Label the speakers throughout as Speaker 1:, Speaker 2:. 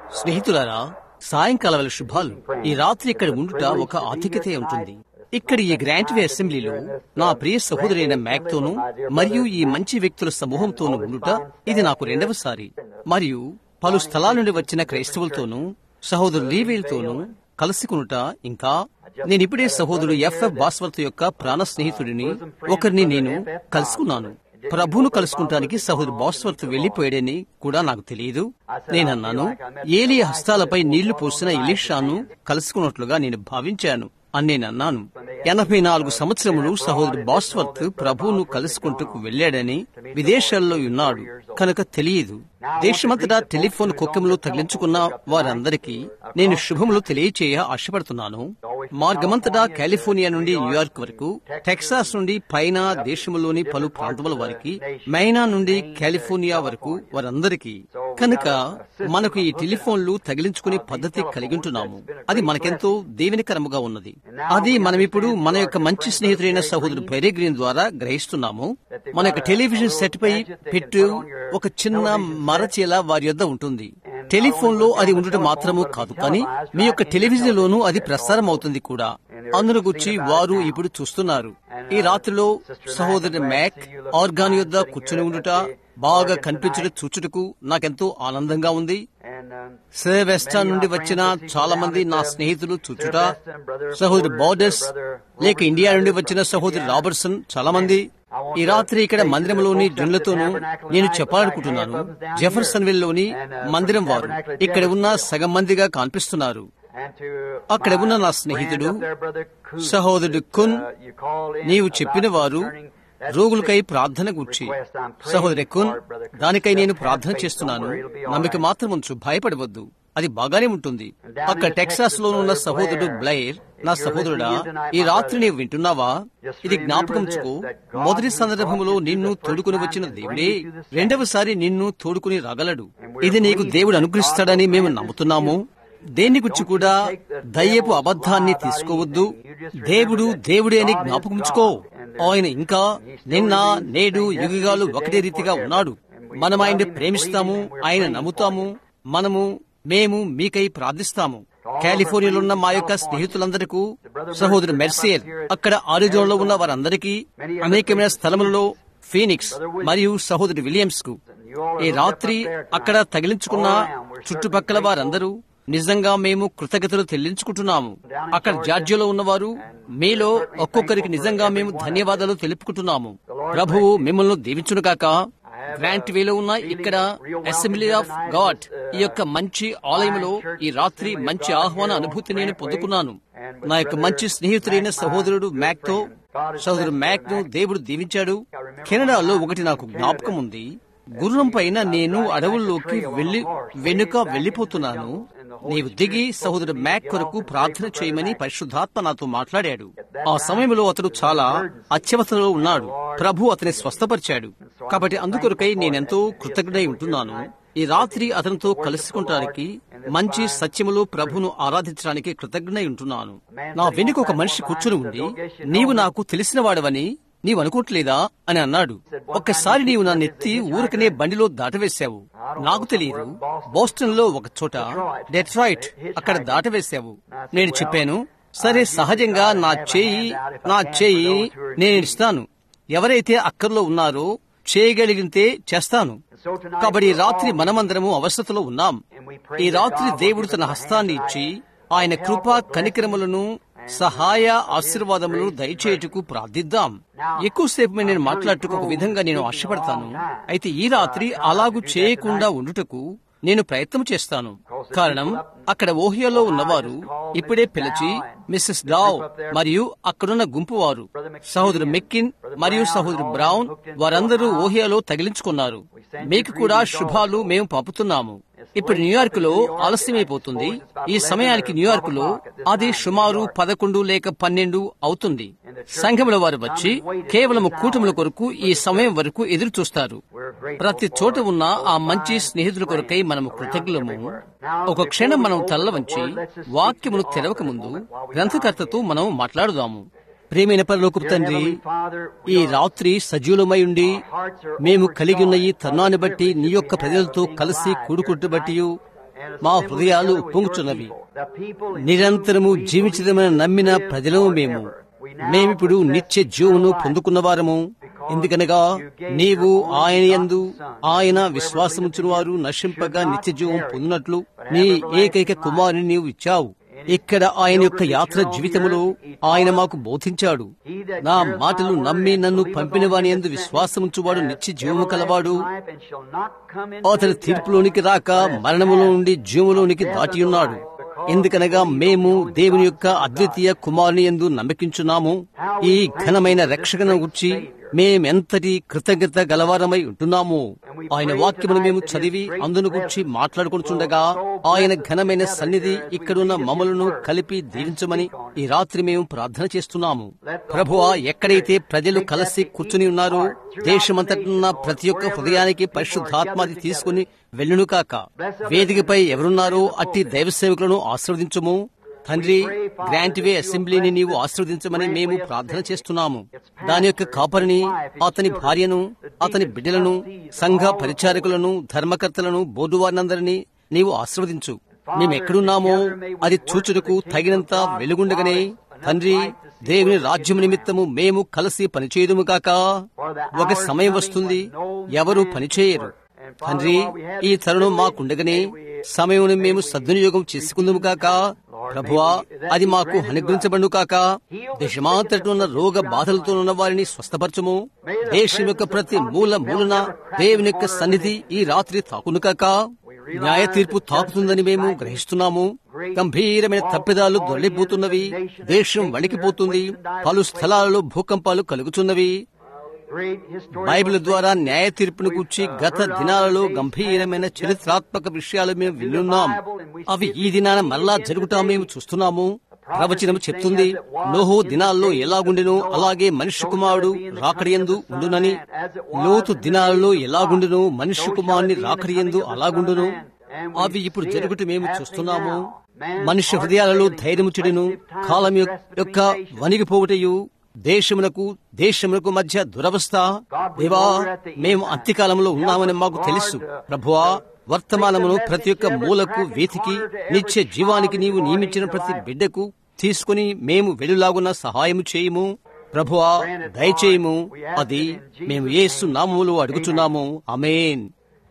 Speaker 1: స్నేహితులారా సాయంకాల వేళ శుభాలు ఈ రాత్రి ఇక్కడ ఉండుట ఒక ఆధిక్యత ఉంటుంది ఇక్కడ ఈ గ్రాంట్వే అసెంబ్లీలో నా ప్రియ సహోదరైన మ్యాక్తోనూ మరియు ఈ మంచి వ్యక్తుల సమూహంతోనూ ఉండుట ఇది నాకు రెండవసారి మరియు పలు స్థలాల నుండి వచ్చిన క్రైస్తవులతోనూ సహోదరు లీవేల్తోనూ కలుసుకునుట ఇంకా నేను ఇప్పుడే సహోదరుడు ఎఫ్ఎఫ్ బాస్వర్త్ యొక్క ప్రాణ స్నేహితుడిని ఒకరిని నేను కలుసుకున్నాను ప్రభువును కలుసుకుంటానికి సహోదరు బాస్వర్త్ వెళ్లిపోయాడని కూడా నాకు తెలియదు నేనన్నాను ఏలి హస్తాలపై నీళ్లు పోసిన ఇలిషాను కలుసుకున్నట్లుగా నేను భావించాను అని నేనన్నాను ఎనభై నాలుగు సంవత్సరములు సహోదరు బాస్వర్త్ ప్రభువును కలుసుకుంటూ వెళ్లాడని విదేశాల్లో ఉన్నాడు కనుక తెలియదు దేశమంతటా టెలిఫోన్ కుక్కములు తగిలించుకున్న వారందరికీ నేను శుభములు తెలియచేయ ఆశపడుతున్నాను మార్గమంతటా కాలిఫోర్నియా నుండి న్యూయార్క్ వరకు టెక్సాస్ నుండి పైన దేశంలోని పలు ప్రాంతముల వారికి మైనా నుండి కాలిఫోర్నియా వరకు వారందరికీ కనుక మనకు ఈ టెలిఫోన్లు తగిలించుకునే పద్ధతి కలిగి ఉంటున్నాము అది మనకెంతో దీవెనకరముగా ఉన్నది అది మనమిప్పుడు మన యొక్క మంచి స్నేహితుడైన సహోదరుడు పెరిగ్రీన్ ద్వారా గ్రహిస్తున్నాము మన యొక్క టెలివిజన్ సెట్ పై పెట్టు ఒక చిన్న మరచీల వారి యొద్ద ఉంటుంది టెలిఫోన్ లో అది ఉండటం మాత్రము కాదు కానీ మీ యొక్క టెలివిజన్ లోనూ అది ప్రసారం అవుతుంది కూడా అందును గురించి వారు ఇప్పుడు చూస్తున్నారు ఈ రాత్రిలో సహోదరు మ్యాక్ ఆర్గాన్ యొద్ద కూర్చుని ఉండుట బాగా కనిపించడం చూచుటకు నాకెంతో ఆనందంగా ఉంది సర్ వెస్టర్న్ నుండి వచ్చిన చాలా మంది నా స్నేహితులు చూచుట సహోదరు బోర్డర్స్ లేక ఇండియా నుండి వచ్చిన సహోదరు రాబర్ట్సన్ చాలా మంది ఈ రాత్రి ఇక్కడ మందిరంలోని జనులతోనూ నేను చెప్పాలనుకుంటున్నాను జెఫర్సన్ విల్ లోని మందిరం వారు ఇక్కడ ఉన్న సగం మందిగా కనిపిస్తున్నారు అక్కడ ఉన్న నా స్నేహితుడు సహోదరుడు కున్ నీవు చెప్పిన వారు రోగులకై ప్రార్థన గుర్చి సహోదరి కున్ దానికై నేను ప్రార్థన చేస్తున్నాను నమ్మిక మాత్రం ఉంచు భయపడవద్దు అది బాగానే ఉంటుంది అక్కడ టెక్సాస్ లో ఉన్న సహోదరుడు బ్లైర్ నా సహోదరుడా ఈ రాత్రి నీవు వింటున్నావా ఇది జ్ఞాపకంచుకో మొదటి సందర్భంలో నిన్ను తోడుకుని వచ్చిన దేవుడే రెండవసారి నిన్ను తోడుకుని రాగలడు ఇది నీకు దేవుడు అనుగ్రహిస్తాడని మేము నమ్ముతున్నాము దేని గురించి కూడా దయ్యపు అబద్ధాన్ని తీసుకోవద్దు దేవుడు దేవుడే అని జ్ఞాపకంచుకో ఆయన ఇంకా నిన్న నేడు యుగాలు ఒకటే రీతిగా ఉన్నాడు మనం ఆయన్ని ప్రేమిస్తాము ఆయన నమ్ముతాము మనము మేము మీకై ప్రార్థిస్తాము కాలిఫోర్నియాలో ఉన్న మా యొక్క స్నేహితులందరికీ సహోదరు మెర్సియర్ అక్కడ ఆరిజోన్లో ఉన్న వారందరికీ అనేకమైన స్థలములలో ఫీనిక్స్ మరియు సహోదరు విలియమ్స్ కు ఈ రాత్రి అక్కడ తగిలించుకున్న చుట్టుపక్కల వారందరూ నిజంగా మేము కృతజ్ఞతలు చెల్లించుకుంటున్నాము అక్కడ జార్జియాలో ఉన్నవారు మీలో ఒక్కొక్కరికి నిజంగా మేము ధన్యవాదాలు తెలుపుకుంటున్నాము ప్రభువు మిమ్మల్ని దీవించునుగాక గ్రాంట్ వేలో ఉన్న ఇక్కడ అసెంబ్లీ ఆఫ్ గాడ్ ఈ యొక్క మంచి ఆలయంలో ఈ రాత్రి మంచి ఆహ్వాన అనుభూతి నేను పొందుకున్నాను నా యొక్క మంచి స్నేహితుడైన సహోదరుడు మ్యాక్ తో సహోదరుడు మ్యాక్ ను దేవుడు దీవించాడు కెనడాలో ఒకటి నాకు జ్ఞాపకం ఉంది గుర్రం పైన నేను అడవుల్లోకి వెళ్లి వెనుక వెళ్లిపోతున్నాను నీవు దిగి సహోదరు మ్యాక్ కొరకు ప్రార్థన చేయమని పరిశుద్ధాత్మ నాతో మాట్లాడాడు ఆ సమయంలో అతడు చాలా అత్యవతలో ఉన్నాడు ప్రభు అతని స్వస్థపరిచాడు కాబట్టి అందుకొరకై నేనెంతో కృతజ్ఞుడై ఉంటున్నాను ఈ రాత్రి అతనితో కలుసుకుంటానికి మంచి సత్యములో ప్రభును ఆరాధించడానికి కృతజ్ఞుడై ఉంటున్నాను నా వెనుక ఒక మనిషి కూర్చుని ఉండి నీవు నాకు తెలిసిన వాడవని నీవు అనుకోవట్లేదా అని అన్నాడు ఒక్కసారి నీవు నా నెత్తి ఊరికనే బండిలో దాటవేశావు నాకు తెలియదు బోస్టన్ లో ఒక చోట డెట్రాయిట్ అక్కడ దాటవేశావు నేను చెప్పాను సరే సహజంగా నా చేయి నా చేయి నేను ఇస్తాను ఎవరైతే అక్కర్లో ఉన్నారో చేయగలిగితే చేస్తాను కాబట్టి ఈ రాత్రి మనమందరము అవసరతలో ఉన్నాం ఈ రాత్రి దేవుడు తన హస్తాన్ని ఇచ్చి ఆయన కృపా కనికరములను సహాయ ఆశీర్వాదములు దయచేయుటకు ప్రార్థిద్దాం ఎక్కువసేపు నేను మాట్లాడుటకు ఒక విధంగా నేను ఆశపడతాను అయితే ఈ రాత్రి అలాగూ చేయకుండా ఉండుటకు నేను ప్రయత్నం చేస్తాను కారణం అక్కడ ఓహియాలో ఉన్నవారు ఇప్పుడే పిలిచి మిస్సెస్ డావ్ మరియు అక్కడున్న గుంపు వారు సహోదరు మెక్కిన్ మరియు సహోదరు బ్రౌన్ వారందరూ ఓహియాలో తగిలించుకున్నారు మీకు కూడా శుభాలు మేము పంపుతున్నాము ఇప్పుడు న్యూయార్క్ లో ఆలస్యమైపోతుంది ఈ సమయానికి న్యూయార్క్ లో అది సుమారు పదకొండు లేక పన్నెండు అవుతుంది సంఘముల వారు వచ్చి కేవలం కూటముల కొరకు ఈ సమయం వరకు ఎదురు చూస్తారు ప్రతి చోట ఉన్న ఆ మంచి స్నేహితుల కొరకై మనము కృతజ్ఞులము ఒక క్షణం మనం తల్ల వంచి వాక్యమును తెరవక ముందు గ్రంథకర్తతో మనం మాట్లాడుదాము ప్రేమైన పరలోకపు తండ్రి ఈ రాత్రి సజీవులమై ఉండి మేము కలిగి ఉన్న ఈ తరుణాన్ని బట్టి నీ యొక్క ప్రజలతో కలిసి కూడుకుంటు బట్టి మా హృదయాలు ఉప్పొంగుచున్నవి నిరంతరము జీవించదమని నమ్మిన ప్రజలము మేము మేమిప్పుడు నిత్య జీవమును పొందుకున్న వారము ఎందుకనగా నీవు ఆయన యందు ఆయన విశ్వాసముంచిన వారు నశింపగా నిత్య జీవం పొందినట్లు నీ ఏకైక కుమారుని నీవు ఇచ్చావు ఇక్కడ ఆయన యొక్క యాత్ర జీవితములో ఆయన మాకు బోధించాడు నా మాటలు నమ్మి నన్ను పంపిన వాని ఎందు విశ్వాసముంచువాడు నిత్య జీవము కలవాడు అతని తీర్పులోనికి రాక మరణములో నుండి జీవములోనికి దాటి ఉన్నాడు ఎందుకనగా మేము దేవుని యొక్క అద్వితీయ కుమారుని ఎందు నమ్మకించున్నాము ఈ ఘనమైన రక్షణను గుర్చి మేమెంతటి కృతజ్ఞత గలవారమై ఉంటున్నాము ఆయన వాక్యమును మేము చదివి అందును గుర్చి మాట్లాడుకుంటుండగా ఆయన ఘనమైన సన్నిధి ఇక్కడున్న మమ్మలను కలిపి దీవించమని ఈ రాత్రి మేము ప్రార్థన చేస్తున్నాము ప్రభువా ఎక్కడైతే ప్రజలు కలిసి కూర్చుని ఉన్నారో దేశమంతటున్న ప్రతి ఒక్క హృదయానికి పరిశుద్ధాత్మాది తీసుకుని వెళ్ళును కాక వేదికపై ఎవరున్నారో అట్టి దైవ సేవకులను ఆశీర్వదించము తండ్రి గ్రాంట్ వే అసెంబ్లీని నీవు ఆశీర్వదించమని మేము ప్రార్థన చేస్తున్నాము దాని యొక్క కాపరిని అతని భార్యను అతని బిడ్డలను సంఘ పరిచారకులను ధర్మకర్తలను బోర్డు వారినందరినీ నీవు ఆశీర్వదించు మేమెక్కడున్నామో అది చూచుటకు తగినంత వెలుగుండగనే తండ్రి దేవుని రాజ్యం నిమిత్తము మేము కలిసి పనిచేయదుము కాక ఒక సమయం వస్తుంది ఎవరు పనిచేయరు తండ్రి ఈ తరుణం మాకుండగనే సమయం మేము సద్వినియోగం చేసుకుందుము కాక ప్రభువా అది మాకు అనుగ్రహించబడు కాక దేశమాంతటి ఉన్న రోగ బాధలతో ఉన్న వారిని స్వస్థపరచము దేశం యొక్క ప్రతి మూల మూలన దేవుని యొక్క సన్నిధి ఈ రాత్రి తాకును కాక న్యాయ తీర్పు తాకుతుందని మేము గ్రహిస్తున్నాము గంభీరమైన తప్పిదాలు దొరలిపోతున్నవి దేశం వణికిపోతుంది పలు స్థలాలలో భూకంపాలు కలుగుతున్నవి బైబిల్ ద్వారా న్యాయ తీర్పును గుర్చి గత దినాలలో గంభీరమైన చరిత్రాత్మక విషయాలు మేము విన్నున్నాం అవి ఈ దినాన మరలా జరుగుతా మేము చూస్తున్నాము ప్రవచనం చెప్తుంది నోహో దినాల్లో ఎలాగుండెనో అలాగే మనిషి కుమారుడు రాకడియందు ఉండునని లోతు దినాలలో ఎలాగుండునో మనిషి కుమారుని రాకడియందు అలాగుండును అవి ఇప్పుడు జరుగుట మేము చూస్తున్నాము మనిషి హృదయాలలో ధైర్యము చెడును కాలం యొక్క వణిగిపోవుటయు దేశమునకు దేశమునకు మధ్య దురవస్థ దేవా మేము అంత్యకాలంలో ఉన్నామని మాకు తెలుసు ప్రభువా వర్తమానమును ప్రతి ఒక్క మూలకు వేతికి నిత్య జీవానికి నీవు నియమించిన ప్రతి బిడ్డకు తీసుకుని మేము వెలులాగున సహాయము చేయము ప్రభువా దయచేయము అది మేము ఏసు నామములు అడుగుచున్నాము అమేన్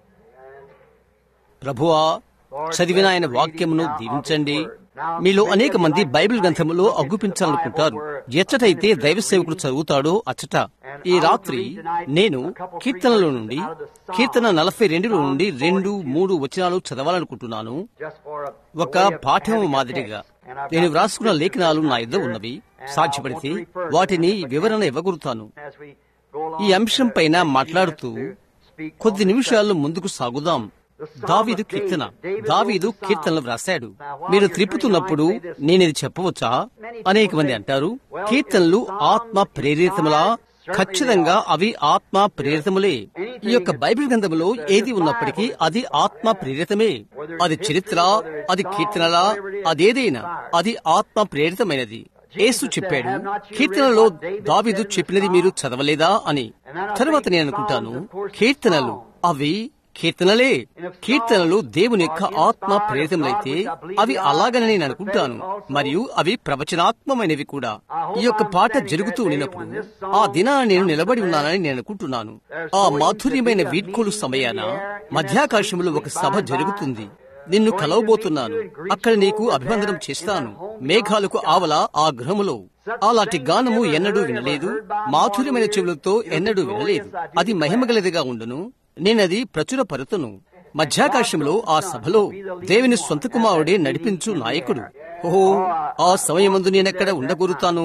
Speaker 1: ప్రభువా చదివిన ఆయన వాక్యమును దీవించండి మీలో అనేక మంది బైబిల్ గ్రంథములో అగ్గుపించాలనుకుంటారు ఎచ్చటైతే దైవ సేవకుడు చదువుతాడో అచ్చట ఈ రాత్రి నేను కీర్తనలో నుండి కీర్తన నలభై రెండులో నుండి రెండు మూడు వచనాలు చదవాలనుకుంటున్నాను ఒక పాఠం మాదిరిగా నేను వ్రాసుకున్న లేఖనాలు నా ఇద్దరు ఉన్నవి సాధ్యపడితే వాటిని వివరణ ఇవ్వగలుగుతాను ఈ అంశం పైన మాట్లాడుతూ కొద్ది నిమిషాలు ముందుకు సాగుదాం దావీదు కీర్తన దావీదు కీర్తనలు వ్రాశాడు మీరు త్రిప్పుతున్నప్పుడు నేనిది చెప్పవచ్చా అనేక మంది అంటారు కీర్తనలు ఆత్మ ప్రేరితములా ఖచ్చితంగా అవి ఆత్మ ప్రేరితములే ఈ యొక్క బైబిల్ గ్రంథములో ఏది ఉన్నప్పటికీ అది ఆత్మ ప్రేరితమే అది చరిత్ర అది కీర్తనలా అదేదైనా అది ఆత్మ ప్రేరితమైనది యేసు చెప్పాడు కీర్తనలో దావీదు చెప్పినది మీరు చదవలేదా అని తరువాత నేను అనుకుంటాను కీర్తనలు అవి కీర్తనలే కీర్తనలు దేవుని యొక్క ఆత్మ ప్రేరితములైతే అవి అలాగని నేను అనుకుంటాను మరియు అవి ప్రవచనాత్మమైనవి కూడా ఈ యొక్క పాట జరుగుతూ ఉన్నప్పుడు ఆ దినాన నేను నిలబడి ఉన్నానని నేను అనుకుంటున్నాను ఆ మాధుర్యమైన వీడ్కోలు సమయాన మధ్యాకాశంలో ఒక సభ జరుగుతుంది నిన్ను కలవబోతున్నాను అక్కడ నీకు అభివందనం చేస్తాను మేఘాలకు ఆవల ఆ గృహములో అలాంటి గానము ఎన్నడూ వినలేదు మాధుర్యమైన చెవులతో ఎన్నడూ వినలేదు అది మహిమగలదిగా ఉండును నేనది ప్రచురపరుతును మధ్యాకాశంలో ఆ సభలో దేవుని సొంత కుమారుడే నడిపించు నాయకుడు ఓహో ఆ సమయమందు నేనెక్కడ ఉండగోరుతాను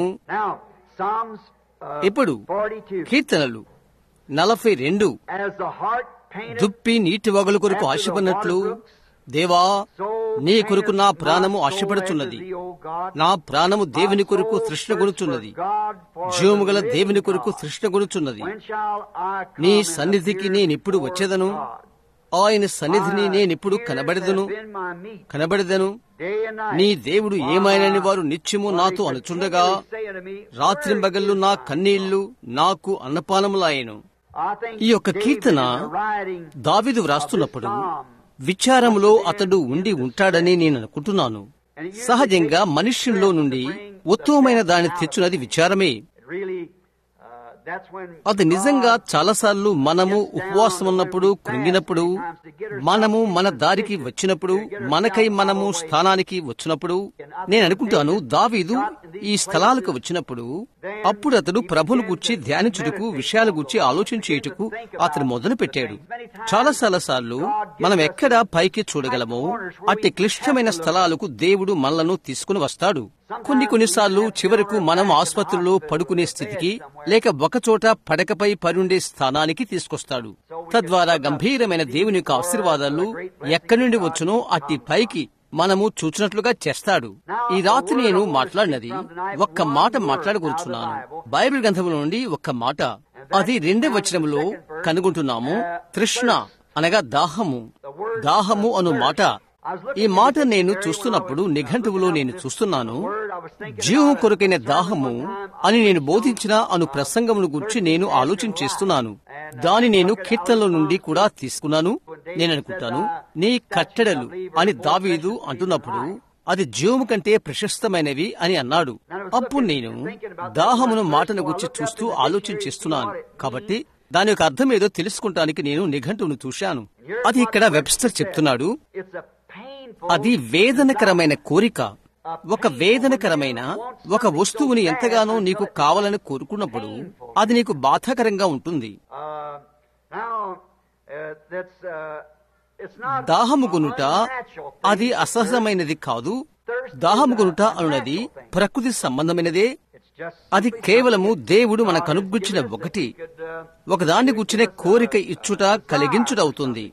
Speaker 1: ఇప్పుడు కీర్తనలు నలభై రెండు దుప్పి నీటి వగలు కొరకు ఆశపడినట్లు దేవా నీ కొరకు నా ప్రాణము ఆశపడుచున్నది నా ప్రాణము దేవుని కొరకు తృష్ణ కొనుచున్నది జీవము గల దేవుని కొరకు తృష్ణ కొనుచున్నది నీ సన్నిధికి నేనిప్పుడు వచ్చేదను ఆయన సన్నిధిని నేనిప్పుడు కనబడదను కనబడదను నీ దేవుడు ఏమైనని వారు నిత్యము నాతో అనుచుండగా రాత్రింబగళ్ళు నా కన్నీళ్లు నాకు అన్నపానములాయను ఈ యొక్క కీర్తన దావిదు వ్రాస్తున్నప్పుడు విచారంలో అతడు ఉండి ఉంటాడని నేను అనుకుంటున్నాను సహజంగా మనుష్యుల్లో నుండి ఉత్తమమైన దాన్ని తెచ్చున్నది విచారమే అది నిజంగా చాలాసార్లు మనము ఉపవాసం ఉన్నప్పుడు కృంగినప్పుడు మనము మన దారికి వచ్చినప్పుడు మనకై మనము స్థానానికి వచ్చినప్పుడు నేను అనుకుంటాను దావీదు ఈ స్థలాలకు వచ్చినప్పుడు అప్పుడు అతడు ప్రభును గుర్చి ధ్యానించుటకు విషయాల గురించి ఆలోచించేటుకు అతను మొదలు పెట్టాడు చాలా చాలా సార్లు మనం ఎక్కడ పైకి చూడగలమో అట్టి క్లిష్టమైన స్థలాలకు దేవుడు మనలను తీసుకుని వస్తాడు కొన్ని కొన్నిసార్లు చివరకు మనం ఆసుపత్రిలో పడుకునే స్థితికి లేక ఒకచోట పడకపై పరుండే స్థానానికి తీసుకొస్తాడు తద్వారా గంభీరమైన దేవుని యొక్క ఆశీర్వాదాలు ఎక్కడి నుండి వచ్చునో అట్టి పైకి మనము చూచినట్లుగా చేస్తాడు ఈ రాత్రి నేను మాట్లాడినది ఒక్క మాట మాట్లాడకూర్చున్నాను బైబిల్ గ్రంథముల నుండి ఒక్క మాట అది రెండవ వచనంలో కనుగొంటున్నాము తృష్ణ అనగా దాహము దాహము అను మాట ఈ మాట నేను చూస్తున్నప్పుడు నిఘంటువులో నేను చూస్తున్నాను జీవం కొరకైన దాహము అని నేను బోధించిన అను ప్రసంగమును గురించి నేను ఆలోచన చేస్తున్నాను దాని నేను కీర్తనలో నుండి కూడా తీసుకున్నాను నేను అనుకుంటాను నీ కట్టడలు అని దావీదు అంటున్నప్పుడు అది జీవము కంటే ప్రశస్తమైనవి అని అన్నాడు అప్పుడు నేను దాహమును మాటను గురించి చూస్తూ ఆలోచన చేస్తున్నాను కాబట్టి దాని యొక్క అర్థం ఏదో తెలుసుకుంటానికి నేను నిఘంటువును చూశాను అది ఇక్కడ వెబ్స్టర్ చెప్తున్నాడు అది వేదనకరమైన కోరిక ఒక వేదనకరమైన ఒక వస్తువుని ఎంతగానో నీకు కావాలని కోరుకున్నప్పుడు అది నీకు బాధాకరంగా ఉంటుంది దాహము కొనుట అది అసహజమైనది కాదు దాహము కొనుట అనున్నది ప్రకృతి సంబంధమైనదే అది కేవలము దేవుడు మనకు అనుగ్గుచ్చిన ఒకటి ఒకదాన్ని గుచ్చిన కోరిక ఇచ్చుట కలిగించుటవుతుంది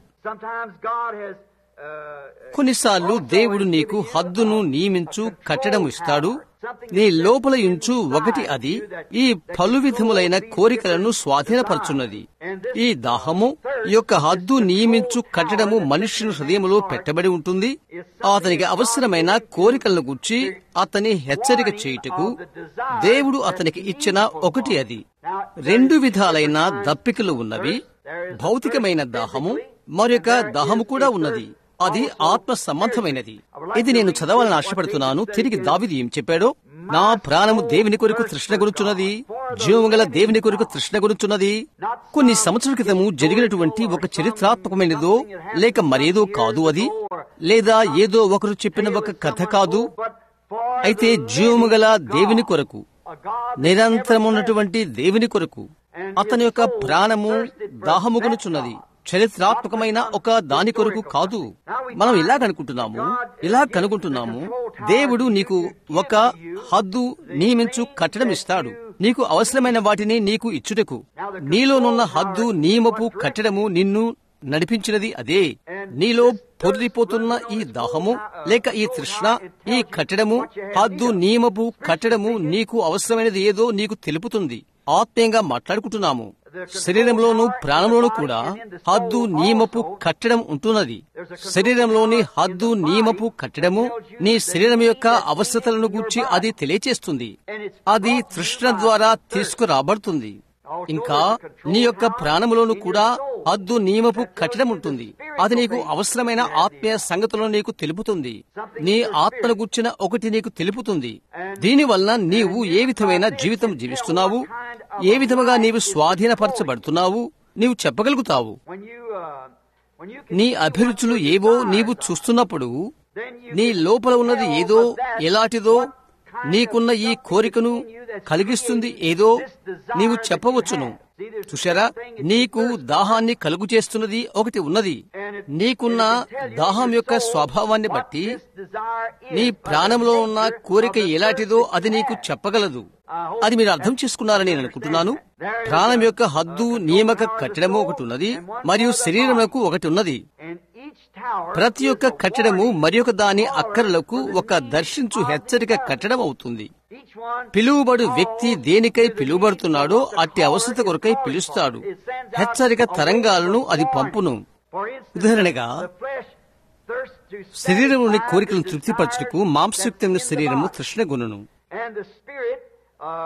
Speaker 1: కొన్నిసార్లు దేవుడు నీకు హద్దును నియమించు కట్టడం ఇస్తాడు నీ లోపల ఇంచు ఒకటి అది ఈ పలు విధములైన కోరికలను స్వాధీనపరచున్నది ఈ దాహము యొక్క హద్దు నియమించు కట్టడము మనుష్యుని హృదయములో పెట్టబడి ఉంటుంది అతనికి అవసరమైన కోరికలను గుర్చి అతని హెచ్చరిక చేయుటకు దేవుడు అతనికి ఇచ్చిన ఒకటి అది రెండు విధాలైన దప్పికలు ఉన్నవి భౌతికమైన దాహము మరొక దాహము కూడా ఉన్నది అది ఆత్మ సంబంధమైనది ఇది నేను చదవాలని ఆశపడుతున్నాను తిరిగి దావిది ఏం చెప్పాడో నా ప్రాణము దేవుని కొరకు తృష్ణ గురుచున్నది జీవము గల దేవుని కొరకు తృష్ణ గురుచున్నది కొన్ని సంవత్సరాల క్రితము జరిగినటువంటి ఒక చరిత్రాత్మకమైనదో లేక మరేదో కాదు అది లేదా ఏదో ఒకరు చెప్పిన ఒక కథ కాదు అయితే జీవము గల దేవుని కొరకు నిరంతరమున్నటువంటి దేవుని కొరకు అతని యొక్క ప్రాణము దాహముగనుచున్నది చరిత్రాత్మకమైన ఒక దాని కొరకు కాదు మనం ఇలా కనుకుంటున్నాము ఇలా కనుకుంటున్నాము దేవుడు నీకు ఒక హద్దు నియమించు కట్టడం ఇస్తాడు నీకు అవసరమైన వాటిని నీకు ఇచ్చుటకు నీలోనున్న హద్దు నియమపు కట్టడము నిన్ను నడిపించినది అదే నీలో పొర్లిపోతున్న ఈ దాహము లేక ఈ తృష్ణ ఈ కట్టడము హద్దు నియమపు కట్టడము నీకు అవసరమైనది ఏదో నీకు తెలుపుతుంది ఆత్మీయంగా మాట్లాడుకుంటున్నాము శరీరంలోను ప్రాణంలోను కూడా హద్దు నియమపు కట్టడం ఉంటున్నది శరీరంలోని హద్దు నియమపు కట్టడము నీ శరీరం యొక్క అవసరతలను గూర్చి అది తెలియచేస్తుంది అది తృష్ణ ద్వారా తీసుకురాబడుతుంది ఇంకా నీ యొక్క ప్రాణములోను కూడా హద్దు నియమపు కట్టడం ఉంటుంది అది నీకు అవసరమైన ఆత్మీయ సంగతులను నీకు తెలుపుతుంది నీ ఆత్మను గుర్చిన ఒకటి నీకు తెలుపుతుంది దీని వలన నీవు ఏ విధమైన జీవితం జీవిస్తున్నావు ఏ విధముగా నీవు స్వాధీనపరచబడుతున్నావు నీవు చెప్పగలుగుతావు నీ అభిరుచులు ఏవో నీవు చూస్తున్నప్పుడు నీ లోపల ఉన్నది ఏదో ఎలాంటిదో నీకున్న ఈ కోరికను కలిగిస్తుంది ఏదో నీవు చెప్పవచ్చును చూశారా నీకు దాహాన్ని కలుగు చేస్తున్నది ఒకటి ఉన్నది నీకున్న దాహం యొక్క స్వభావాన్ని బట్టి నీ ప్రాణంలో ఉన్న కోరిక ఎలాంటిదో అది నీకు చెప్పగలదు అది మీరు అర్థం చేసుకున్నారని నేను అనుకుంటున్నాను ప్రాణం యొక్క హద్దు నియమక కట్టడము ఒకటి ఉన్నది మరియు శరీరములకు ఒకటి ఉన్నది ప్రతి ఒక్క కట్టడము మరి ఒక దాని అక్కరలకు ఒక దర్శించు హెచ్చరిక కట్టడం అవుతుంది పిలువబడు వ్యక్తి దేనికై పిలువబడుతున్నాడో అట్టి అవసరత కొరకై పిలుస్తాడు హెచ్చరిక తరంగాలను అది పంపును ఉదాహరణగా శరీరంలోని కోరికలను తృప్తిపరచుటకు మాంసయుక్తమైన శరీరము తృష్ణగుణను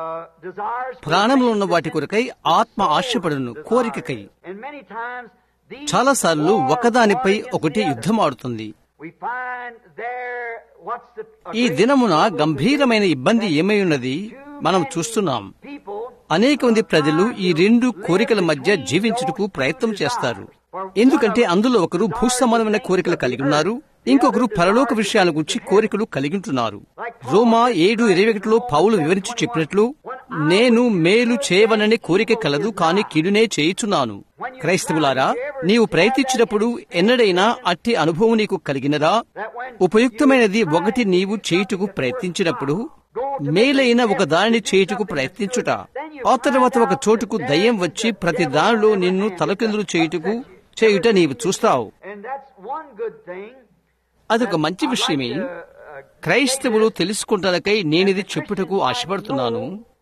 Speaker 1: ప్రాణంలో ఉన్న వాటి కొరకై ఆత్మ ఆశపడును కోరికకై చాలాసార్లు ఒకదానిపై ఒకటి యుద్ధం ఆడుతుంది
Speaker 2: we find there what's the a
Speaker 1: ఈ
Speaker 2: great
Speaker 1: దినమున గంభీరమైన ఇబ్బంది ఏమై ఉన్నది మనం చూస్తున్నాం
Speaker 2: people
Speaker 1: అనేక మంది ప్రజలు ఈ రెండు కోరికల మధ్య జీవించుటకు ప్రయత్నం చేస్తారు ఎందుకంటే అందులో ఒకరు భూసమానమైన కోరికలు కలిగి ఉన్నారు ఇంకొకరు పరలోక విషయాల గురించి కోరికలు కలిగి ఉంటున్నారు రోమా ఏడు ఇరవై ఒకటిలో పౌలు వివరించి చెప్పినట్లు నేను మేలు చేయవలనే కోరిక కలదు కాని కీడునే చేయుచున్నాను క్రైస్తవులారా నీవు ప్రయత్నించినప్పుడు ఎన్నడైనా అట్టి అనుభవం నీకు కలిగినదా ఉపయుక్తమైనది ఒకటి నీవు చేయుటకు ప్రయత్నించినప్పుడు మేలైన ఒక దానిని చేయుటకు ప్రయత్నించుట ఆ తర్వాత ఒక చోటుకు దయ్యం వచ్చి ప్రతి దానిలో నిన్ను తలకిందులు చేయుటకు చేయుట నీవు చూస్తావు
Speaker 2: and that's one good thing
Speaker 1: అదొక మంచి విషయమే క్రైస్తవులు తెలుసుకుంటానికై నేనిది చెప్పుటకు ఆశపడుతున్నాను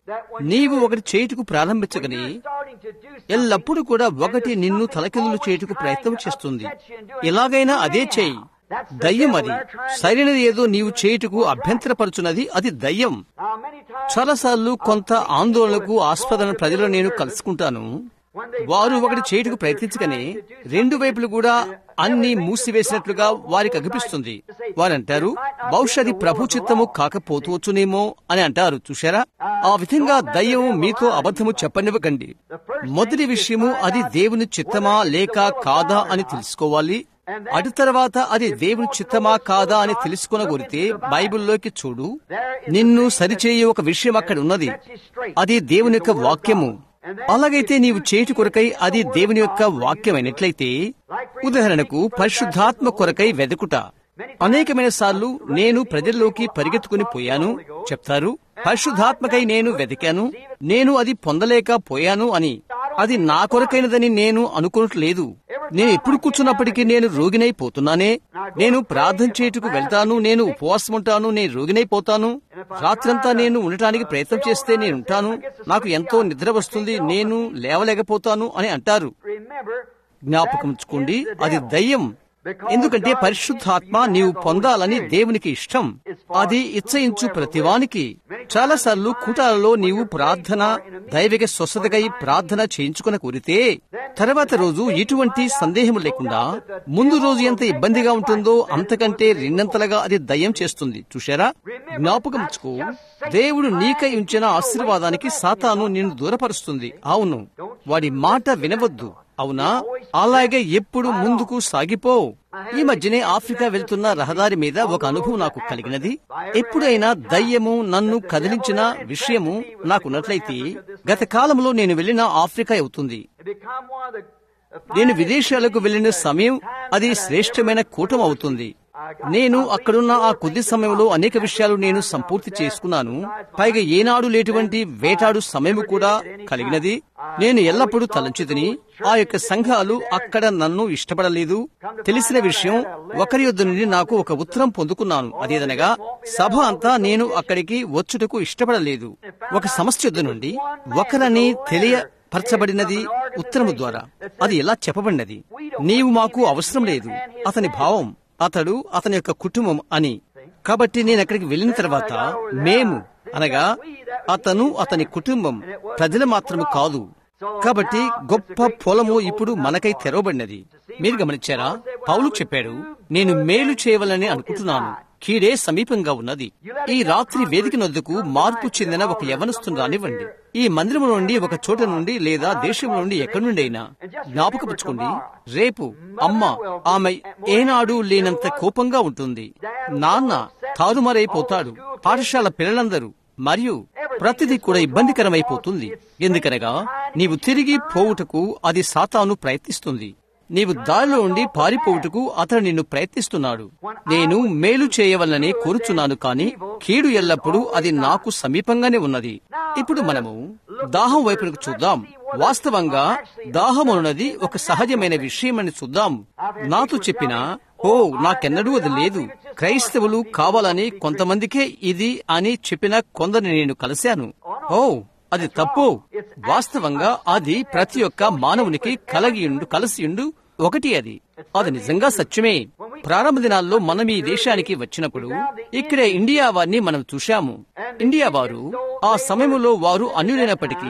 Speaker 1: నీవు ఒకటి చేయుటకు ప్రారంభించగని
Speaker 2: starting to do
Speaker 1: ఎల్లప్పుడూ కూడా ఒకటి నిన్ను తలకిందులు చేయుటకు ప్రయత్నం చేస్తుంది ఎలాగైనా అదే చేయి దయ్యం అది సరైనది ఏదో నీవు చేయుటకు అభ్యంతరపరుచున్నది అది దయ్యం
Speaker 2: now many times
Speaker 1: చాలాసార్లు కొంత ఆందోళనకు ఆస్పదన ప్రజలు నేను కలుసుకుంటాను వారు ఒకటి చేయుటకు ప్రయత్నించగానే రెండు వైపులు కూడా అన్ని మూసివేసినట్లుగా వారికి అనిపిస్తుంది వారంటారు బహుశా అది ప్రభు చిత్తము కాకపోతవచ్చునేమో అని అంటారు చూశారా ఆ విధంగా దయ్యము మీతో అబద్ధము చెప్పనివ్వకండి మొదటి విషయము అది దేవుని చిత్తమా లేక కాదా అని తెలుసుకోవాలి అటు తర్వాత అది దేవుని చిత్తమా కాదా అని తెలుసుకొనగొరితే బైబిల్లోకి చూడు నిన్ను సరిచేయ ఒక విషయం అక్కడ ఉన్నది అది దేవుని యొక్క వాక్యము అలాగైతే నీవు చేటు కొరకై అది దేవుని యొక్క వాక్యమైనట్లయితే ఉదాహరణకు పరిశుద్ధాత్మ కొరకై వెదకుట అనేకమైన సార్లు నేను ప్రజల్లోకి పరిగెత్తుకుని పోయాను చెప్తారు పరిశుద్ధాత్మకై నేను వెతికాను నేను అది పొందలేక పోయాను అని అది నా కొరకైనదని నేను అనుకోవట్లేదు నేను ఎప్పుడు కూర్చున్నప్పటికీ నేను రోగినై పోతున్నానే నేను ప్రార్థన చేయుటకు వెళ్తాను నేను ఉపవాసం ఉంటాను నేను రోగినై పోతాను రాత్రంతా నేను ఉండటానికి ప్రయత్నం చేస్తే నేను ఉంటాను నాకు ఎంతో నిద్ర వస్తుంది నేను లేవలేకపోతాను అని అంటారు
Speaker 2: remember
Speaker 1: జ్ఞాపకం ఉంచుకోండి అది దయ్యం ఎందుకంటే పరిశుద్ధాత్మ నీవు పొందాలని దేవునికి ఇష్టం అది ఇచ్చయించు ప్రతివానికి చాలాసార్లు కూటాలలో నీవు ప్రార్థన దైవిక స్వస్థతకై ప్రార్థన చేయించుకుని కోరితే తర్వాత రోజు ఎటువంటి సందేహం లేకుండా ముందు రోజు ఎంత ఇబ్బందిగా ఉంటుందో అంతకంటే రెండంతలుగా అది దయ్యం చేస్తుంది చూశారా జ్ఞాపకం ఉంచుకో దేవుడు నీకై ఉంచిన ఆశీర్వాదానికి సాతాను నిన్ను దూరపరుస్తుంది అవును వాడి మాట వినవద్దు అవునా అలాగే ఎప్పుడు ముందుకు సాగిపో ఈ మధ్యనే ఆఫ్రికా వెళ్తున్న రహదారి మీద ఒక అనుభవం నాకు కలిగినది ఎప్పుడైనా దయ్యము నన్ను కదిలించిన విషయము నాకున్నట్లయితే గత కాలంలో నేను వెళ్లిన ఆఫ్రికా అవుతుంది
Speaker 2: it become one of the the
Speaker 1: నేను విదేశాలకు వెళ్లిన సమయం అది శ్రేష్టమైన కూటం అవుతుంది నేను అక్కడున్న ఆ కొద్ది సమయంలో అనేక విషయాలు నేను సంపూర్తి చేసుకున్నాను పైగా ఏనాడు లేటువంటి వేటాడు సమయం కూడా కలిగినది నేను ఎల్లప్పుడూ తలంచితిని ఆ యొక్క సంఘాలు అక్కడ నన్ను ఇష్టపడలేదు తెలిసిన విషయం ఒకరి యొద్ద నుండి నాకు ఒక ఉత్తరం పొందుకున్నాను అదేదనగా సభ అంతా నేను అక్కడికి వచ్చుటకు ఇష్టపడలేదు ఒక సమస్య యొద్ద నుండి ఒకరని తెలియ పరచబడినది ఉత్తరము ద్వారా అది ఎలా చెప్పబడినది నీవు మాకు అవసరం లేదు అతని భావం అతడు అతని యొక్క కుటుంబం అని కాబట్టి నేను అక్కడికి వెళ్ళిన తర్వాత మేము అనగా అతను అతని కుటుంబం ప్రజలు మాత్రము కాదు కాబట్టి గొప్ప పొలము ఇప్పుడు మనకై తెరవబడినది మీరు గమనించారా పౌలు చెప్పాడు నేను మేలు చేయవలని అనుకుంటున్నాను కీడే సమీపంగా ఉన్నది ఈ రాత్రి వేదిక నొద్దుకు మార్పు చెందిన ఒక యవనస్తుని రానివ్వండి ఈ మందిరం నుండి ఒక చోట నుండి లేదా దేశం నుండి ఎక్కడి నుండి అయినా జ్ఞాపకపుచ్చుకోండి రేపు అమ్మ ఆమె ఏనాడు లేనంత కోపంగా ఉంటుంది నాన్న తారుమారైపోతాడు పాఠశాల పిల్లలందరూ మరియు ప్రతిదీ కూడా ఇబ్బందికరమైపోతుంది ఎందుకనగా నీవు తిరిగి పోవుటకు అది సాతాను ప్రయత్నిస్తుంది నీవు దారిలో ఉండి పారిపోవుటకు అతడు నిన్ను ప్రయత్నిస్తున్నాడు నేను మేలు చేయవలనని కోరుచున్నాను కాని కీడు ఎల్లప్పుడూ అది నాకు సమీపంగానే ఉన్నది ఇప్పుడు మనము దాహం వైపునకు చూద్దాం వాస్తవంగా దాహం అన్నది ఒక సహజమైన విషయమని చూద్దాం నాతో చెప్పిన ఓ నాకెన్నడూ అది లేదు క్రైస్తవులు కావాలని కొంతమందికే ఇది అని చెప్పిన కొందరిని నేను కలిశాను ఓ అది తప్పు వాస్తవంగా అది ప్రతి ఒక్క మానవునికి కలిగియుండు కలిసియుండు ఒకటి అది అది నిజంగా సత్యమే ప్రారంభ దినాల్లో మనం ఈ దేశానికి వచ్చినప్పుడు ఇక్కడే ఇండియా వారిని మనం చూశాము ఇండియా వారు ఆ సమయంలో వారు అన్యులైనప్పటికీ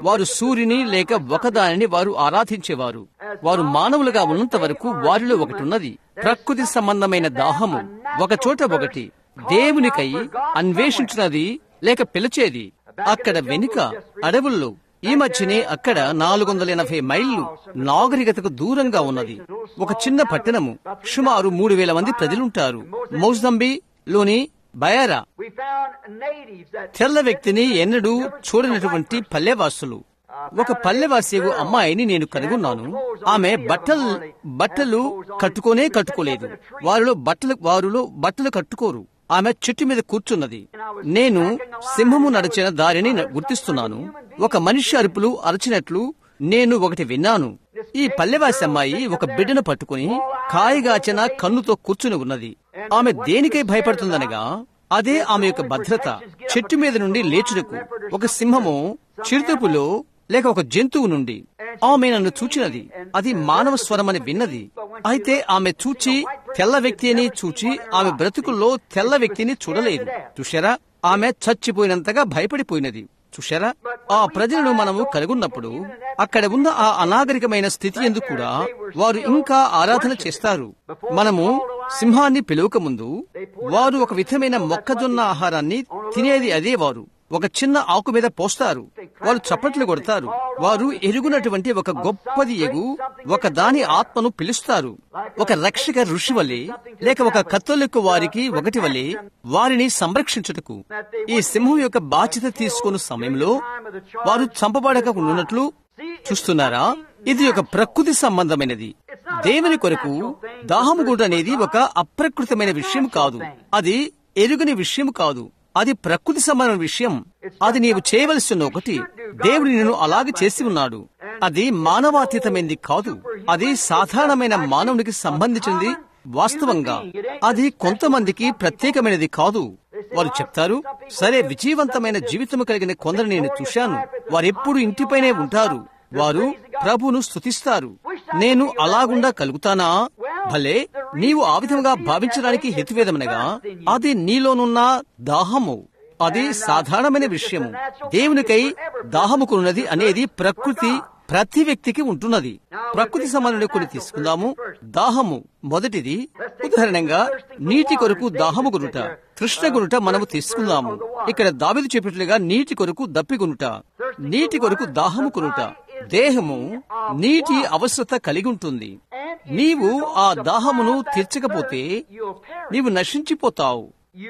Speaker 1: వారు సూర్యుని లేక ఒకదానిని వారు ఆరాధించేవారు వారు మానవులుగా ఉన్నంత వరకు వారిలో ఒకటి ఉన్నది ప్రకృతి సంబంధమైన దాహము ఒక చోట ఒకటి దేవునికై అన్వేషించినది లేక పిలిచేది అక్కడ వెనుక అడవుల్లో ఈ మధ్యనే అక్కడ నాలుగు వందల ఎనభై మైళ్ళు నాగరికతకు దూరంగా ఉన్నది ఒక చిన్న పట్టణము సుమారు మూడు వేల మంది ప్రజలుంటారు మౌజంబి లోని బయారా
Speaker 2: We found natives that
Speaker 1: తెల్ల వ్యక్తిని ఎన్నడూ చూడనటువంటి పల్లెవాసులు ఒక పల్లెవాసి అమ్మాయిని నేను కనుగొన్నాను ఆమె బట్టలు బట్టలు కట్టుకోనే కట్టుకోలేదు వారిలో బట్టలు వారిలో బట్టలు కట్టుకోరు ఆమె చెట్టు మీద కూర్చున్నది నేను సింహము నడిచిన దారిని న- గుర్తిస్తున్నాను ఒక మనిషి అరుపులు అరచినట్లు నేను ఒకటి విన్నాను ఈ పల్లెవాసి అమ్మాయి ఒక బిడ్డను పట్టుకుని కాయగాచిన కన్నుతో కూర్చుని ఉన్నది ఆమె దేనికై భయపడుతుందనగా అదే ఆమె యొక్క భద్రత చెట్టు మీద నుండి లేచుటకు ఒక సింహము చిరుతపులో లేక ఒక జంతువు నుండి ఆమె నన్ను చూచినది అది మానవ స్వరమని విన్నది అయితే ఆమె చూచి తెల్ల వ్యక్తిని చూచి ఆమె బ్రతుకుల్లో తెల్ల వ్యక్తిని చూడలేదు చూశారా ఆమె చచ్చిపోయినంతగా భయపడిపోయినది చూశారా ఆ ప్రజలను మనము కనుగొన్నప్పుడు అక్కడ ఉన్న ఆ అనాగరికమైన స్థితి ఎందుకు కూడా వారు ఇంకా ఆరాధన చేస్తారు మనము సింహాన్ని పిలువక ముందు వారు ఒక విధమైన మొక్కజొన్న ఆహారాన్ని తినేది అదే వారు ఒక చిన్న ఆకు మీద పోస్తారు వారు చప్పట్లు కొడతారు వారు ఎరుగునటువంటి ఒక గొప్పది ఎగు ఒక దాని ఆత్మను పిలుస్తారు ఒక రక్షక ఋషి వలె లేక ఒక కత్తోలిక వారికి ఒకటి వలె వారిని సంరక్షించుటకు ఈ సింహం యొక్క బాధ్యత తీసుకున్న సమయంలో వారు చంపబడక ఉన్నట్లు చూస్తున్నారా ఇది ఒక ప్రకృతి సంబంధమైనది దేవుని కొరకు దాహముగుడు అనేది ఒక అప్రకృతమైన విషయం కాదు అది ఎరుగని విషయం కాదు అది ప్రకృతి సంబంధమైన విషయం అది నీవు చేయవలసి ఉన్న ఒకటి దేవుడు నిన్ను అలాగే చేసి ఉన్నాడు అది మానవాతీతమైనది కాదు అది సాధారణమైన మానవునికి సంబంధించింది వాస్తవంగా అది కొంతమందికి ప్రత్యేకమైనది కాదు వారు చెప్తారు సరే విజయవంతమైన జీవితం కలిగిన కొందరు నేను చూశాను వారెప్పుడు ఇంటిపైనే ఉంటారు వారు ప్రభును స్తుతిస్తారు నేను అలాగుండా కలుగుతానా భలే నీవు ఆ విధంగా భావించడానికి హేతువేదమనగా అది నీలోనున్న దాహము అది సాధారణమైన విషయము దేవునికై దాహముకున్నది అనేది ప్రకృతి ప్రతి వ్యక్తికి ఉంటున్నది ప్రకృతి సంబంధం కొన్ని తీసుకుందాము దాహము మొదటిది ఉదాహరణంగా నీటి కొరకు దాహము కొనుట కృష్ణ కొనుట మనము తీసుకుందాము ఇక్కడ దావిదు చెప్పినట్లుగా నీటి కొరకు దప్పికొనుట నీటి కొరకు దాహము కొనుట దేహము నీటి అవసరత కలిగి ఉంటుంది నీవు ఆ దాహమును తీర్చకపోతే నీవు నశించిపోతావు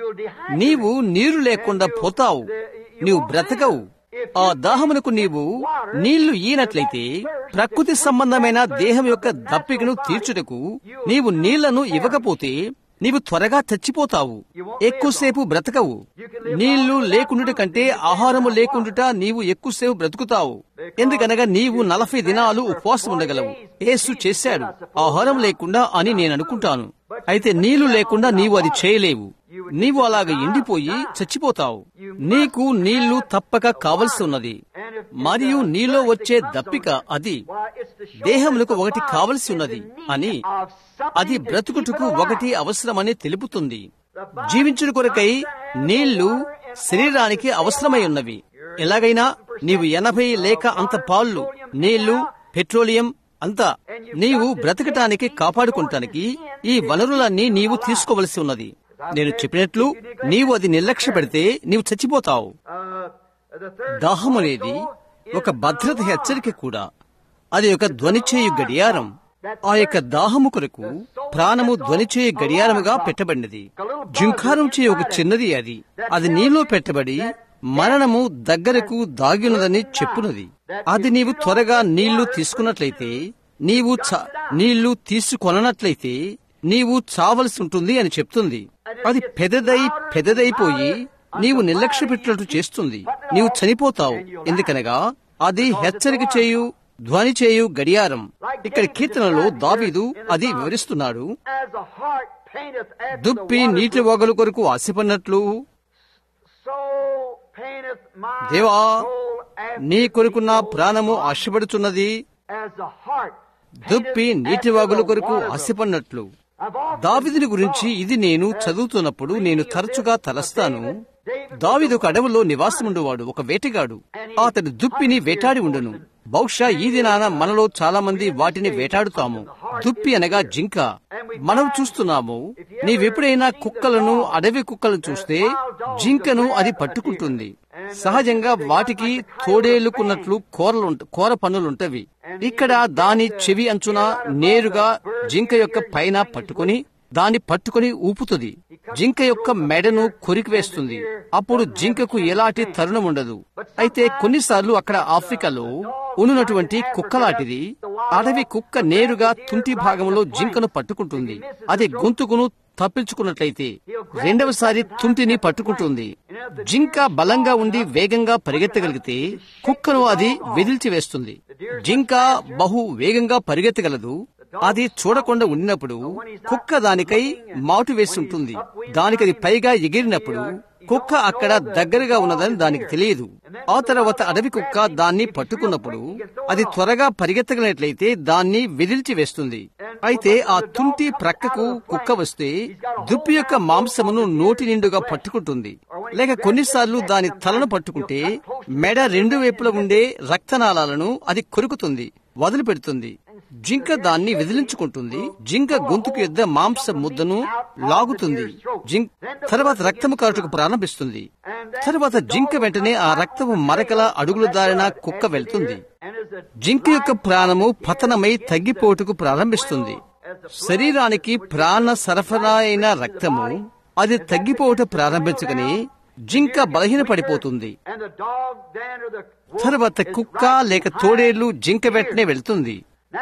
Speaker 1: నీవు నీరు లేకుండా పోతావు నీవు బ్రతకవు ఆ దాహమునకు నీవు నీళ్లు ఈనట్లయితే ప్రకృతి సంబంధమైన దేహం యొక్క దప్పికను తీర్చుటకు నీవు నీళ్లను ఇవ్వకపోతే నీవు త్వరగా చచ్చిపోతావు ఎక్కువసేపు బ్రతకవు నీళ్లు లేకుండుట కంటే ఆహారము లేకుండుట నీవు ఎక్కువసేపు బ్రతుకుతావు ఎందుకనగా నీవు నలభై దినాలు ఉపవాసం ఉండగలవు యేసు చేశాడు ఆహారం లేకుండా అని నేను అనుకుంటాను అయితే నీళ్లు లేకుండా నీవు అది చేయలేవు నీవు అలాగ ఎండిపోయి చచ్చిపోతావు నీకు నీళ్లు తప్పక కావలసి ఉన్నది మరియు నీలో వచ్చే దప్పిక అది దేహములకు ఒకటి కావలసి ఉన్నది అని అది బ్రతుకుటకు ఒకటి అవసరమని తెలుపుతుంది జీవించుట కొరకై నీళ్లు శరీరానికి అవసరమై ఉన్నవి ఎలాగైనా నీవు ఎనభై లేక అంత పాళ్ళు నీళ్లు పెట్రోలియం అంతా నీవు బ్రతకటానికి కాపాడుకుంటానికి ఈ వనరులన్నీ నీవు తీసుకోవలసి ఉన్నది నేను చెప్పినట్లు నీవు అది నిర్లక్ష్య పెడితే నీవు చచ్చిపోతావు దాహం అనేది ఒక భద్రత హెచ్చరిక కూడా అది ఒక ధ్వని చేయు గడియారం ఆ యొక్క దాహము కొరకు ప్రాణము ధ్వని చేయు గడియారముగా పెట్టబడినది జింకారం చేయ ఒక చిన్నది అది అది నీలో పెట్టబడి మరణము దగ్గరకు దాగినదని చెప్పునది అది నీవు త్వరగా నీళ్లు తీసుకున్నట్లయితే నీవు చ- నీళ్లు తీసుకొననట్లయితే నీవు చావలసి ఉంటుంది అని చెప్తుంది అది పెద్దదై పెద్దదైపోయి నీవు నిర్లక్ష్య పెట్టినట్టు చేస్తుంది నీవు చనిపోతావు ఎందుకనగా అది హెచ్చరిక చేయు ధ్వని చేయు గడియారం ఇక్కడ కీర్తనలో దావీదు అది వివరిస్తున్నాడు
Speaker 2: As the heart painteth after the
Speaker 1: దుప్పి
Speaker 2: water
Speaker 1: నీటి
Speaker 2: brooks,
Speaker 1: వగలు కొరకు ఆశపడినట్లు
Speaker 2: so painteth my
Speaker 1: దేవా
Speaker 2: soul after
Speaker 1: నీ కొరకు నా
Speaker 2: thee, O
Speaker 1: ప్రాణము
Speaker 2: God.
Speaker 1: ఆశపడుచున్నది
Speaker 2: As the heart
Speaker 1: దుప్పి
Speaker 2: painteth
Speaker 1: నీటి
Speaker 2: after
Speaker 1: వాగుల
Speaker 2: the
Speaker 1: కొరకు
Speaker 2: water brooks.
Speaker 1: ఆశపడినట్లు
Speaker 2: I've often
Speaker 1: దావిదుని గురించి
Speaker 2: thought
Speaker 1: ఇది నేను
Speaker 2: that
Speaker 1: చదువుతున్నప్పుడు నేను
Speaker 2: reading of
Speaker 1: తరచుగా
Speaker 2: this
Speaker 1: తలస్తాను
Speaker 2: David- David
Speaker 1: దావీదు ఒక అడవుల్లో నివాసముండువాడు ఒక వేటగాడు అతడు దుప్పిని వేటాడి ఉండును బహుశా ఈ దినాన మనలో చాలా మంది వాటిని వేటాడుతాము దుప్పి అనగా జింక మనం చూస్తున్నాము నీవెప్పుడైనా కుక్కలను అడవి కుక్కలను చూస్తే జింకను అది పట్టుకుంటుంది సహజంగా వాటికి తోడేలుకున్నట్లు కూరలు కూర పన్నులుంటవి ఇక్కడ దాని చెవి అంచున నేరుగా జింక యొక్క పైన పట్టుకొని దాన్ని పట్టుకొని ఊపుతుంది జింక యొక్క మెడను కొరికివేస్తుంది అప్పుడు జింకకు ఎలాంటి తరుణం ఉండదు అయితే కొన్నిసార్లు అక్కడ ఆఫ్రికాలో ఉన్నటువంటి కుక్కలాంటిది అడవి కుక్క నేరుగా తుంటి భాగంలో జింకను పట్టుకుంటుంది అది గొంతుకును తప్పించుకున్నట్లయితే రెండవసారి తుంటిని పట్టుకుంటుంది జింక బలంగా ఉండి వేగంగా పరిగెత్తగలిగితే కుక్కను అది వెదిల్చి వేస్తుంది జింక బహు వేగంగా పరిగెత్తగలదు అది చూడకుండా ఉండినప్పుడు కుక్క దానికై మాటు వేసి ఉంటుంది దానికి అది పైగా ఎగిరినప్పుడు కుక్క అక్కడ దగ్గరగా ఉన్నదని దానికి తెలియదు ఆ తర్వాత అడవి కుక్క దాన్ని పట్టుకున్నప్పుడు అది త్వరగా పరిగెత్తగలిగినట్లయితే దాన్ని వెదిల్చి వేస్తుంది అయితే ఆ తుంటి ప్రక్కకు కుక్క వస్తే దుప్పి యొక్క మాంసమును నోటి నిండుగా పట్టుకుంటుంది లేక కొన్నిసార్లు దాని తలను పట్టుకుంటే మెడ రెండు వైపులా ఉండే రక్తనాళాలను అది కొరుకుతుంది వదిలిపెడుతుంది జింక దాన్ని విదిలించుకుంటుంది జింక గొంతుకు యొద్ద మాంస ముద్దను లాగుతుంది జింక్ తర్వాత రక్తము కాటుకు ప్రారంభిస్తుంది తర్వాత జింక వెంటనే ఆ రక్తము మరకల అడుగులు దారిన కుక్క వెళ్తుంది జింక యొక్క ప్రాణము పతనమై తగ్గిపోటుకు ప్రారంభిస్తుంది శరీరానికి ప్రాణ సరఫరా అయిన రక్తము అది తగ్గిపోవట ప్రారంభించుకుని జింక బలహీన పడిపోతుంది తర్వాత కుక్క లేక తోడేళ్లు జింక వెంటనే వెళ్తుంది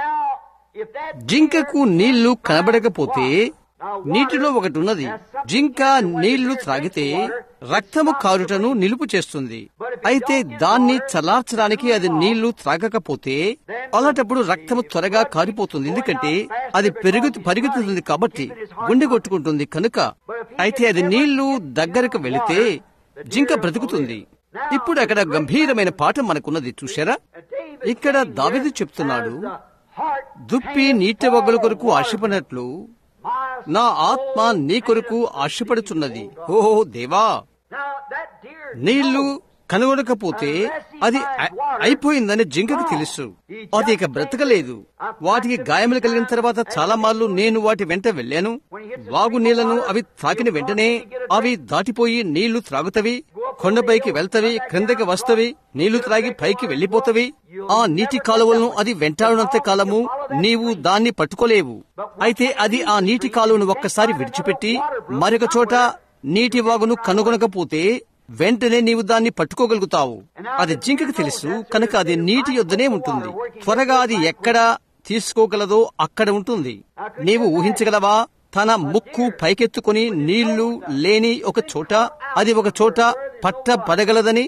Speaker 1: జింకకు నీళ్లు కనబడకపోతే నీటిలో ఒకటి ఉన్నది జింక నీళ్లు త్రాగితే రక్తము కారుటను నిలుపు చేస్తుంది అయితే దాన్ని చల్లార్చడానికి అది నీళ్లు త్రాగకపోతే అలాంటప్పుడు రక్తము త్వరగా కారిపోతుంది ఎందుకంటే అది పెరుగు పరిగెత్తుతుంది కాబట్టి గుండె కొట్టుకుంటుంది కనుక అయితే అది నీళ్లు దగ్గరకు వెళితే జింక బ్రతుకుతుంది ఇప్పుడు అక్కడ గంభీరమైన పాఠం మనకున్నది చూశారా ఇక్కడ దావిది చెప్తున్నాడు దుప్పి నీటి వగ్గల కొరకు ఆశపడినట్లు నా ఆత్మ నీ కొరకు ఆశపడుచున్నది ఓహో దేవా నీళ్లు కనుగొనకపోతే అది అయిపోయిందని జింకకు తెలుసు అది ఇక బ్రతకలేదు వాటికి గాయములు కలిగిన తర్వాత చాలా మార్లు నేను వాటి వెంట వెళ్ళాను వాగు నీళ్లను అవి తాకిన వెంటనే అవి దాటిపోయి నీళ్లు త్రాగుతవి కొండపైకి వెళ్తవి క్రిందకి వస్తవి నీళ్లు త్రాగి పైకి వెళ్లిపోతవి ఆ నీటి కాలువలను అది వెంటాడినంత కాలము నీవు దాన్ని పట్టుకోలేవు అయితే అది ఆ నీటి కాలువను ఒక్కసారి విడిచిపెట్టి మరొక చోట నీటి వాగును కనుగొనకపోతే వెంటనే నీవు దాన్ని పట్టుకోగలుగుతావు అది జింకకు తెలుసు కనుక అది నీటి యొద్దనే ఉంటుంది త్వరగా అది ఎక్కడ తీసుకోగలదో అక్కడ ఉంటుంది నీవు ఊహించగలవా తన ముక్కు పైకెత్తుకుని నీళ్లు లేని ఒక చోట అది ఒక చోట పట్ట పడగలదని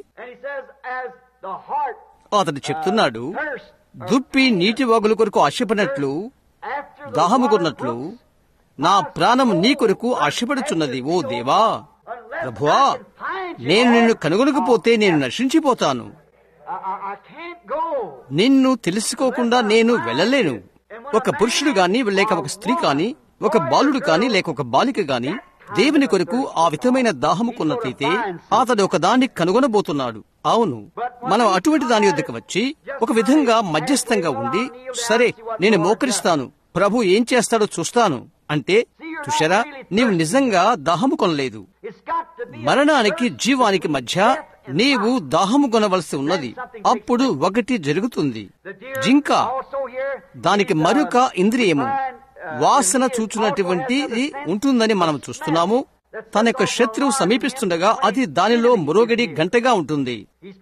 Speaker 1: అతడు చెప్తున్నాడు దుప్పి నీటి వాగుల కొరకు ఆశపడినట్లు దాహముకున్నట్లు నా ప్రాణం నీ కొరకు ఆశపడుచున్నది ఓ దేవా ప్రభువా నేను నిన్ను కనుగొనకపోతే నేను నశించిపోతాను నిన్ను తెలుసుకోకుండా నేను వెళ్ళలేను ఒక పురుషుడు గాని లేక ఒక స్త్రీ కాని ఒక బాలుడు కాని లేక ఒక బాలిక గాని దేవుని కొరకు ఆ విధమైన దాహముకున్నట్లయితే అతడు ఒక దాన్ని కనుగొనబోతున్నాడు అవును మనం అటువంటి దాని యొద్దకు వచ్చి ఒక విధంగా మధ్యస్థంగా ఉండి సరే నేను మోకరిస్తాను ప్రభు ఏం చేస్తాడో చూస్తాను అంటే చూశారా నీవు నిజంగా దాహము కొనలేదు మరణానికి జీవానికి మధ్య నీవు దాహము కొనవలసి ఉన్నది అప్పుడు ఒకటి జరుగుతుంది జింక దానికి మరొక ఇంద్రియము వాసన చూచున్నటువంటిది ఉంటుందని మనం చూస్తున్నాము తన యొక్క శత్రువు సమీపిస్తుండగా అది దానిలో మురోగడి గంటగా ఉంటుంది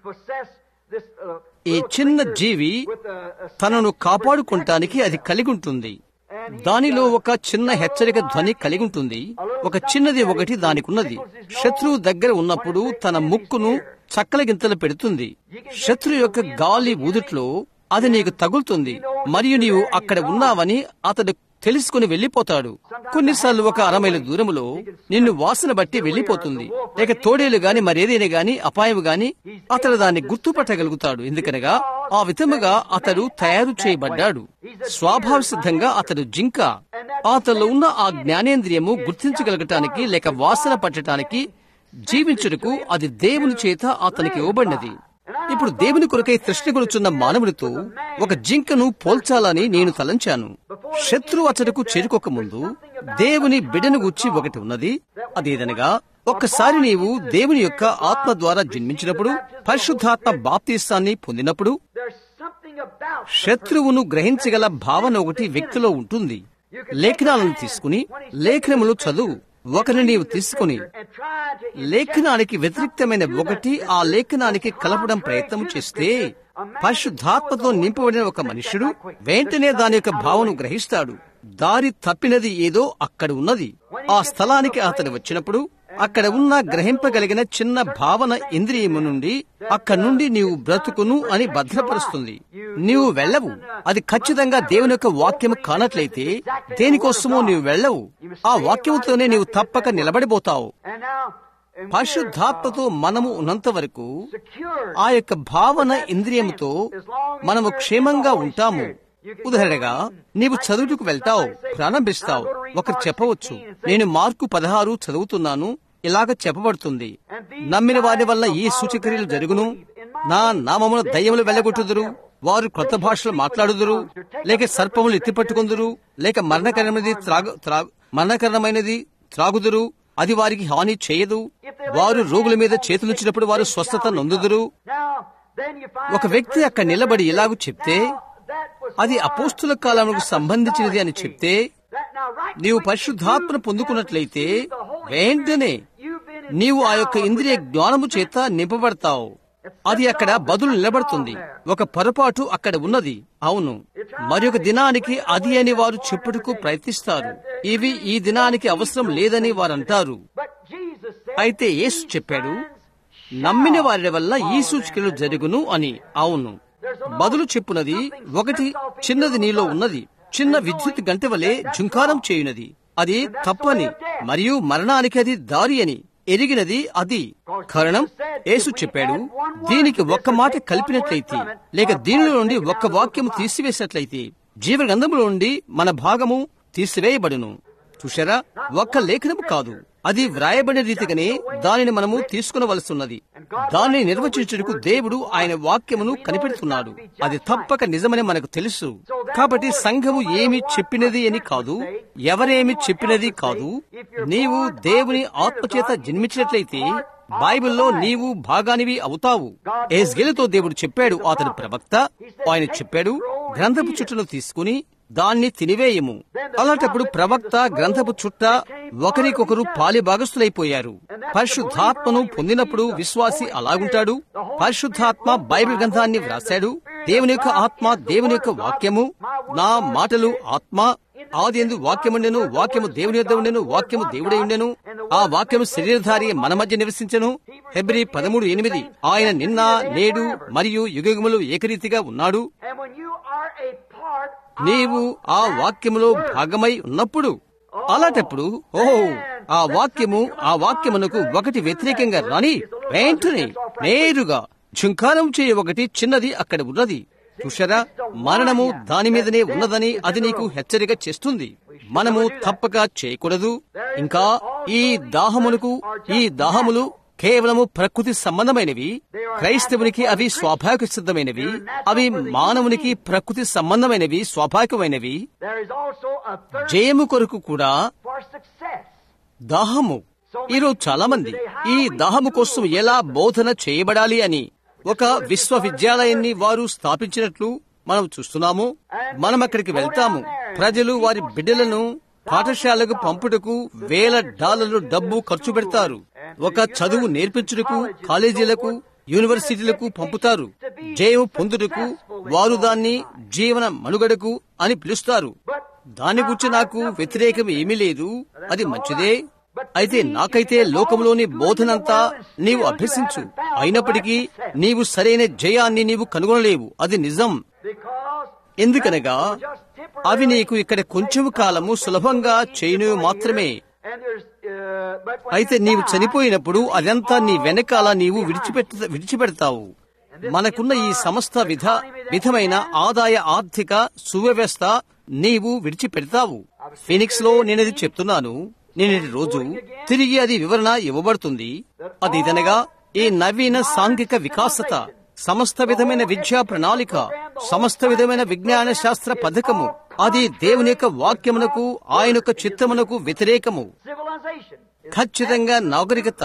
Speaker 1: ఈ చిన్న జీవి తనను కాపాడుకుంటానికి అది కలిగి ఉంటుంది దానిలో ఒక చిన్న హెచ్చరిక ధ్వని కలిగి ఉంటుంది ఒక చిన్నది ఒకటి దానికున్నది శత్రువు దగ్గర ఉన్నప్పుడు తన ముక్కును చక్కల గింతలు పెడుతుంది శత్రు యొక్క గాలి ఊదుట్లో అది నీకు తగులుతుంది మరియు నీవు అక్కడ ఉన్నావని అతడు తెలుసుకుని వెళ్లిపోతాడు కొన్నిసార్లు ఒక అరమైల దూరములో నిన్ను వాసన బట్టి వెళ్లిపోతుంది లేక తోడేలు గాని మరేదైనా గాని అపాయం గాని అతడు దాన్ని గుర్తుపట్టగలుగుతాడు ఎందుకనగా ఆ విధముగా అతడు తయారు చేయబడ్డాడు స్వాభావ సిద్ధంగా అతడు జింక అతలో ఉన్న ఆ జ్ఞానేంద్రియము గుర్తించగలగటానికి లేక వాసన పట్టడానికి జీవించుటకు అది దేవుని చేత అతనికి ఇవ్వబడినది ఇప్పుడు దేవుని కొరకై తృష్ణ కొలుచున్న మానవుడితో ఒక జింకను పోల్చాలని నేను తలంచాను శత్రు అతడుకు చేరుకోక ముందు దేవుని బిడను గుచ్చి ఒకటి ఉన్నది అదేదనగా ఒక్కసారి నీవు దేవుని యొక్క ఆత్మ ద్వారా జన్మించినప్పుడు పరిశుద్ధాత్మ బాప్తీస్తాన్ని పొందినప్పుడు
Speaker 2: There's something about the
Speaker 1: శత్రువును గ్రహించగల భావన ఒకటి వ్యక్తిలో ఉంటుంది లేఖనాలను తీసుకుని లేఖనములు చదువు ఒకరిని నీవు తీసుకుని
Speaker 2: and trying to
Speaker 1: లేఖనానికి వ్యతిరేక్తమైన ఒకటి ఆ లేఖనానికి కలపడం ప్రయత్నం చేస్తే పరిశుద్ధాత్మతో నింపబడిన ఒక మనుష్యుడు వెంటనే దాని యొక్క భావన గ్రహిస్తాడు దారి తప్పినది ఏదో అక్కడ ఉన్నది ఆ స్థలానికి అతడు వచ్చినప్పుడు అక్కడ ఉన్న గ్రహింపగలిగిన చిన్న భావన ఇంద్రియము నుండి అక్కడి నుండి నీవు బ్రతుకును అని భద్రపరుస్తుంది నీవు వెళ్ళవు అది ఖచ్చితంగా దేవుని యొక్క వాక్యము కానట్లయితే దేనికోసమో నీవు వెళ్ళవు ఆ వాక్యముతోనే నీవు తప్పక నిలబడిపోతావు
Speaker 2: and now and we're,
Speaker 1: పరిశుద్ధాత్మతో మనము ఉన్నంత వరకు
Speaker 2: secure
Speaker 1: ఆ యొక్క భావన ఇంద్రియముతో మనము క్షేమంగా ఉంటాము ఉదాహరణగా నీవు చదువుకు వెళ్తావు ప్రారంభిస్తావు ఒకరు చెప్పవచ్చు నేను మార్కు పదహారు చదువుతున్నాను ఇలాగ చెప్పబడుతుంది నమ్మిన వారి వల్ల ఈ సూచక్రియలు జరుగును నా నామమున దయ్యములు వెళ్ళగొట్టుదురు వారు కొత్త భాషలు మాట్లాడుదురు లేక సర్పములు ఎత్తిపట్టుకుందురు లేక మరణకరమైనది త్రాగు త్రాగు మరణకరమైనది త్రాగుదురు అది వారికి హాని చేయదు వారు రోగుల మీద చేతులుంచినప్పుడు వారు స్వస్థత నొందుదురు
Speaker 2: now then you find
Speaker 1: ఒక వ్యక్తి అక్కడ నిలబడి ఇలాగూ చెప్తే
Speaker 2: that was
Speaker 1: అది అపోస్తుల కాలముకు సంబంధించినది అని చెప్తే
Speaker 2: that now right
Speaker 1: నీవు పరిశుద్ధాత్మను పొందుకున్నట్లయితే వెంటనే
Speaker 2: you've been in
Speaker 1: నీవు ఆ యొక్క ఇంద్రియ జ్ఞానము చేత నింపబడతావు అది అక్కడ బదులు నిలబడుతుంది ఒక పొరపాటు అక్కడ ఉన్నది అవును మరొక దినానికి అది అని వారు చెప్పుటకు ప్రయత్నిస్తారు ఇవి ఈ దినానికి అవసరం లేదని వారు అంటారు
Speaker 2: but Jesus said
Speaker 1: అయితే యేసు చెప్పాడు నమ్మిన వారి వల్ల ఈ సూచికలు జరుగును అని అవును బదులు చెప్పునది ఒకటి చిన్నది నీలో ఉన్నది చిన్న విద్యుత్ గంట వలె ఝుంకారం చేయునది అది తప్పని మరియు మరణానికి అది దారి అని ఎరిగినది అది కారణం యేసు చెప్పాడు దీనికి ఒక్క మాట కలిపినట్లయితే లేక దీనిలో నుండి ఒక్క వాక్యము తీసివేసినట్లయితే జీవగంధములో నుండి మన భాగము తీసివేయబడును చూశారా ఒక్క లేఖనము కాదు అది వ్రాయబడిన రీతిగానే దానిని మనము తీసుకునవలసిన్నది దానిని నిర్వచించుటకు దేవుడు ఆయన వాక్యమును కనిపెడుతున్నాడు అది తప్పక నిజమని మనకు తెలుసు కాబట్టి సంఘము ఏమి చెప్పినది అని కాదు ఎవరేమి చెప్పినది కాదు నీవు దేవుని ఆత్మచేత జన్మించినట్లయితే బైబిల్లో నీవు భాగానివి అవుతావు ఏస్గేలుతో దేవుడు చెప్పాడు అతడు ప్రవక్త ఆయన చెప్పాడు గ్రంథపు చుట్టను తీసుకుని దాన్ని తినివేయము అలాంటప్పుడు ప్రవక్త గ్రంథపు చుట్ట ఒకరికొకరు పాలి భాగస్థులైపోయారు పరిశుద్ధాత్మను పొందినప్పుడు విశ్వాసి అలాగుంటాడు పరిశుద్ధాత్మ బైబిల్ గ్రంథాన్ని వ్రాశాడు దేవుని యొక్క ఆత్మ దేవుని యొక్క వాక్యము నా మాటలు ఆత్మ ఆది ఎందు వాక్యముండెను వాక్యము దేవుని యొద్ద ఉండెను వాక్యము దేవుడై ఉండెను ఆ వాక్యము శరీరధారి మన మధ్య నివసించెను హెబ్రి పదమూడు ఎనిమిది ఆయన నిన్న నేడు మరియు యుగములు ఏకరీతిగా ఉన్నాడు
Speaker 2: and when you are a part
Speaker 1: నీవు ఆ వాక్యములో భాగమై ఉన్నప్పుడు అలాంటప్పుడు ఓహో ఆ వాక్యము ఆ వాక్యమునకు ఒకటి వ్యతిరేకంగా రాని వెంటనే నేరుగా ఝుంకారం చేయ ఒకటి చిన్నది అక్కడ ఉన్నది చూశారా మరణము దాని మీదనే ఉన్నదని అది నీకు హెచ్చరిక చేస్తుంది మనము తప్పక చేయకూడదు ఇంకా ఈ దాహమునకు ఈ దాహములు కేవలము ప్రకృతి సంబంధమైనవి క్రైస్తవునికి అవి స్వాభావిక సిద్ధమైనవి అవి మానవునికి ప్రకృతి సంబంధమైనవి స్వాభావికమైనవి
Speaker 2: there is also a third
Speaker 1: జయము కొరకు కూడా
Speaker 2: for success
Speaker 1: దాహము ఈరోజు చాలా మంది ఈ దాహము కోసం ఎలా బోధన చేయబడాలి అని ఒక విశ్వవిద్యాలయాన్ని వారు స్థాపించినట్లు మనం చూస్తున్నాము మనం అక్కడికి వెళ్తాము ప్రజలు వారి బిడ్డలను పాఠశాలకు పంపుటకు వేల డాలర్లు డబ్బు ఖర్చు పెడతారు ఒక చదువు నేర్పించుటకు కాలేజీలకు యూనివర్సిటీలకు పంపుతారు జయము పొందుటకు వారు దాన్ని జీవన మనుగడకు అని పిలుస్తారు దాని గురించి నాకు వ్యతిరేకం ఏమీ లేదు అది మంచిదే అయితే నాకైతే లోకంలోని బోధనంతా నీవు అభ్యసించు అయినప్పటికీ నీవు సరైన జయాన్ని నీవు కనుగొనలేవు అది నిజం
Speaker 2: because
Speaker 1: ఎందుకనగా
Speaker 2: just temporary
Speaker 1: అవి నీకు ఇక్కడ కొంచెం కాలము సులభంగా చేయను మాత్రమే
Speaker 2: and there's uh, but when
Speaker 1: అయితే
Speaker 2: you
Speaker 1: నీవు
Speaker 2: die,
Speaker 1: చనిపోయినప్పుడు అదంతా నీ వెనకాల నీవు విడిచిపెట్ట విడిచిపెడతావు మనకున్న ఈ సమస్త విధ విధమైన ఆదాయ ఆర్థిక సువ్యవస్థ నీవు విడిచిపెడతావు ఫినిక్స్ లో నేనది చెప్తున్నాను నేటి రోజు తిరిగి అది వివరణ ఇవ్వబడుతుంది అది ఇదనగా ఈ నవీన సాంఘిక వికాసత సమస్త విధమైన విద్యా ప్రణాళిక సమస్త విధమైన విజ్ఞాన శాస్త్ర పథకము అది దేవుని యొక్క వాక్యమునకు ఆయన యొక్క చిత్తమునకు వ్యతిరేకము
Speaker 2: civilization.
Speaker 1: ఖచ్చితంగా నాగరికత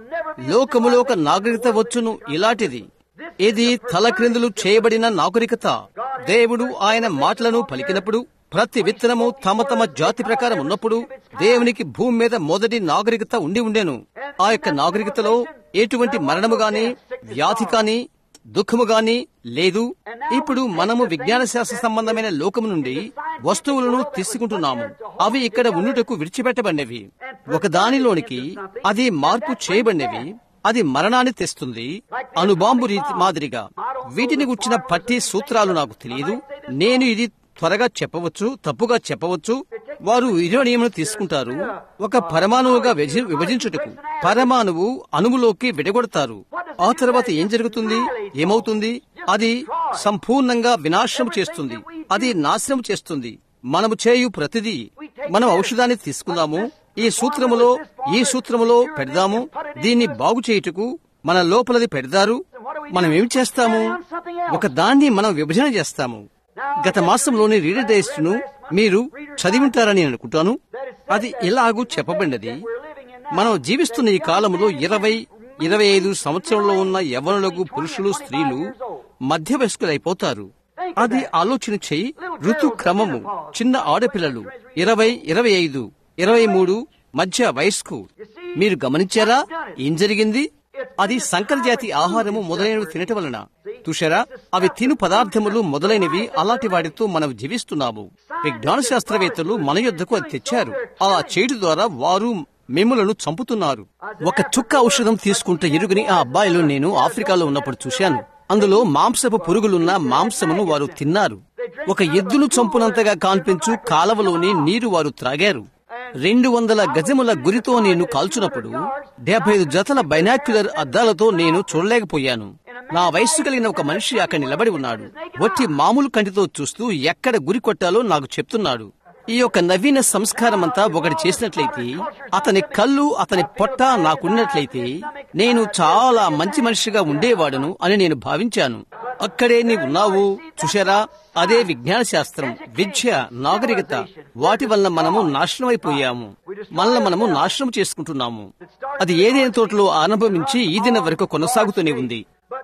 Speaker 1: లోకములో ఒక నాగరికత వచ్చును ఇలాంటిది ఇది తలక్రిందులు చేయబడిన నాగరికత దేవుడు ఆయన మాటలను పలికినప్పుడు ప్రతి విత్తనము తమ తమ జాతి ప్రకారం ఉన్నప్పుడు దేవునికి భూమి మీద మొదటి నాగరికత ఉండి ఉండెను ఆ యొక్క నాగరికతలో ఎటువంటి మరణము గాని వ్యాధి కాని దుఃఖము గాని లేదు ఇప్పుడు మనము విజ్ఞాన శాస్త్ర సంబంధమైన లోకము నుండి వస్తువులను తీసుకుంటున్నాము అవి ఇక్కడ ఉండుటకు విడిచిపెట్టబడినవి ఒక దానిలోనికి అది మార్పు చేయబడినవి అది మరణాన్ని తెస్తుంది అణుబాంబు రీతి మాదిరిగా వీటిని గుచ్చిన పట్టి సూత్రాలు నాకు తెలియదు నేను ఇది త్వరగా చెప్పవచ్చు తప్పుగా చెప్పవచ్చు వారు యురేనియంను తీసుకుంటారు ఒక పరమాణువుగా విభజి- విభజించుటకు పరమాణువు అణువులోకి విడగొడతారు ఆ తర్వాత ఏం జరుగుతుంది ఏమవుతుంది అది సంపూర్ణంగా వినాశనం చేస్తుంది అది నాశనం చేస్తుంది మనము చేయు ప్రతిదీ మనం ఔషధాన్ని తీసుకుందాము ఈ సూత్రములో ఈ సూత్రములో పెడదాము దీన్ని బాగు చేయుటకు మన లోపలది పెడతారు మనం ఏం చేస్తాము ఒక దాన్ని మనం విభజన చేస్తాము గత మాసంలోని రీడర్ డైస్ట్ ను మీరు చదివింటారని అనుకుంటాను అది ఎలాగూ చెప్పబడినది మనం జీవిస్తున్న ఈ కాలంలో ఇరవై ఇరవై ఐదు సంవత్సరంలో ఉన్న యవనులకు పురుషులు స్త్రీలు మధ్య వయస్కులైపోతారు అది ఆలోచన చేయి ఋతు క్రమము చిన్న ఆడపిల్లలు ఇరవై ఇరవై ఐదు ఇరవై మూడు మధ్య వయస్కు మీరు గమనించారా ఏం జరిగింది అది సంకర జాతి ఆహారము మొదలైనవి తినటం వలన తుషారా అవి తిను పదార్థములు మొదలైనవి అలాంటి వాటితో మనం జీవిస్తున్నాము విజ్ఞాన శాస్త్రవేత్తలు మన యుద్ధకు అది తెచ్చారు అలా చేయడం ద్వారా వారు మిమ్మలను చంపుతున్నారు ఒక చుక్క ఔషధం తీసుకుంటే ఎరుగుని ఆ అబ్బాయిలు నేను ఆఫ్రికాలో ఉన్నప్పుడు చూశాను అందులో మాంసపు పురుగులున్న మాంసమును వారు తిన్నారు ఒక ఎద్దును చంపునంతగా కాన్పించు కాలవలోని నీరు వారు త్రాగారు రెండు వందల గజముల గురితో నేను కాల్చున్నప్పుడు డెబ్బై ఐదు జతల బైనాక్యులర్ అద్దాలతో నేను చూడలేకపోయాను నా వయస్సు కలిగిన ఒక మనిషి అక్కడ నిలబడి ఉన్నాడు వట్టి మామూలు కంటితో చూస్తూ ఎక్కడ గురి కొట్టాలో నాకు చెప్తున్నాడు ఈ యొక్క నవీన సంస్కారం అంతా ఒకటి చేసినట్లయితే అతని కళ్ళు అతని పొట్ట నాకున్నట్లయితే నేను చాలా మంచి మనిషిగా ఉండేవాడును అని నేను భావించాను అక్కడే నీ ఉన్నావు చూశారా అదే విజ్ఞాన శాస్త్రం విద్య నాగరికత వాటి వల్ల మనము నాశనం అయిపోయాము మనల్ని మనము నాశనం చేసుకుంటున్నాము అది ఏదైనా తోటలో ఆరంభించి ఈ దిన వరకు కొనసాగుతూనే ఉంది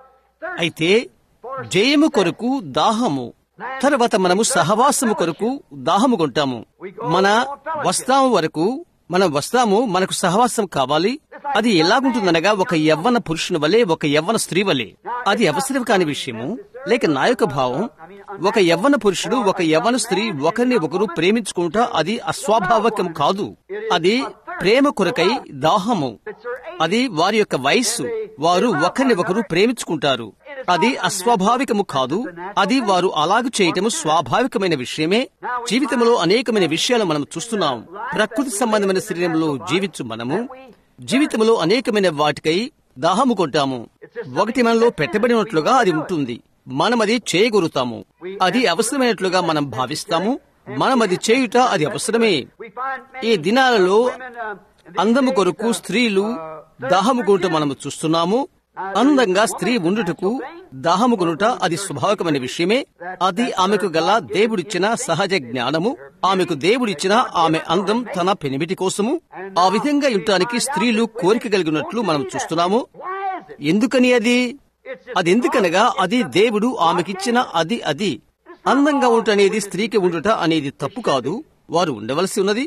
Speaker 1: అయితే జయము కొరకు దాహము తర్వాత మనము సహవాసము కొరకు దాహము కొంటాము మన వస్తాము వరకు మనం వస్తాము మనకు సహవాసం కావాలి అది ఎలాగుంటుందనగా ఒక యవ్వన పురుషుని వలె ఒక యవ్వన స్త్రీ వలె అది అవసరం కాని విషయము లేక నా యొక్క భావం ఒక యవ్వన పురుషుడు ఒక యవ్వన స్త్రీ ఒకరిని ఒకరు ప్రేమించుకుంటా అది అస్వాభావికం కాదు అది ప్రేమ కొరకై దాహము అది వారి యొక్క వయస్సు వారు ఒకరిని ఒకరు ప్రేమించుకుంటారు అది అస్వాభావికము కాదు అది వారు అలాగు చేయటము స్వాభావికమైన విషయమే జీవితంలో అనేకమైన విషయాలు మనం చూస్తున్నాం ప్రకృతి సంబంధమైన శరీరంలో జీవించు మనము జీవితంలో అనేకమైన వాటికై దాహము కొంటాము ఒకటి మనలో పెట్టబడినట్లుగా అది ఉంటుంది మనం అది చేయగలుగుతాము అది అవసరమైనట్లుగా మనం భావిస్తాము మనం అది చేయుట అది అవసరమే ఈ దినాలలో అందము కొరకు స్త్రీలు దాహము కొనుట మనము చూస్తున్నాము అందంగా స్త్రీ ఉండుటకు దాహము కొనుట అది స్వాభావికమైన విషయమే అది ఆమెకు గల దేవుడిచ్చిన సహజ జ్ఞానము ఆమెకు దేవుడిచ్చిన ఆమె అందం తన పెనిమిటి కోసము ఆ విధంగా ఉండటానికి స్త్రీలు కోరిక కలిగినట్లు మనం చూస్తున్నాము ఎందుకని అది అది ఎందుకనగా అది దేవుడు ఆమెకిచ్చిన అది అది అందంగా ఉంట అనేది స్త్రీకి ఉండుట అనేది తప్పు కాదు వారు ఉండవలసి ఉన్నది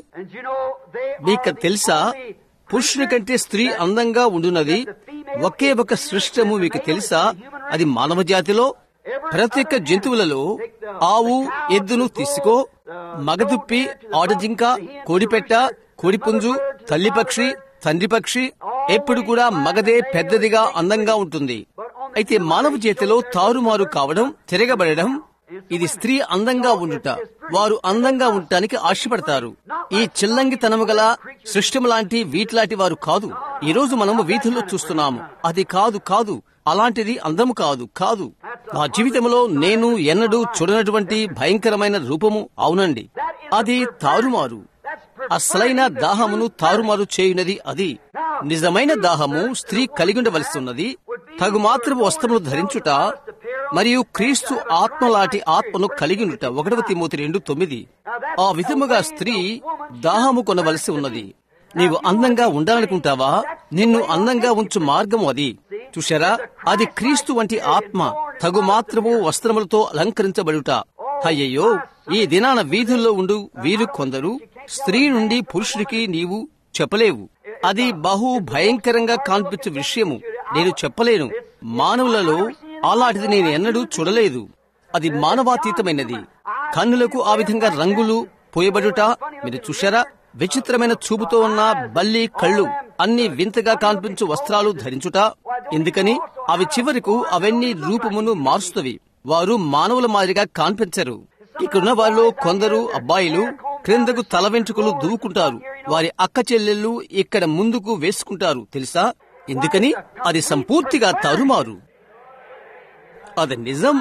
Speaker 1: మీకు తెలుసా పురుషుని కంటే స్త్రీ అందంగా ఉండున్నది ఒకే ఒక సృష్టము మీకు తెలుసా అది మానవ జాతిలో ప్రతి ఒక్క జంతువులలో ఆవు ఎద్దును తీసుకో మగదుప్పి ఆడజింక కోడిపెట్ట కోడిపుంజు తల్లి పక్షి తండ్రి పక్షి ఎప్పుడు కూడా మగదే పెద్దదిగా అందంగా ఉంటుంది అయితే మానవ చేతిలో తారుమారు కావడం తిరగబడడం ఇది స్త్రీ అందంగా ఉండుట వారు అందంగా ఉండటానికి ఆశపడతారు ఈ చిల్లంగితనము గల సృష్టం లాంటి వీటిలాంటి వారు కాదు ఈ రోజు మనము వీధుల్లో చూస్తున్నాము అది కాదు కాదు అలాంటిది అందము కాదు కాదు నా జీవితంలో నేను ఎన్నడూ చూడనటువంటి భయంకరమైన రూపము అవునండి అది తారుమారు అసలైన దాహమును తారుమారు చేయునది అది నిజమైన దాహము స్త్రీ కలిగి ఉండవలసి ఉన్నది తగు మాత్రపు వస్త్రములు ధరించుట మరియు క్రీస్తు ఆత్మలాంటి ఆత్మను కలిగి ఉండుట ఒకటవ తిమోతి రెండు తొమ్మిది ఆ విధముగా స్త్రీ దాహము కొనవలసి ఉన్నది నీవు అందంగా ఉండాలనుకుంటావా నిన్ను అందంగా ఉంచు మార్గం అది చూశారా అది క్రీస్తు వంటి ఆత్మ తగు మాత్రము వస్త్రములతో అలంకరించబడుట అయ్యయ్యో ఈ దినాన వీధుల్లో ఉండు వీరు కొందరు స్త్రీ నుండి పురుషుడికి నీవు చెప్పలేవు అది బహు భయంకరంగా కాన్పించే విషయము నేను చెప్పలేను మానవులలో అలాంటిది నేను ఎన్నడూ చూడలేదు అది మానవాతీతమైనది కన్నులకు ఆ విధంగా రంగులు పోయబడుట మీరు చూశారా విచిత్రమైన చూపుతో ఉన్న బల్లి కళ్ళు అన్ని వింతగా కనిపించు వస్త్రాలు ధరించుట ఎందుకని అవి చివరకు అవన్నీ రూపమును మారుస్తవి వారు మానవుల మాదిరిగా కాన్పించరు ఇక్కడున్న వారిలో కొందరు అబ్బాయిలు క్రిందకు తల వెంట్రుకలు దువ్వుకుంటారు వారి అక్క చెల్లెళ్ళు ఇక్కడ ముందుకు వేసుకుంటారు తెలుసా ఎందుకని అది సంపూర్తిగా తరుమారు అది నిజం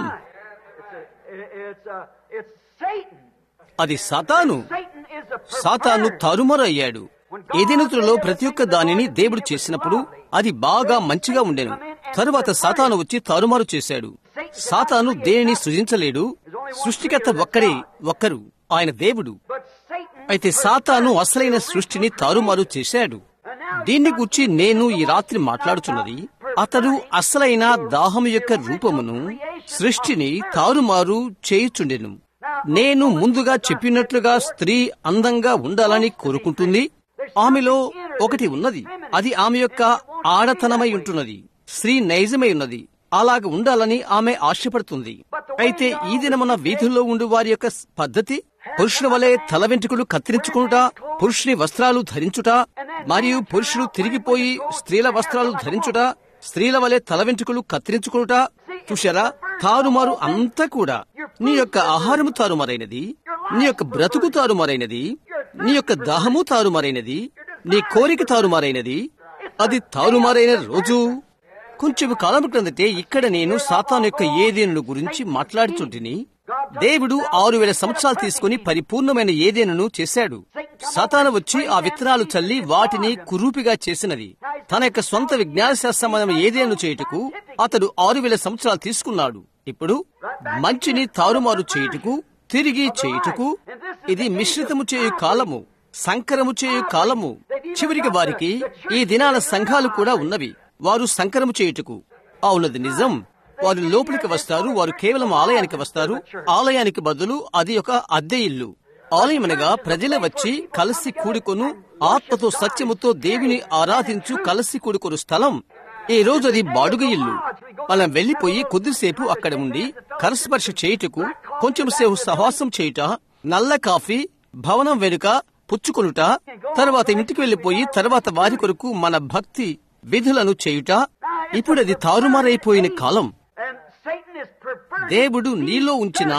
Speaker 2: It- It's, uh, it's Satan.
Speaker 1: అది సాతాను
Speaker 2: Satan is the
Speaker 1: సాతాను
Speaker 2: perverter.
Speaker 1: తారుమారు అయ్యాడు ఏదైనతులలో ప్రతి ఒక్క దానిని దేవుడు చేసినప్పుడు అది బాగా మంచిగా ఉండెను తరువాత సాతాను వచ్చి తారుమారు చేశాడు సాతాను దేనిని సృజించలేడు సృష్టికర్త ఒక్కడే ఒక్కరు ఆయన దేవుడు
Speaker 2: But Satan
Speaker 1: అయితే సాతాను అసలైన సృష్టిని తారుమారు చేశాడు దీన్ని గురించి నేను ఈ రాత్రి మాట్లాడుచున్నది అతడు అసలైన దాహం యొక్క రూపమును సృష్టిని తారుమారు చేయుచుండెను నేను ముందుగా చెప్పినట్లుగా స్త్రీ అందంగా ఉండాలని కోరుకుంటుంది ఆమెలో ఒకటి ఉన్నది అది ఆమె యొక్క ఆడతనమై ఉంటున్నది స్త్రీ నైజమై ఉన్నది అలాగ ఉండాలని ఆమె ఆశపడుతుంది అయితే ఈ దినమున వీధుల్లో ఉండు వారి యొక్క పద్ధతి పురుషుల వలె తల వెంట్రుకలు కత్తిరించుకునుట పురుషుని వస్త్రాలు ధరించుట మరియు పురుషులు తిరిగిపోయి స్త్రీల వస్త్రాలు ధరించుట స్త్రీల వలె తల వెంట్రుకలు కత్తిరించుకునుట చూశారా తారుమారు అంతా కూడా నీ యొక్క ఆహారము తారుమారైనది నీ యొక్క బ్రతుకు తారుమారైనది నీ యొక్క దాహము తారుమారైనది నీ కోరిక తారుమారైనది అది తారుమారైన రోజు కొంచెం కాలం క్రిందటే ఇక్కడ నేను సాతాను యొక్క ఏదేను గురించి మాట్లాడుచుంటిని దేవుడు ఆరు వేల సంవత్సరాలు తీసుకుని పరిపూర్ణమైన ఏదేనును చేశాడు సాతాను వచ్చి ఆ విత్తనాలు చల్లి వాటిని కురూపిగా చేసినది తన యొక్క సొంత విజ్ఞాన శాస్త్రమైన ఏదేను చేయుటకు అతడు ఆరు వేల సంవత్సరాలు తీసుకున్నాడు ఇప్పుడు మంచిని తారుమారు చేయుటకు తిరిగి చేయుటకు ఇది మిశ్రితము చేయు కాలము సంకరము చేయు కాలము చివరికి వారికి ఈ దినాల సంఘాలు కూడా ఉన్నవి వారు సంకరము చేయుటకు అవునది నిజం వారు లోపలికి వస్తారు వారు కేవలం ఆలయానికి వస్తారు ఆలయానికి బదులు అది ఒక అద్దె ఇల్లు ఆలయమనగా ప్రజలు వచ్చి కలిసి కూడుకొను ఆత్మతో సత్యముతో దేవిని ఆరాధించు కలిసి కూడుకొను స్థలం ఈ రోజు అది బాడుగ ఇల్లు మనం వెళ్లిపోయి కొద్దిసేపు అక్కడ ఉండి కరస్పర్శ చేయుటకు కొంచెం సేపు సహవాసం చేయుట నల్ల కాఫీ భవనం వెనుక పుచ్చుకొనుట తర్వాత ఇంటికి వెళ్లిపోయి తర్వాత వారి కొరకు మన భక్తి విధులను చేయుట ఇప్పుడు అది తారుమారైపోయిన కాలం
Speaker 2: and Satan is perverted.
Speaker 1: దేవుడు నీలో ఉంచిన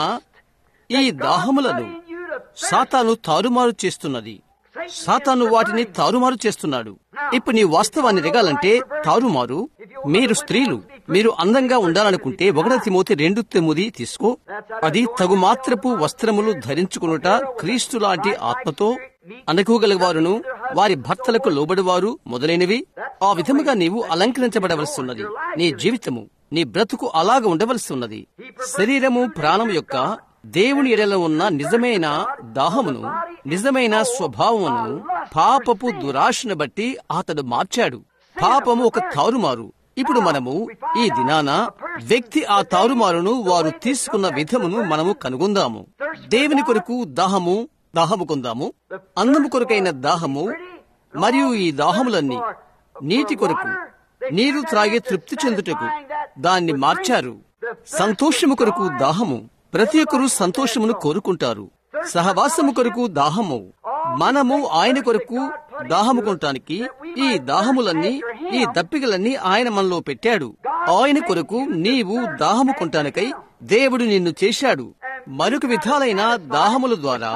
Speaker 1: ఈ దాహములను సాతాను తారుమారు చేస్తున్నది సాతాను వాటిని తారుమారు చేస్తున్నాడు ఇప్పుడు నీ వాస్తవాన్ని దిగాలంటే తారుమారు మీరు స్త్రీలు మీరు అందంగా ఉండాలనుకుంటే ఒకట తిమోతి రెండు తొమ్మిది తీసుకో అది తగు మాత్రపు వస్త్రములు ధరించుకునుట క్రీస్తు లాంటి ఆత్మతో అనుకోగలవారును వారి భర్తలకు లోబడివారు మొదలైనవి ఆ విధముగా నీవు అలంకరించబడవలసి ఉన్నది నీ జీవితము నీ బ్రతుకు అలాగ ఉండవలసి ఉన్నది శరీరము ప్రాణం యొక్క దేవుని ఎడల ఉన్న నిజమైన దాహమును నిజమైన స్వభావమును పాపపు దురాశను బట్టి అతడు మార్చాడు పాపము ఒక తారుమారు ఇప్పుడు మనము ఈ దినాన వ్యక్తి ఆ తారుమారును వారు తీసుకున్న విధమును మనము కనుగొందాము దేవుని కొరకు దాహము దాహము కొందాము అందము కొరకైన దాహము మరియు ఈ దాహములన్నీ నీటి కొరకు నీరు త్రాగే తృప్తి చెందుటకు దాన్ని మార్చారు సంతోషము కొరకు దాహము ప్రతి ఒక్కరూ సంతోషమును కోరుకుంటారు సహవాసము కొరకు దాహము మనము ఆయన కొరకు దాహము కొనటానికి ఈ దాహములన్నీ ఈ దప్పికలన్నీ ఆయన మనలో పెట్టాడు ఆయన కొరకు నీవు దాహము కొంటానికై దేవుడు నిన్ను చేశాడు మరొక విధాలైన దాహముల ద్వారా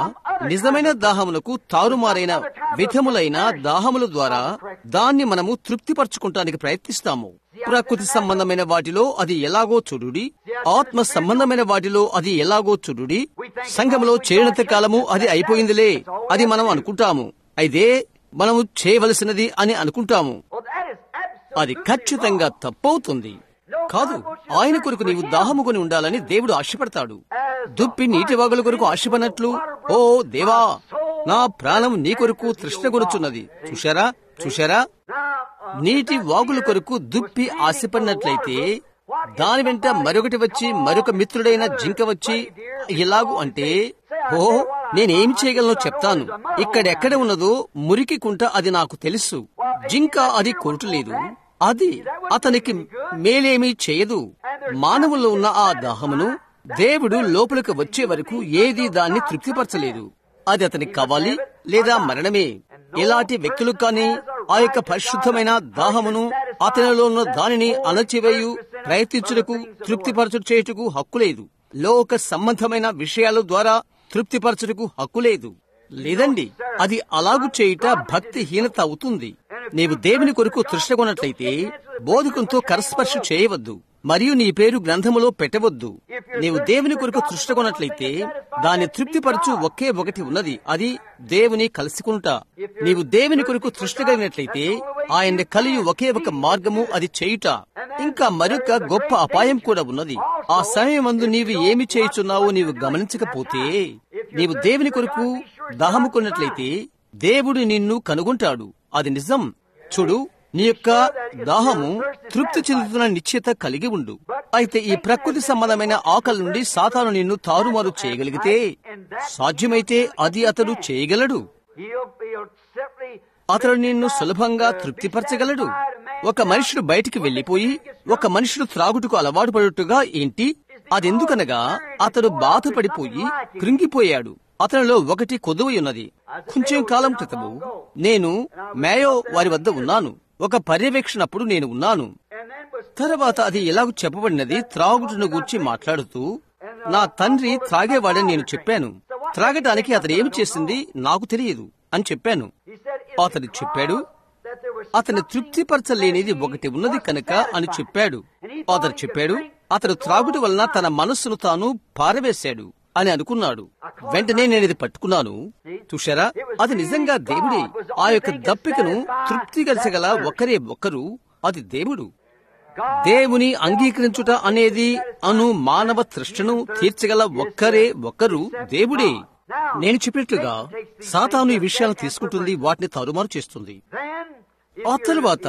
Speaker 1: నిజమైన దాహమునకు తారుమారైన విధములైన దాహముల ద్వారా దాన్ని మనము తృప్తిపరచుకుంటానికి ప్రయత్నిస్తాము ప్రకృతి సంబంధమైన వాటిలో అది ఎలాగో చూడుడి ఆత్మ సంబంధమైన వాటిలో అది ఎలాగో చూడుడి సంఘంలో చేరినంత కాలము అది అయిపోయిందిలే అది మనం అనుకుంటాము అయితే మనము చేయవలసినది అని అనుకుంటాము
Speaker 2: Well, that is absolutely
Speaker 1: అది ఖచ్చితంగా తప్పవుతుంది కాదు ఆయన కొరకు నీవు దాహము కొని ఉండాలని దేవుడు ఆశపడతాడు దుప్పి నీటి వాగుల కొరకు ఆశపడినట్లు ఓ దేవా నా ప్రాణం నీ కొరకు తృష్ణ కొనుచున్నది చూశారా చూశారా
Speaker 2: Now, uh,
Speaker 1: నీటి వాగుల కొరకు దుప్పి ఆశపడినట్లయితే దాని వెంట మరొకటి వచ్చి మరొక మిత్రుడైన జింక వచ్చి ఎలాగు అంటే ఓ నేనేం చేయగలనో చెప్తాను ఇక్కడెక్కడ ఉన్నదో మురికి కుంట అది నాకు తెలుసు జింక అది కొరటలేదు అది అతనికి మేలేమీ చేయదు మానవుల్లో ఉన్న ఆ దాహమును దేవుడు లోపలికి వచ్చే వరకు ఏది దాన్ని తృప్తిపరచలేదు అది అతనికి కావాలి లేదా మరణమే ఎలాంటి వ్యక్తులు కానీ ఆ యొక్క పరిశుద్ధమైన దాహమును అతనిలో ఉన్న దానిని అణచివేయు ప్రయత్నించుటకు తృప్తిపరచుట చేయుటకు హక్కు లేదు లోక సంబంధమైన విషయాల ద్వారా తృప్తిపరచుటకు హక్కు లేదు లేదండి అది అలాగు చేయుట భక్తిహీనత అవుతుంది నీవు దేవుని కొరకు తృష్ణగొన్నట్లయితే బోధకంతో కరస్పర్శ చేయవద్దు మరియు నీ పేరు గ్రంథములో పెట్టవద్దు నీవు దేవుని కొరకు తృష్ణగొన్నట్లయితే దాన్ని తృప్తిపరచు ఒకే ఒకటి ఉన్నది అది దేవుని కలుసుకుంటా నీవు దేవుని కొరకు తృష్ణగలిగినట్లయితే ఆయన్ని కలిగి ఒకే ఒక మార్గము అది చేయుట ఇంకా మరొక గొప్ప అపాయం కూడా ఉన్నది ఆ సమయమందు నీవు ఏమి చేయుచున్నావో నీవు గమనించకపోతే నీవు దేవుని కొరకు దాహముకున్నట్లయితే దేవుడు నిన్ను కనుగొంటాడు అది నిజం చూడు నీ యొక్క దాహము తృప్తి చెందుతున్న నిశ్చయత కలిగి ఉండు అయితే ఈ ప్రకృతి సంబంధమైన ఆకలి నుండి సాతాను నిన్ను తారుమారు చేయగలిగితే సాధ్యమైతే అది అతడు చేయగలడు
Speaker 2: he'll, he'll simply
Speaker 1: అతడు నిన్ను సులభంగా తృప్తిపరచగలడు ఒక మనుషుడు బయటికి వెళ్లిపోయి ఒక మనుషుడు త్రాగుటకు అలవాటు పడుట్టుగా ఏంటి అదెందుకనగా అతడు బాధపడిపోయి కృంగిపోయాడు అతనిలో ఒకటి కొదువై ఉన్నది కొంచెం కాలం క్రితము నేను మేయో వారి వద్ద ఉన్నాను ఒక పర్యవేక్షణప్పుడు నేను ఉన్నాను
Speaker 2: and then was
Speaker 1: తర్వాత అది ఎలాగో చెప్పబడినది త్రాగుడును గూర్చి మాట్లాడుతూ నా తండ్రి త్రాగేవాడని నేను చెప్పాను త్రాగటానికి అతను ఏమి చేసింది నాకు తెలియదు అని చెప్పాను
Speaker 2: he said it
Speaker 1: అతడు చెప్పాడు
Speaker 2: that there was
Speaker 1: అతని తృప్తిపరచలేనిది ఒకటి ఉన్నది కనుక అని చెప్పాడు అతడు చెప్పాడు అతడు త్రాగుడు వలన తన మనస్సును తాను పారవేశాడు అని అనుకున్నాడు వెంటనే నేను ఇది పట్టుకున్నాను చూశారా అది నిజంగా దేవుడే ఆ యొక్క దప్పికను తృప్తిగలచగల ఒకరే ఒకరు అది దేవుడు దేవుని అంగీకరించుట అనేది అను మానవ తృష్ణను తీర్చగల ఒక్కరే ఒక్కరు దేవుడే నేను చెప్పినట్లుగా సాతాను ఈ విషయాలను తీసుకుంటుంది వాటిని తారుమారు చేస్తుంది
Speaker 2: then
Speaker 1: ఆ తరువాత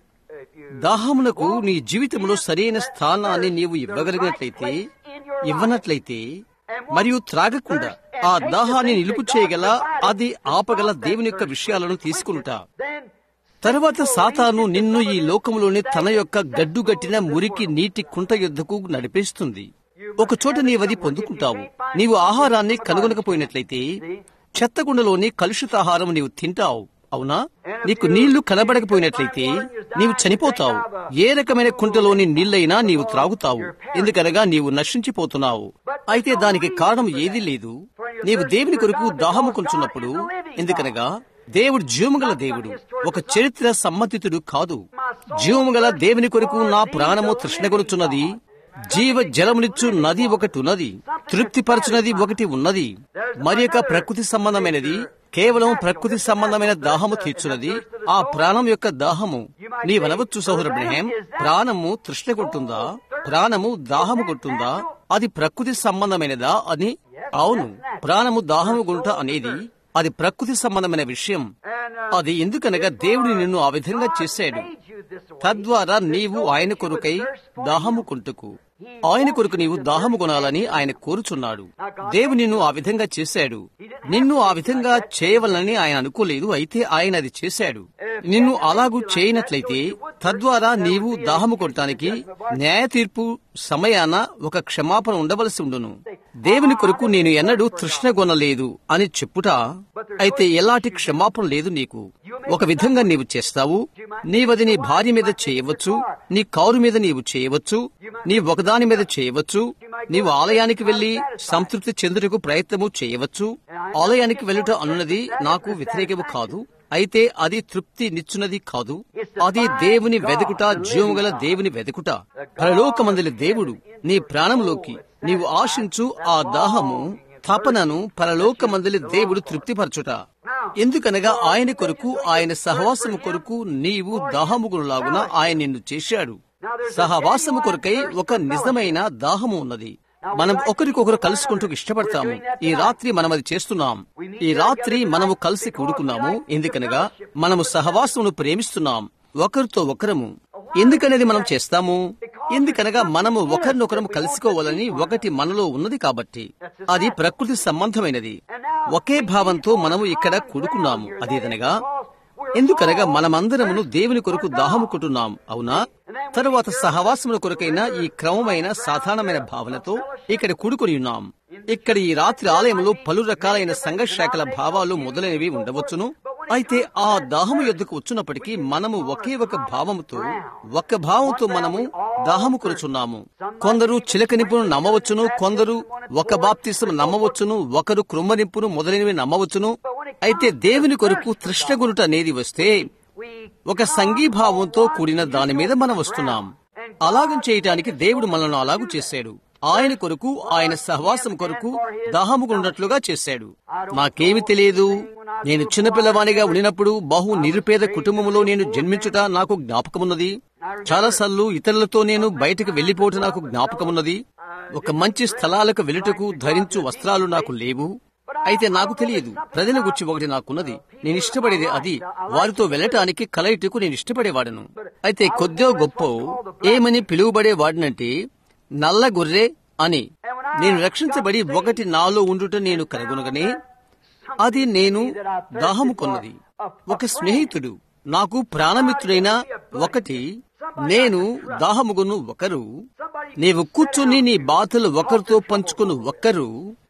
Speaker 1: దాహమునకు నీ జీవితంలో సరైన స్థానాన్ని నీవు ఇవ్వగలిగినట్లయితే ఇవ్వనట్లయితే మరియు త్రాగకుండా ఆ దాహాన్ని నిలుపు చేయగల అది ఆపగల దేవుని యొక్క విషయాలను తీసుకుంటా
Speaker 2: then
Speaker 1: తరువాత సాతాను నిన్ను ఈ లోకములోని తన యొక్క గడ్డుగట్టిన మురికి నీటి కుంట యుద్ధకు నడిపిస్తుంది ఒక చోట నీవది పొందుకుంటావు నీవు ఆహారాన్ని కనుగొనకపోయినట్లయితే చెత్తగుండలోని కలుషిత ఆహారం నీవు తింటావు అవునా నీకు నీళ్లు కనబడకపోయినట్లయితే నీవు చనిపోతావు ఏ రకమైన కుంటలోని నీళ్లైనా నీవు త్రాగుతావు ఎందుకనగా నీవు నశించిపోతున్నావు అయితే దానికి కారణం ఏదీ లేదు నీవు దేవుని కొరకు దాహము కొంచున్నప్పుడు ఎందుకనగా దేవుడు జీవముగల దేవుడు ఒక చరిత్ర సమ్మతితుడు కాదు జీవముగల దేవుని కొరకు నా ప్రాణము తృష్ణగొనుచున్నది జీవ జలమునిచ్చు నది ఒకటి ఉన్నది తృప్తిపరచునది ఒకటి ఉన్నది మరి యొక్క ప్రకృతి సంబంధమైనది కేవలం ప్రకృతి సంబంధమైన దాహము తీర్చున్నది ఆ ప్రాణం యొక్క దాహము నీవనవచ్చు సహోదర బ్రహ్యం ప్రాణము తృష్ణ కొట్టుందా ప్రాణము దాహము కొట్టుందా అది ప్రకృతి సంబంధమైనదా అని అవును ప్రాణము దాహము గుంట అనేది అది ప్రకృతి సంబంధమైన విషయం అది ఎందుకనగా దేవుడు నిన్ను ఆ విధంగా చేశాడు తద్వారా నీవు ఆయన కొరకై దాహము కొంటుకు ఆయన కొరకు నీవు దాహము కొనాలని ఆయన కోరుచున్నాడు దేవుడు నిన్ను ఆ విధంగా చేశాడు నిన్ను ఆ విధంగా చేయవలనని ఆయన అనుకోలేదు అయితే ఆయన అది చేశాడు నిన్ను అలాగూ చేయనట్లయితే తద్వారా నీవు దాహము కొనటానికి న్యాయ తీర్పు సమయాన ఒక క్షమాపణ ఉండవలసి ఉండును దేవుని కొరకు నేను ఎన్నడూ తృష్ణగొనలేదు అని చెప్పుట అయితే ఎలాంటి క్షమాపణ లేదు నీకు ఒక విధంగా నీవు చేస్తావు నీవది నీ భార్య మీద చేయవచ్చు నీ కారు మీద నీవు చేయవచ్చు నీ ఒకదాని మీద చేయవచ్చు నీవు ఆలయానికి వెళ్లి సంతృప్తి చెందుటకు ప్రయత్నము చేయవచ్చు ఆలయానికి వెళ్ళుట అన్నది నాకు వ్యతిరేకము కాదు అయితే అది తృప్తి నిచ్చున్నది కాదు అది దేవుని వెదుకుట జీవముగల దేవుని వెదుకుట పరలోకమందలి దేవుడు నీ ప్రాణంలోకి నీవు ఆశించు ఆ దాహము తపనను పరలోకమందలి దేవుడు తృప్తిపరచుట ఎందుకనగా ఆయన కొరకు ఆయన సహవాసము కొరకు నీవు దాహముగులాగున ఆయన నిన్ను చేశాడు సహవాసము కొరకై ఒక నిజమైన దాహము ఉన్నది మనం ఒకరికొకరు కలుసుకుంటూ ఇష్టపడతాము ఈ రాత్రి మనం అది చేస్తున్నాం ఈ రాత్రి మనము కలిసి కూడుకున్నాము ఎందుకనగా మనము సహవాసమును ప్రేమిస్తున్నాం ఒకరితో ఒకరము ఎందుకనేది మనం చేస్తాము ఎందుకనగా మనము ఒకరినొకరము కలుసుకోవాలని ఒకటి మనలో ఉన్నది కాబట్టి అది ప్రకృతి సంబంధమైనది ఒకే భావంతో మనము ఇక్కడ కూడుకున్నాము అదేదనగా ఎందుకనగా మనమందరమును దేవుని కొరకు దాహముకుంటున్నాం అవునా తరువాత సహవాసముల కొరకైన ఈ క్రమమైన సాధారణమైన భావనతో ఇక్కడ కూడుకుని ఉన్నాం ఇక్కడ ఈ రాత్రి ఆలయంలో పలు రకాలైన సంఘశాఖల భావాలు మొదలైనవి ఉండవచ్చును అయితే ఆ దాహము ఎద్దుకు వచ్చినప్పటికీ మనము ఒకే ఒక భావముతో ఒక్క భావంతో మనము దాహము కొనుచున్నాము కొందరు చిలకనింపును నమ్మవచ్చును కొందరు ఒక బాప్తిసం నమ్మవచ్చును ఒకరు కృమ్మనింపును మొదలైనవి నమ్మవచ్చును అయితే దేవుని కొరకు తృష్ణగురుట అనేది వస్తే ఒక సంఘీభావంతో కూడిన దాని మీద మనం వస్తున్నాం అలాగం చేయటానికి దేవుడు మనల్ని అలాగూ చేశాడు ఆయన కొరకు ఆయన సహవాసం కొరకు దాహము ఉన్నట్లుగా చేశాడు నాకేమి తెలియదు నేను చిన్నపిల్లవానిగా ఉండినప్పుడు బహు నిరుపేద కుటుంబంలో నేను జన్మించుట నాకు జ్ఞాపకమున్నది చాలాసార్లు ఇతరులతో నేను బయటకు వెళ్లిపోవటం నాకు జ్ఞాపకమున్నది ఒక మంచి స్థలాలకు వెలుటకు ధరించు వస్త్రాలు నాకు లేవు అయితే నాకు తెలియదు ప్రజల గురించి ఒకటి నాకున్నది నేను ఇష్టపడేది అది వారితో వెళ్ళటానికి కలయిటకు నేను ఇష్టపడేవాడను అయితే కొద్దో గొప్ప ఏమని పిలువబడే వాడినంటే నల్ల గొర్రె అని నేను రక్షించబడి ఒకటి నాలో ఉండుట నేను కనుగొనగానే అది నేను దాహము కొన్నది ఒక స్నేహితుడు నాకు ప్రాణమిత్రుడైన ఒకటి నేను దాహముగును ఒకరు నీవు కూర్చుని నీ బాధలు ఒకరితో పంచుకుని ఒక్కరు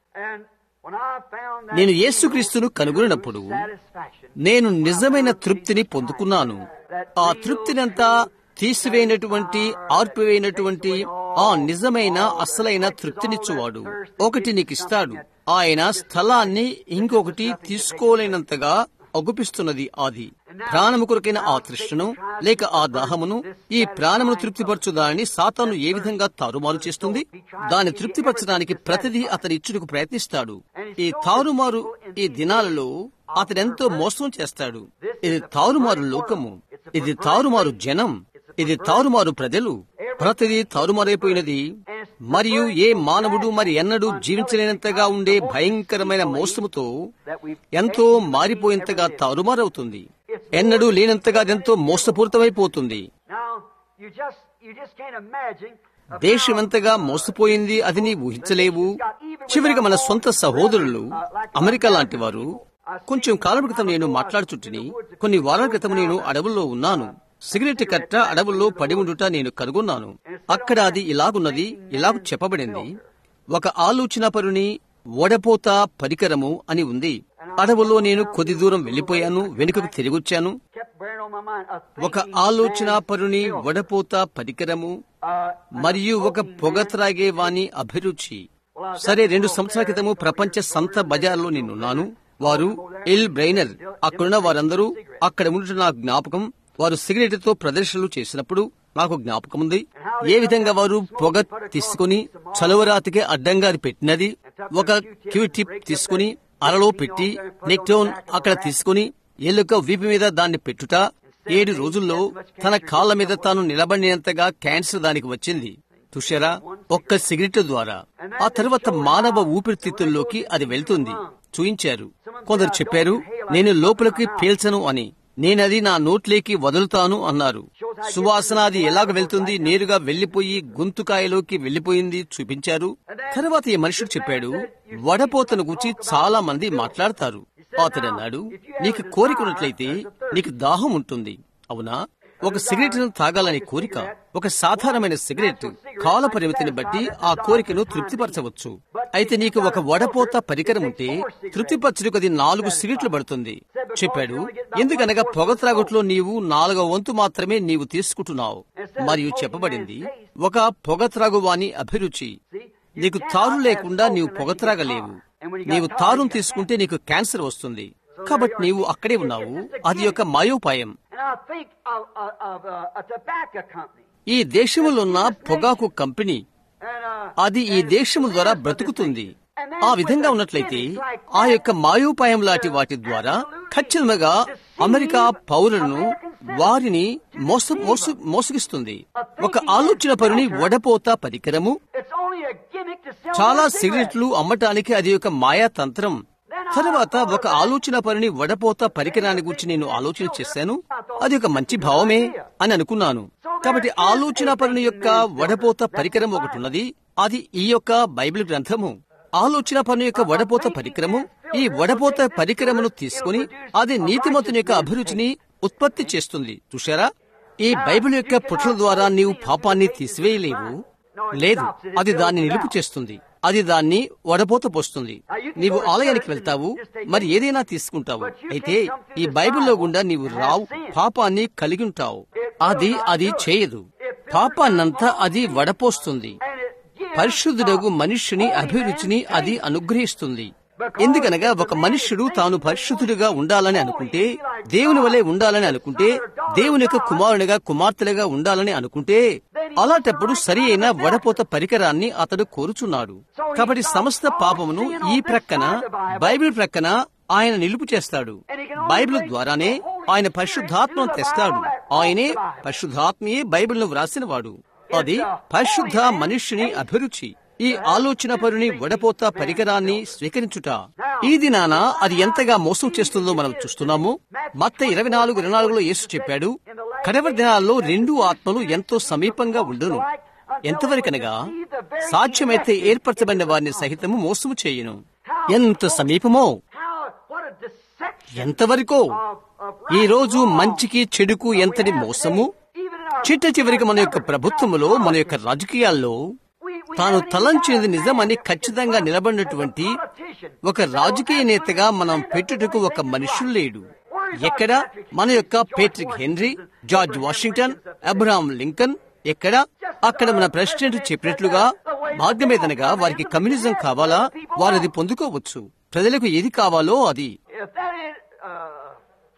Speaker 1: నేను యేసుక్రీస్తును కనుగొనినప్పుడు నేను నిజమైన తృప్తిని పొందుకున్నాను ఆ తృప్తినంతా తీసివేయనటువంటి ఆర్పివేయనటువంటి ఆ నిజమైన అసలైన తృప్తినిచ్చువాడు ఒకటి నీకిస్తాడు ఆయన స్థలాన్ని ఇంకొకటి తీసుకోలేనంతగా అగుపిస్తున్నది అది ప్రాణము కొరకైన ఆ తృష్ణను లేక ఆ దాహమును ఈ ప్రాణమును తృప్తిపరచు దానిని సాతాను ఏ విధంగా తారుమారు చేస్తుంది దాన్ని తృప్తిపరచడానికి ప్రతిదీ అతని ఇచ్చుటకు ప్రయత్నిస్తాడు ఈ తారుమారు ఈ దినాలలో అతడెంతో మోసం చేస్తాడు ఇది తారుమారు లోకము ఇది తారుమారు జనం ఇది తారుమారు ప్రజలు ప్రతిదీ తారుమారైపోయినది మరియు ఏ మానవుడు మరి ఎన్నడూ జీవించలేనంతగా ఉండే భయంకరమైన మోసముతో ఎంతో మారిపోయేంతగా తారుమారవుతుంది ఎన్నడూ లేనంతగా అదెంతో మోసపూరితమైపోతుంది దేశమెంతగా మోసపోయింది అది నీ ఊహించలేవు చివరిగా మన సొంత సహోదరులు అమెరికా లాంటి వారు కొంచెం కాలం క్రితం నేను మాట్లాడుచుంటిని కొన్ని వారాల క్రితం నేను అడవుల్లో ఉన్నాను సిగరెట్ కట్ట అడవుల్లో పడి ఉండుట నేను కనుగొన్నాను అక్కడ అది ఇలాగున్నది ఇలాగ చెప్పబడింది ఒక ఆలోచన పరుని ఓడపోత పరికరము అని ఉంది అడవుల్లో నేను కొద్ది దూరం వెళ్లిపోయాను వెనుకకు తిరిగొచ్చాను ఒక ఆలోచన పరుని వడపోత పరికరము మరియు ఒక పొగ త్రాగే వాని అభిరుచి సరే రెండు సంవత్సరాల క్రితము ప్రపంచ సంత బజార్లో నేనున్నాను వారు ఎల్ బ్రైనర్ అక్కడున్న వారందరూ అక్కడ ఉండటం నాకు జ్ఞాపకం వారు సిగరెట్తో ప్రదర్శనలు చేసినప్పుడు నాకు జ్ఞాపకం ఉంది ఏ విధంగా వారు పొగ తీసుకుని చలువరాతికి అడ్డంగా అది పెట్టినది ఒక క్యూ టిప్ తీసుకుని అరలో పెట్టి నెక్టోన్ అక్కడ తీసుకుని ఎలుక వీపు మీద దాన్ని పెట్టుట ఏడు రోజుల్లో తన కాళ్ళ మీద తాను నిలబడినంతగా క్యాన్సర్ దానికి వచ్చింది చూశారా ఒక్క సిగరెట్ ద్వారా ఆ తర్వాత మానవ ఊపిరితిత్తుల్లోకి అది వెళ్తుంది చూయించారు కొందరు చెప్పారు నేను లోపలికి పీల్చను అని నేనది నా నోట్లేకి వదులుతాను అన్నారు సువాసన అది ఎలాగ వెళ్తుంది నేరుగా వెళ్లిపోయి గొంతుకాయలోకి వెళ్లిపోయింది చూపించారు తర్వాత ఈ మనుషుడు చెప్పాడు వడపోతను గురించి చాలా మంది మాట్లాడతారు అతడు అన్నాడు నీకు కోరిక ఉన్నట్లయితే నీకు దాహం ఉంటుంది అవునా ఒక సిగరెట్ ను తాగాలనే కోరిక ఒక సాధారణమైన సిగరెట్ కాల పరిమితిని బట్టి ఆ కోరికను తృప్తిపరచవచ్చు అయితే నీకు ఒక వడపోత పరికరం ఉంటే తృప్తిపరచుడికి అది నాలుగు సిగరెట్లు పడుతుంది చెప్పాడు ఎందుకనగా పొగ త్రాగుట్లో నీవు నాలుగవ వంతు మాత్రమే నీవు తీసుకుంటున్నావు మరియు చెప్పబడింది ఒక పొగ త్రాగువాని అభిరుచి నీకు తారు లేకుండా నీవు పొగ త్రాగలేవు నీవు తారును తీసుకుంటే నీకు క్యాన్సర్ వస్తుంది కాబట్టి నీవు అక్కడే ఉన్నావు అది ఒక మాయోపాయం
Speaker 2: And I think of, of, of uh, a tobacco company.
Speaker 1: ఈ దేశములున్న పొగాకు కంపెనీ
Speaker 2: And, uh,
Speaker 1: అది ఈ దేశము ద్వారా బ్రతుకుతుంది ఆ విధంగా ఉన్నట్లయితే ఆ యొక్క మాయోపాయం లాంటి వాటి ద్వారా ఖచ్చితంగా అమెరికా పౌరులను వారిని మోస మోస మోసగిస్తుంది ఒక ఆలోచన పరుని వడపోత పరికరము
Speaker 2: it's only a gimmick to sell
Speaker 1: చాలా
Speaker 2: more cigarettes.
Speaker 1: సిగరెట్లు అమ్మటానికి అది ఒక మాయా తంత్రం తర్వాత ఒక ఆలోచన పరుని వడపోత పరికరాన్ని గురించి నేను ఆలోచన చేశాను అది ఒక మంచి భావమే అని అనుకున్నాను కాబట్టి ఆలోచన పరుని యొక్క వడపోత పరికరం ఒకటి ఉన్నది అది ఈ యొక్క బైబిల్ గ్రంథము ఆలోచన పరుని యొక్క వడపోత పరికరము ఈ వడపోత పరికరమును తీసుకుని అది నీతిమంతుని యొక్క అభిరుచిని ఉత్పత్తి చేస్తుంది చూశారా ఈ బైబిల్ యొక్క పుట్ల ద్వారా నీవు పాపాన్ని తీసివేయలేవు లేదు అది దాన్ని నిలుపు చేస్తుంది అది దాన్ని వడపోత పోస్తుంది నీవు ఆలయానికి వెళ్తావు మరి ఏదైనా తీసుకుంటావు అయితే ఈ బైబిల్లో గుండా నీవు రావు పాపాన్ని కలిగి ఉంటావు అది అది చేయదు పాపాన్నంతా అది వడపోస్తుంది
Speaker 2: And it gives
Speaker 1: పరిశుద్ధుడగు మనుష్యుని అభిరుచిని అది అనుగ్రహిస్తుంది ఎందుకనగా ఒక మనుష్యుడు తాను పరిశుద్ధుడిగా ఉండాలని అనుకుంటే దేవుని వలె ఉండాలని అనుకుంటే దేవుని యొక్క కుమారునిగా కుమార్తెలుగా ఉండాలని అనుకుంటే అలాంటప్పుడు సరి అయిన వడపోత పరికరాన్ని అతడు కోరుచున్నాడు కాబట్టి సమస్త పాపమును ఈ ప్రక్కన బైబిల్ ప్రక్కన ఆయన నిలుపు చేస్తాడు బైబిల్ ద్వారానే ఆయన పరిశుద్ధాత్మను తెస్తాడు ఆయనే పరిశుద్ధాత్మయే బైబిల్ను వ్రాసినవాడు అది పరిశుద్ధ మనుష్యుని అభిరుచి ఈ ఆలోచన పరుని వడపోత పరికరాన్ని స్వీకరించుట ఈ దినాన అది ఎంతగా మోసం చేస్తుందో మనం చూస్తున్నాము మత్త ఇరవై నాలుగు ఇరవై నాలుగులో యేసు చెప్పాడు కడవరి దినాల్లో రెండు ఆత్మలు ఎంతో సమీపంగా ఉండును ఎంతవరకనగా సాధ్యమైతే ఏర్పరచబడిన వారిని సహితము మోసము చేయును ఎంత సమీపమో
Speaker 2: how, what a deception
Speaker 1: ఎంతవరకో
Speaker 2: of, of
Speaker 1: ఈ రోజు మంచికి చెడుకు ఎంతటి మోసము
Speaker 2: even in our
Speaker 1: చిట్ట చివరికి మన యొక్క ప్రభుత్వములో మన యొక్క రాజకీయాల్లో
Speaker 2: we, we
Speaker 1: తాను
Speaker 2: haven't even
Speaker 1: తలంచినది
Speaker 2: got a
Speaker 1: నిజమని
Speaker 2: man
Speaker 1: ఖచ్చితంగా
Speaker 2: as a
Speaker 1: నిలబడినటువంటి
Speaker 2: politician.
Speaker 1: ఒక రాజకీయ నేతగా మనం పెట్టుటకు ఒక మనుషులు లేడు ఎక్కడ మన యొక్క Patrick Henry George Washington Abraham Lincoln ఎక్కడ అక్కడ మన ప్రెసిడెంట్ చెప్పినట్లుగా మార్గమేదనగా వారికి కమ్యూనిజం కావాలా వారు అది పొందుకోవచ్చు ప్రజలకు ఏది కావాలో అది
Speaker 2: If that is, uh,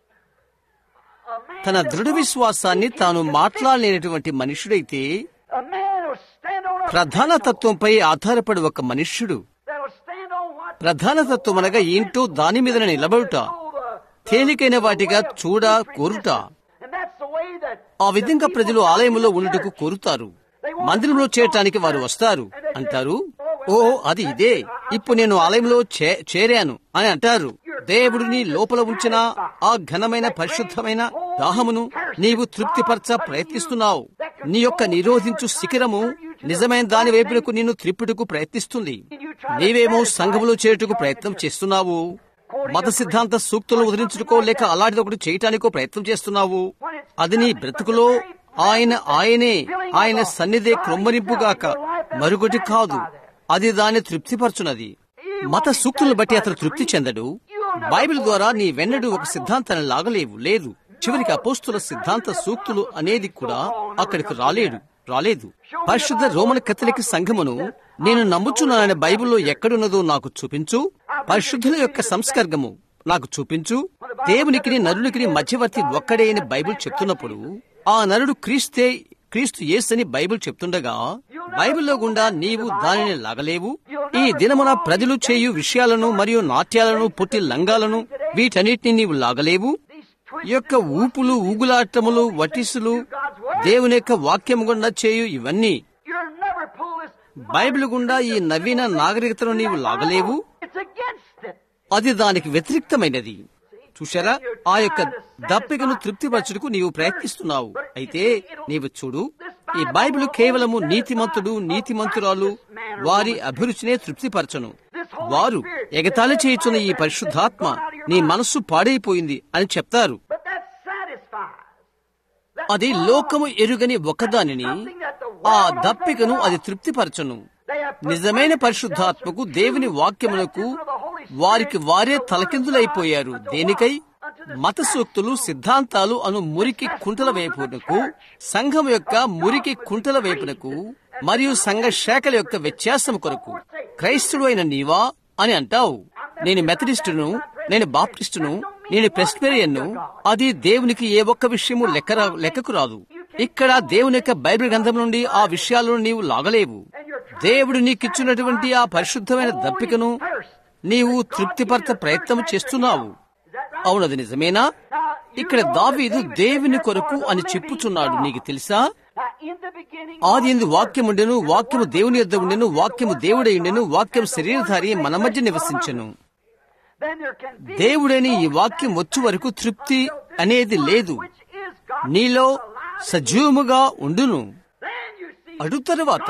Speaker 2: a man
Speaker 1: తన దృఢ విశ్వాసాన్ని తాను మాట్లాడలేనటువంటి మనుషుడైతే
Speaker 2: A man will stand on a
Speaker 1: ప్రధాన తత్వంపై ఆధారపడి ఒక మనుష్యుడు
Speaker 2: that'll stand on what
Speaker 1: ప్రధాన తత్వం అనగా ఏంటో దాని మీద నిలబడుట
Speaker 2: know the,
Speaker 1: తేలికైన వాటిగా చూడ కోరుట
Speaker 2: and that's the way that
Speaker 1: ఆ విధంగా ప్రజలు ఆలయంలో ఉండుటకు కోరుతారు మందిరంలో చేయటానికి వారు వస్తారు అంటారు ఓ అది ఇదే ఇప్పుడు నేను ఆలయంలో చే- చేరాను అని అంటారు దేవుడిని లోపల ఉంచిన ఆ ఘనమైన పరిశుద్ధమైన దాహమును నీవు తృప్తిపరచ ప్రయత్నిస్తున్నావు నీ యొక్క నిరోధించు శిఖరము నిజమైన దాని వైపునకు నిన్ను త్రిప్పుటకు ప్రయత్నిస్తుంది నీవేమో సంఘములో చేరుటకు ప్రయత్నం చేస్తున్నావు మత సిద్ధాంత సూక్తులు వదిలించుకో లేక అలాంటిది ఒకటి చేయటానికో ప్రయత్నం చేస్తున్నావు అది నీ బ్రతుకులో ఆయన ఆయనే ఆయన సన్నిధే క్రొమ్మరింపుగాక మరొకటి కాదు అది దాన్ని తృప్తిపరచునది మత సూక్తులను బట్టి అతను తృప్తి చెందడు బైబిల్ ద్వారా నీ వెన్నడు ఒక సిద్ధాంతాన్ని లాగలేవు లేదు చివరికి అపోస్తుల సిద్ధాంత సూక్తులు అనేది కూడా అక్కడికి రాలేడు రాలేదు పరిశుద్ధ రోమన్ కథలిక సంఘమును నేను నమ్ముచున్నానని బైబిల్లో ఎక్కడున్నదో నాకు చూపించు పరిశుద్ధుల యొక్క సంస్కర్గము నాకు చూపించు దేవునికి నరునికి మధ్యవర్తి ఒక్కడే అని బైబిల్ చెప్తున్నప్పుడు ఆ నరుడు క్రీస్తే క్రీస్తు యేసని బైబిల్ చెప్తుండగా బైబిల్లో గుండా నీవు దానిని లాగలేవు ఈ దినమున ప్రజలు చేయు విషయాలను మరియు నాట్యాలను పొట్టి లంగాలను వీటన్నిటిని నీవు లాగలేవు ఈ యొక్క ఊపులు ఊగులాటములు వటిసులు దేవుని యొక్క వాక్యం గుండా చేయు ఇవన్నీ
Speaker 2: you'll never pull this.
Speaker 1: Bible గుండా ఈ నవీన నాగరికతను నీవు లాగలేవు
Speaker 2: It's against it.
Speaker 1: అది దానికి వ్యతిరిక్తమైనది చూశారా ఆ యొక్క దప్పికను తృప్తిపరచుటకు నీవు ప్రయత్నిస్తున్నావు అయితే నీవు చూడు ఈ బైబిల్ కేవలము నీతిమంతుడు నీతిమంతురాలు వారి అభిరుచినే తృప్తిపరచను వారు ఎగతాళి చేయుచున్న ఈ పరిశుద్ధాత్మ నీ మనస్సు పాడైపోయింది అని చెప్తారు
Speaker 2: But that satisfies. That
Speaker 1: అది లోకము ఎరుగని ఒకదానిని ఆ దప్పికను అది తృప్తిపరచను
Speaker 2: they have put
Speaker 1: నిజమైన పరిశుద్ధాత్మకు దేవుని వాక్యమునకు వారికి వారే తలకిందులైపోయారు దేనికై మత సూక్తులు సిద్ధాంతాలు అను మురికి కుంటల వైపునకు సంఘం యొక్క మురికి కుంటల వైపునకు మరియు సంఘ శాఖల యొక్క వ్యత్యాసం కొరకు క్రైస్తుడు అయిన నీవా అని అంటావు నేను మెథడిస్టును నేను బాప్టిస్టును నేను ప్రెస్పెరియన్ను అది దేవునికి ఏ ఒక్క విషయము లెక్క రా- లెక్కకు రాదు ఇక్కడ దేవుని యొక్క బైబిల్ గ్రంథం నుండి ఆ విషయాలను నీవు లాగలేవు దేవుడు నీకిచ్చినటువంటి ఆ పరిశుద్ధమైన దప్పికను నీవు తృప్తిపరచ ప్రయత్నం చేస్తున్నావు అవునది నిజమేనా ఇక్కడ దావీదు దేవుని కొరకు అని చెప్పుచున్నాడు నీకు తెలుసా
Speaker 2: Now, in the beginning,
Speaker 1: ఆది ఎందు వాక్యం ఉండెను వాక్యము దేవుని యొద్ద ఉండెను వాక్యము దేవుడై ఉండెను వాక్యం శరీరధారి మన మధ్య నివసించెను
Speaker 2: then there can be
Speaker 1: దేవుడని ఈ వాక్యం వచ్చు వరకు తృప్తి అనేది లేదు
Speaker 2: which is God.
Speaker 1: నీలో సజీవముగా ఉండును
Speaker 2: Then you see
Speaker 1: అటు తరువాత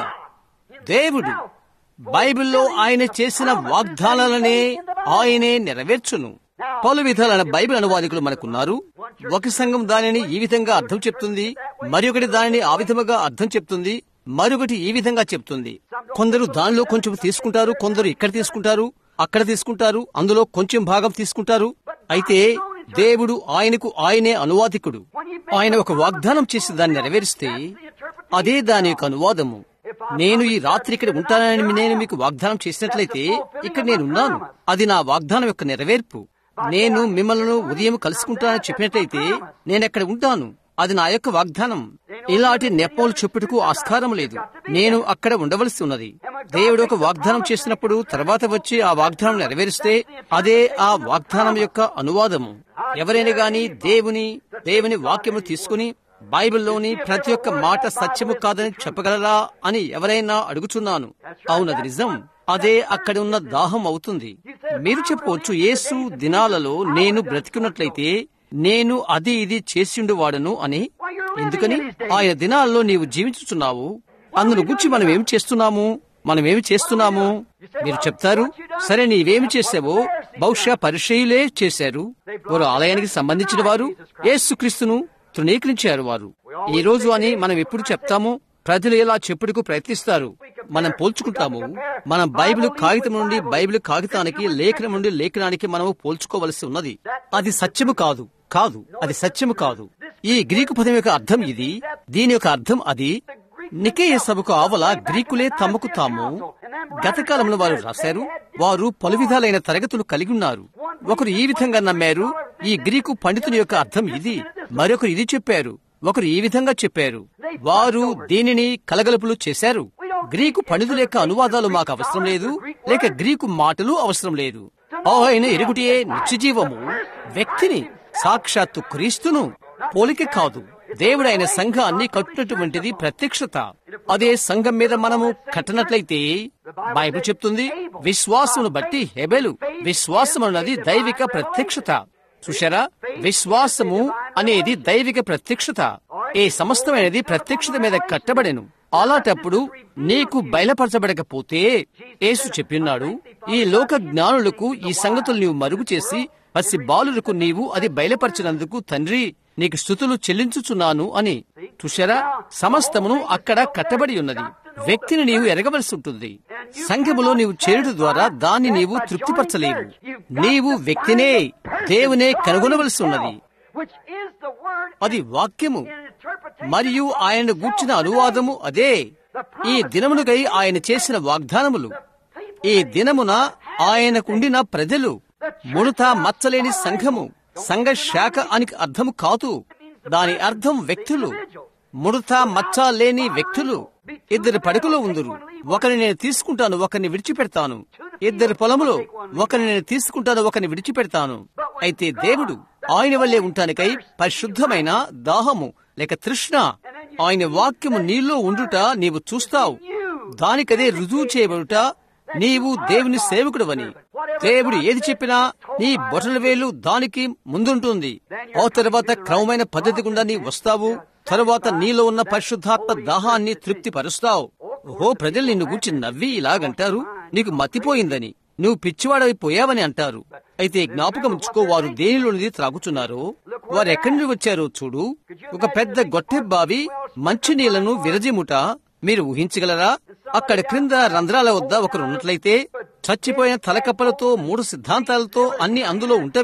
Speaker 1: దేవుడు బైబిల్లో ఆయన చేసిన వాగ్దానాలనే ఆయనే నెరవేర్చును పలు విధాలైన బైబిల్ అనువాదికులు మనకున్నారు ఒక సంఘం దానిని ఈ విధంగా అర్థం చెప్తుంది మరొకటి దానిని ఆ విధముగా అర్థం చెప్తుంది మరొకటి ఈ విధంగా చెప్తుంది కొందరు దానిలో కొంచెం తీసుకుంటారు కొందరు ఇక్కడ తీసుకుంటారు అక్కడ తీసుకుంటారు అందులో కొంచెం భాగం తీసుకుంటారు అయితే దేవుడు ఆయనకు ఆయనే అనువాదికుడు ఆయన ఒక వాగ్దానం చేసి దాన్ని నెరవేరిస్తే అదే దాని యొక్క అనువాదము నేను ఈ రాత్రి ఇక్కడ ఉంటానని నేను మీకు వాగ్దానం చేసినట్లయితే ఇక్కడ నేనున్నాను అది నా వాగ్దానం యొక్క నెరవేర్పు నేను మిమ్మల్ని ఉదయం కలుసుకుంటానని చెప్పినట్లయితే నేను ఎక్కడ ఉంటాను అది నా యొక్క వాగ్దానం ఇలాంటి నెప్పలు చెప్పుటకు ఆస్కారం లేదు నేను అక్కడ ఉండవలసి ఉన్నది దేవుడు ఒక వాగ్దానం చేసినప్పుడు తర్వాత వచ్చి ఆ వాగ్దానం నెరవేరిస్తే అదే ఆ వాగ్దానం యొక్క అనువాదము ఎవరైనా గాని దేవుని దేవుని వాక్యము తీసుకుని బైబిల్లోని ప్రతి ఒక్క మాట సత్యము కాదని చెప్పగలరా అని ఎవరైనా అడుగుచున్నాను అవునది నిజం అదే అక్కడ ఉన్న దాహం అవుతుంది మీరు చెప్పవచ్చు యేసు దినాలలో నేను బ్రతికున్నట్లయితే నేను అది ఇది చేసిండువాడను అని ఎందుకని ఆయన దినాల్లో నీవు జీవించుచున్నావు అందును గురించి మనం ఏం చేస్తున్నాము మనం ఏమి చేస్తున్నాము మీరు చెప్తారు సరే నీవేమి చేసావో బహుశా పరిచయులే చేశారు వారు ఆలయానికి సంబంధించిన వారు యేసుక్రీస్తును తృణీకరించారు వారు ఈ రోజు అని మనం ఎప్పుడు చెప్తాము ప్రజలు ఎలా చెప్పుడుకు ప్రయత్నిస్తారు మనం పోల్చుకుంటాము మన బైబిల్ కాగితం నుండి బైబిల్ కాగితానికి లేఖనం నుండి లేఖనానికి మనము పోల్చుకోవలసి ఉన్నది అది సత్యము కాదు కాదు అది సత్యము కాదు ఈ గ్రీకు పదం యొక్క అర్థం ఇది దీని యొక్క అర్థం అది నికేయ సభకు ఆవల గ్రీకులే తమకు తాము గత కాలంలో వారు రాశారు వారు పలు విధాలైన తరగతులు కలిగి ఉన్నారు ఒకరు ఈ విధంగా నమ్మారు ఈ గ్రీకు పండితుని యొక్క అర్థం ఇది మరొకరు ఇది చెప్పారు ఒకరు ఈ విధంగా చెప్పారు వారు దీనిని కలగలుపులు చేశారు గ్రీకు పండితుల యొక్క అనువాదాలు మాకు అవసరం లేదు లేక గ్రీకు మాటలు అవసరం లేదు ఆయన ఎరుగుటియే నిత్యజీవము వ్యక్తిని సాక్షాత్తు క్రీస్తును పోలిక కాదు దేవుడైన సంఘాన్ని కట్టినటువంటిది ప్రత్యక్షత అదే సంఘం మీద మనము కట్టనట్లయితే బైబిల్ చెప్తుంది విశ్వాసమును బట్టి హెబెలు విశ్వాసం అన్నది దైవిక ప్రత్యక్షత చూశారా విశ్వాసము అనేది దైవిక ప్రత్యక్షత ఏ సమస్తమైనది ప్రత్యక్షత మీద కట్టబడెను అలాంటప్పుడు నీకు బయలుపరచబడకపోతే యేసు చెప్పిన్నాడు ఈ లోక జ్ఞానులకు ఈ సంగతులు నీవు మరుగు చేసి పసి బాలులకు నీవు అది బయలుపరిచినందుకు తండ్రి నీకు స్థుతులు చెల్లించుచున్నాను అని చూశారా సమస్తమును అక్కడ కట్టబడి ఉన్నది వ్యక్తిని నీవు ఎరగవలసి ఉంటుంది సంఘములో నీవు చేరుడు ద్వారా దాన్ని నీవు తృప్తిపరచలేవు నీవు వ్యక్తినే దేవునే కనుగొనవలసి ఉన్నది
Speaker 2: which is the word
Speaker 1: అది వాక్యము
Speaker 2: in interpretation.
Speaker 1: మరియు ఆయన గూర్చిన అనువాదము అదే ఈ దినమునుకై ఆయన చేసిన వాగ్దానములు ఈ దినమున ఆయనకుండిన ప్రజలు ముడత మచ్చలేని సంఘము సంఘ శాఖ అని అర్థము కాదు దాని అర్థం వ్యక్తులు ముడత మచ్చ లేని వ్యక్తులు ఇద్దరు పడకలో ఉందరు ఒకరిని నేను తీసుకుంటాను ఒకరిని విడిచిపెడతాను ఇద్దరు పొలములో ఒకరిని నేను తీసుకుంటాను ఒకరిని విడిచిపెడతాను అయితే దేవుడు ఆయన వల్లే ఉంటానికై పరిశుద్ధమైన దాహము లేక తృష్ణ ఆయన వాక్యము నీలో ఉండుట నీవు చూస్తావు దానికదే రుజువు చేయబడుట నీవు దేవుని సేవకుడవని దేవుడు ఏది చెప్పినా నీ బొటల వేలు దానికి ముందుంటుంది ఆ తర్వాత క్రమమైన పద్ధతి గుండా నీ వస్తావు తరువాత నీలో ఉన్న పరిశుద్ధాత్మ దాహాన్ని తృప్తి పరుస్తావు ఓహో ప్రజలు నిన్ను గూర్చి నవ్వి ఇలాగంటారు నీకు మతిపోయిందని నువ్వు పిచ్చివాడైపోయావని అంటారు అయితే జ్ఞాపకం ఉంచుకో వారు దేనిలోనిది త్రాగుచున్నారో వారు ఎక్కడి నుండి వచ్చారో చూడు ఒక పెద్ద గొట్టె బావి మంచినీళ్లను విరజిముట మీరు ఊహించగలరా అక్కడ క్రింద రంధ్రాల వద్ద ఒకరు ఉన్నట్లయితే చచ్చిపోయిన తలకప్పలతో మూడు సిద్ధాంతాలతో అన్ని అందులో ఉంటవి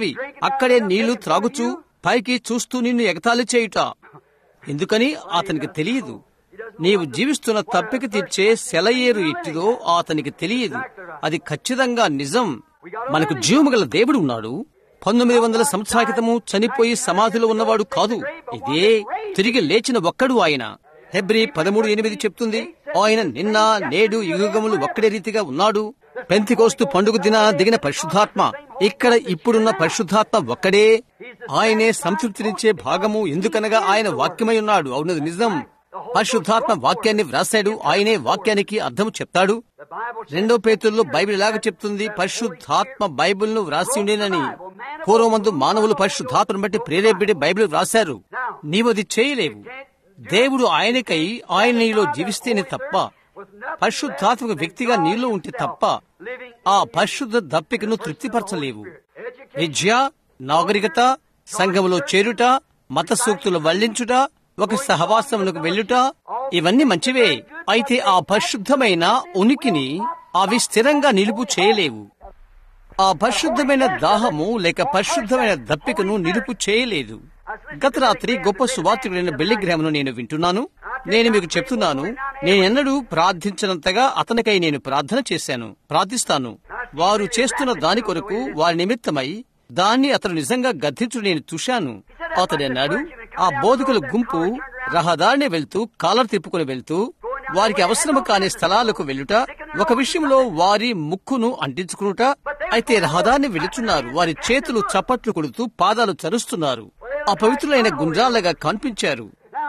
Speaker 1: అక్కడే నీళ్లు త్రాగుచూ పైకి చూస్తూ నిన్ను ఎగతాళి చేయుట ఎందుకని అతనికి తెలియదు నీవు జీవిస్తున్న తప్పిక తీర్చే సెలయేరు ఎట్టిదో అతనికి తెలియదు అది ఖచ్చితంగా నిజం మనకు జీవము గల దేవుడు ఉన్నాడు పంతొమ్మిది వందల సంవత్సరాల క్రితము చనిపోయి సమాధిలో ఉన్నవాడు కాదు ఇదే తిరిగి లేచిన ఒక్కడు ఆయన హెబ్రి పదమూడు ఎనిమిది చెప్తుంది ఆయన నిన్న నేడు యుగములు ఒక్కడే రీతిగా ఉన్నాడు పెంతికోస్తు పండుగ దిన దిగిన పరిశుద్ధాత్మ ఇక్కడ ఇప్పుడున్న పరిశుద్ధాత్మ ఒక్కడే ఆయనే సంతృప్తినిచ్చే భాగము ఎందుకనగా ఆయన వాక్యమై ఉన్నాడు అవునది నిజం పరిశుద్ధాత్మ వాక్యాన్ని వ్రాసాడు ఆయనే వాక్యానికి అర్థం చెప్తాడు రెండో పేతుల్లో బైబిల్ ఇలాగ చెప్తుంది పరిశుద్ధాత్మ బైబిల్ ను వ్రాసి ఉండేనని పూర్వమందు మానవులు పరిశుద్ధాత్మను బట్టి ప్రేరేపిడి బైబిల్ వ్రాశారు నీవది చేయలేవు దేవుడు ఆయనకై ఆయన నీలో జీవిస్తేనే తప్ప పరిశుద్ధాత్మక వ్యక్తిగా నీలో ఉంటే తప్ప ఆ పరిశుద్ధ దప్పికను తృప్తిపరచలేవు విద్య నాగరికత సంఘములో చేరుట మత సూక్తులు వల్లించుట ఒక సహవాసములకు వెళ్ళుట ఇవన్నీ మంచివే అయితే ఆ పరిశుద్ధమైన ఉనికిని అవి స్థిరంగా నిలుపు చేయలేవు ఆ పరిశుద్ధమైన దాహము లేక పరిశుద్ధమైన దప్పికను నిలుపు చేయలేదు గత రాత్రి గొప్ప సువార్తికుడైన బెల్లిగ్రామ్ను నేను వింటున్నాను నేను మీకు చెప్తున్నాను నేనెన్నడూ ప్రార్థించినంతగా అతనికై నేను ప్రార్థన చేశాను ప్రార్థిస్తాను వారు చేస్తున్న దాని కొరకు వారి నిమిత్తమై దాన్ని అతను నిజంగా గద్దించుడు నేను చూశాను అతడు అన్నాడు ఆ బోధకుల గుంపు రహదారిని వెళ్తూ కాలర్ తిప్పుకుని వెళ్తూ వారికి అవసరము కాని స్థలాలకు వెళ్ళుట ఒక విషయంలో వారి ముక్కును అంటించుకునుట అయితే రహదారిని వెళుతున్నారు వారి చేతులు చప్పట్లు కొడుతూ పాదాలు చరుస్తున్నారు అపవిత్రులైన గుండ్రాలుగా కనిపించారు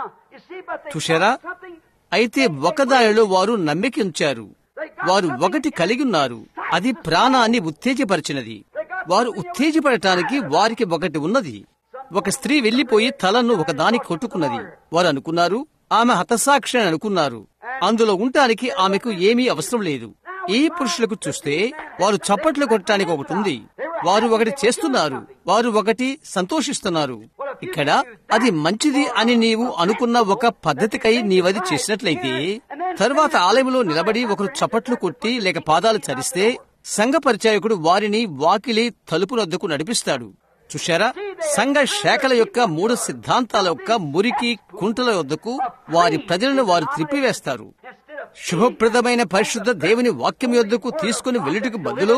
Speaker 1: చూశారా అయితే ఒకదానిలో వారు నమ్మిక ఉంచారు వారు ఒకటి కలిగి ఉన్నారు అది ప్రాణాన్ని ఉత్తేజపరిచినది వారు ఉత్తేజపడటానికి వారికి ఒకటి ఉన్నది ఒక స్త్రీ వెళ్లిపోయి తలను ఒకదానికి కొట్టుకున్నది వారు అనుకున్నారు ఆమె హతసాక్షి అని అనుకున్నారు అందులో ఉండటానికి ఆమెకు ఏమీ అవసరం లేదు ఈ పురుషులకు చూస్తే వారు చప్పట్లు కొట్టడానికి ఒకటి ఉంది వారు ఒకటి చేస్తున్నారు వారు ఒకటి సంతోషిస్తున్నారు ఇక్కడ అది మంచిది అని నీవు అనుకున్న ఒక పద్ధతికై నీవది చేసినట్లయితే తరువాత ఆలయంలో నిలబడి ఒకరు చప్పట్లు కొట్టి లేక పాదాలు చరిస్తే సంఘ పరిచాయకుడు వారిని వాకిలి తలుపు వద్దకు నడిపిస్తాడు చూశారా సంఘ శాఖల యొక్క మూడు సిద్ధాంతాల యొక్క మురికి కుంటల వద్దకు వారి ప్రజలను వారు త్రిప్పివేస్తారు శుభప్రదమైన పరిశుద్ధ దేవుని వాక్యం యొద్దకు తీసుకుని వెళ్ళుటకు బదులు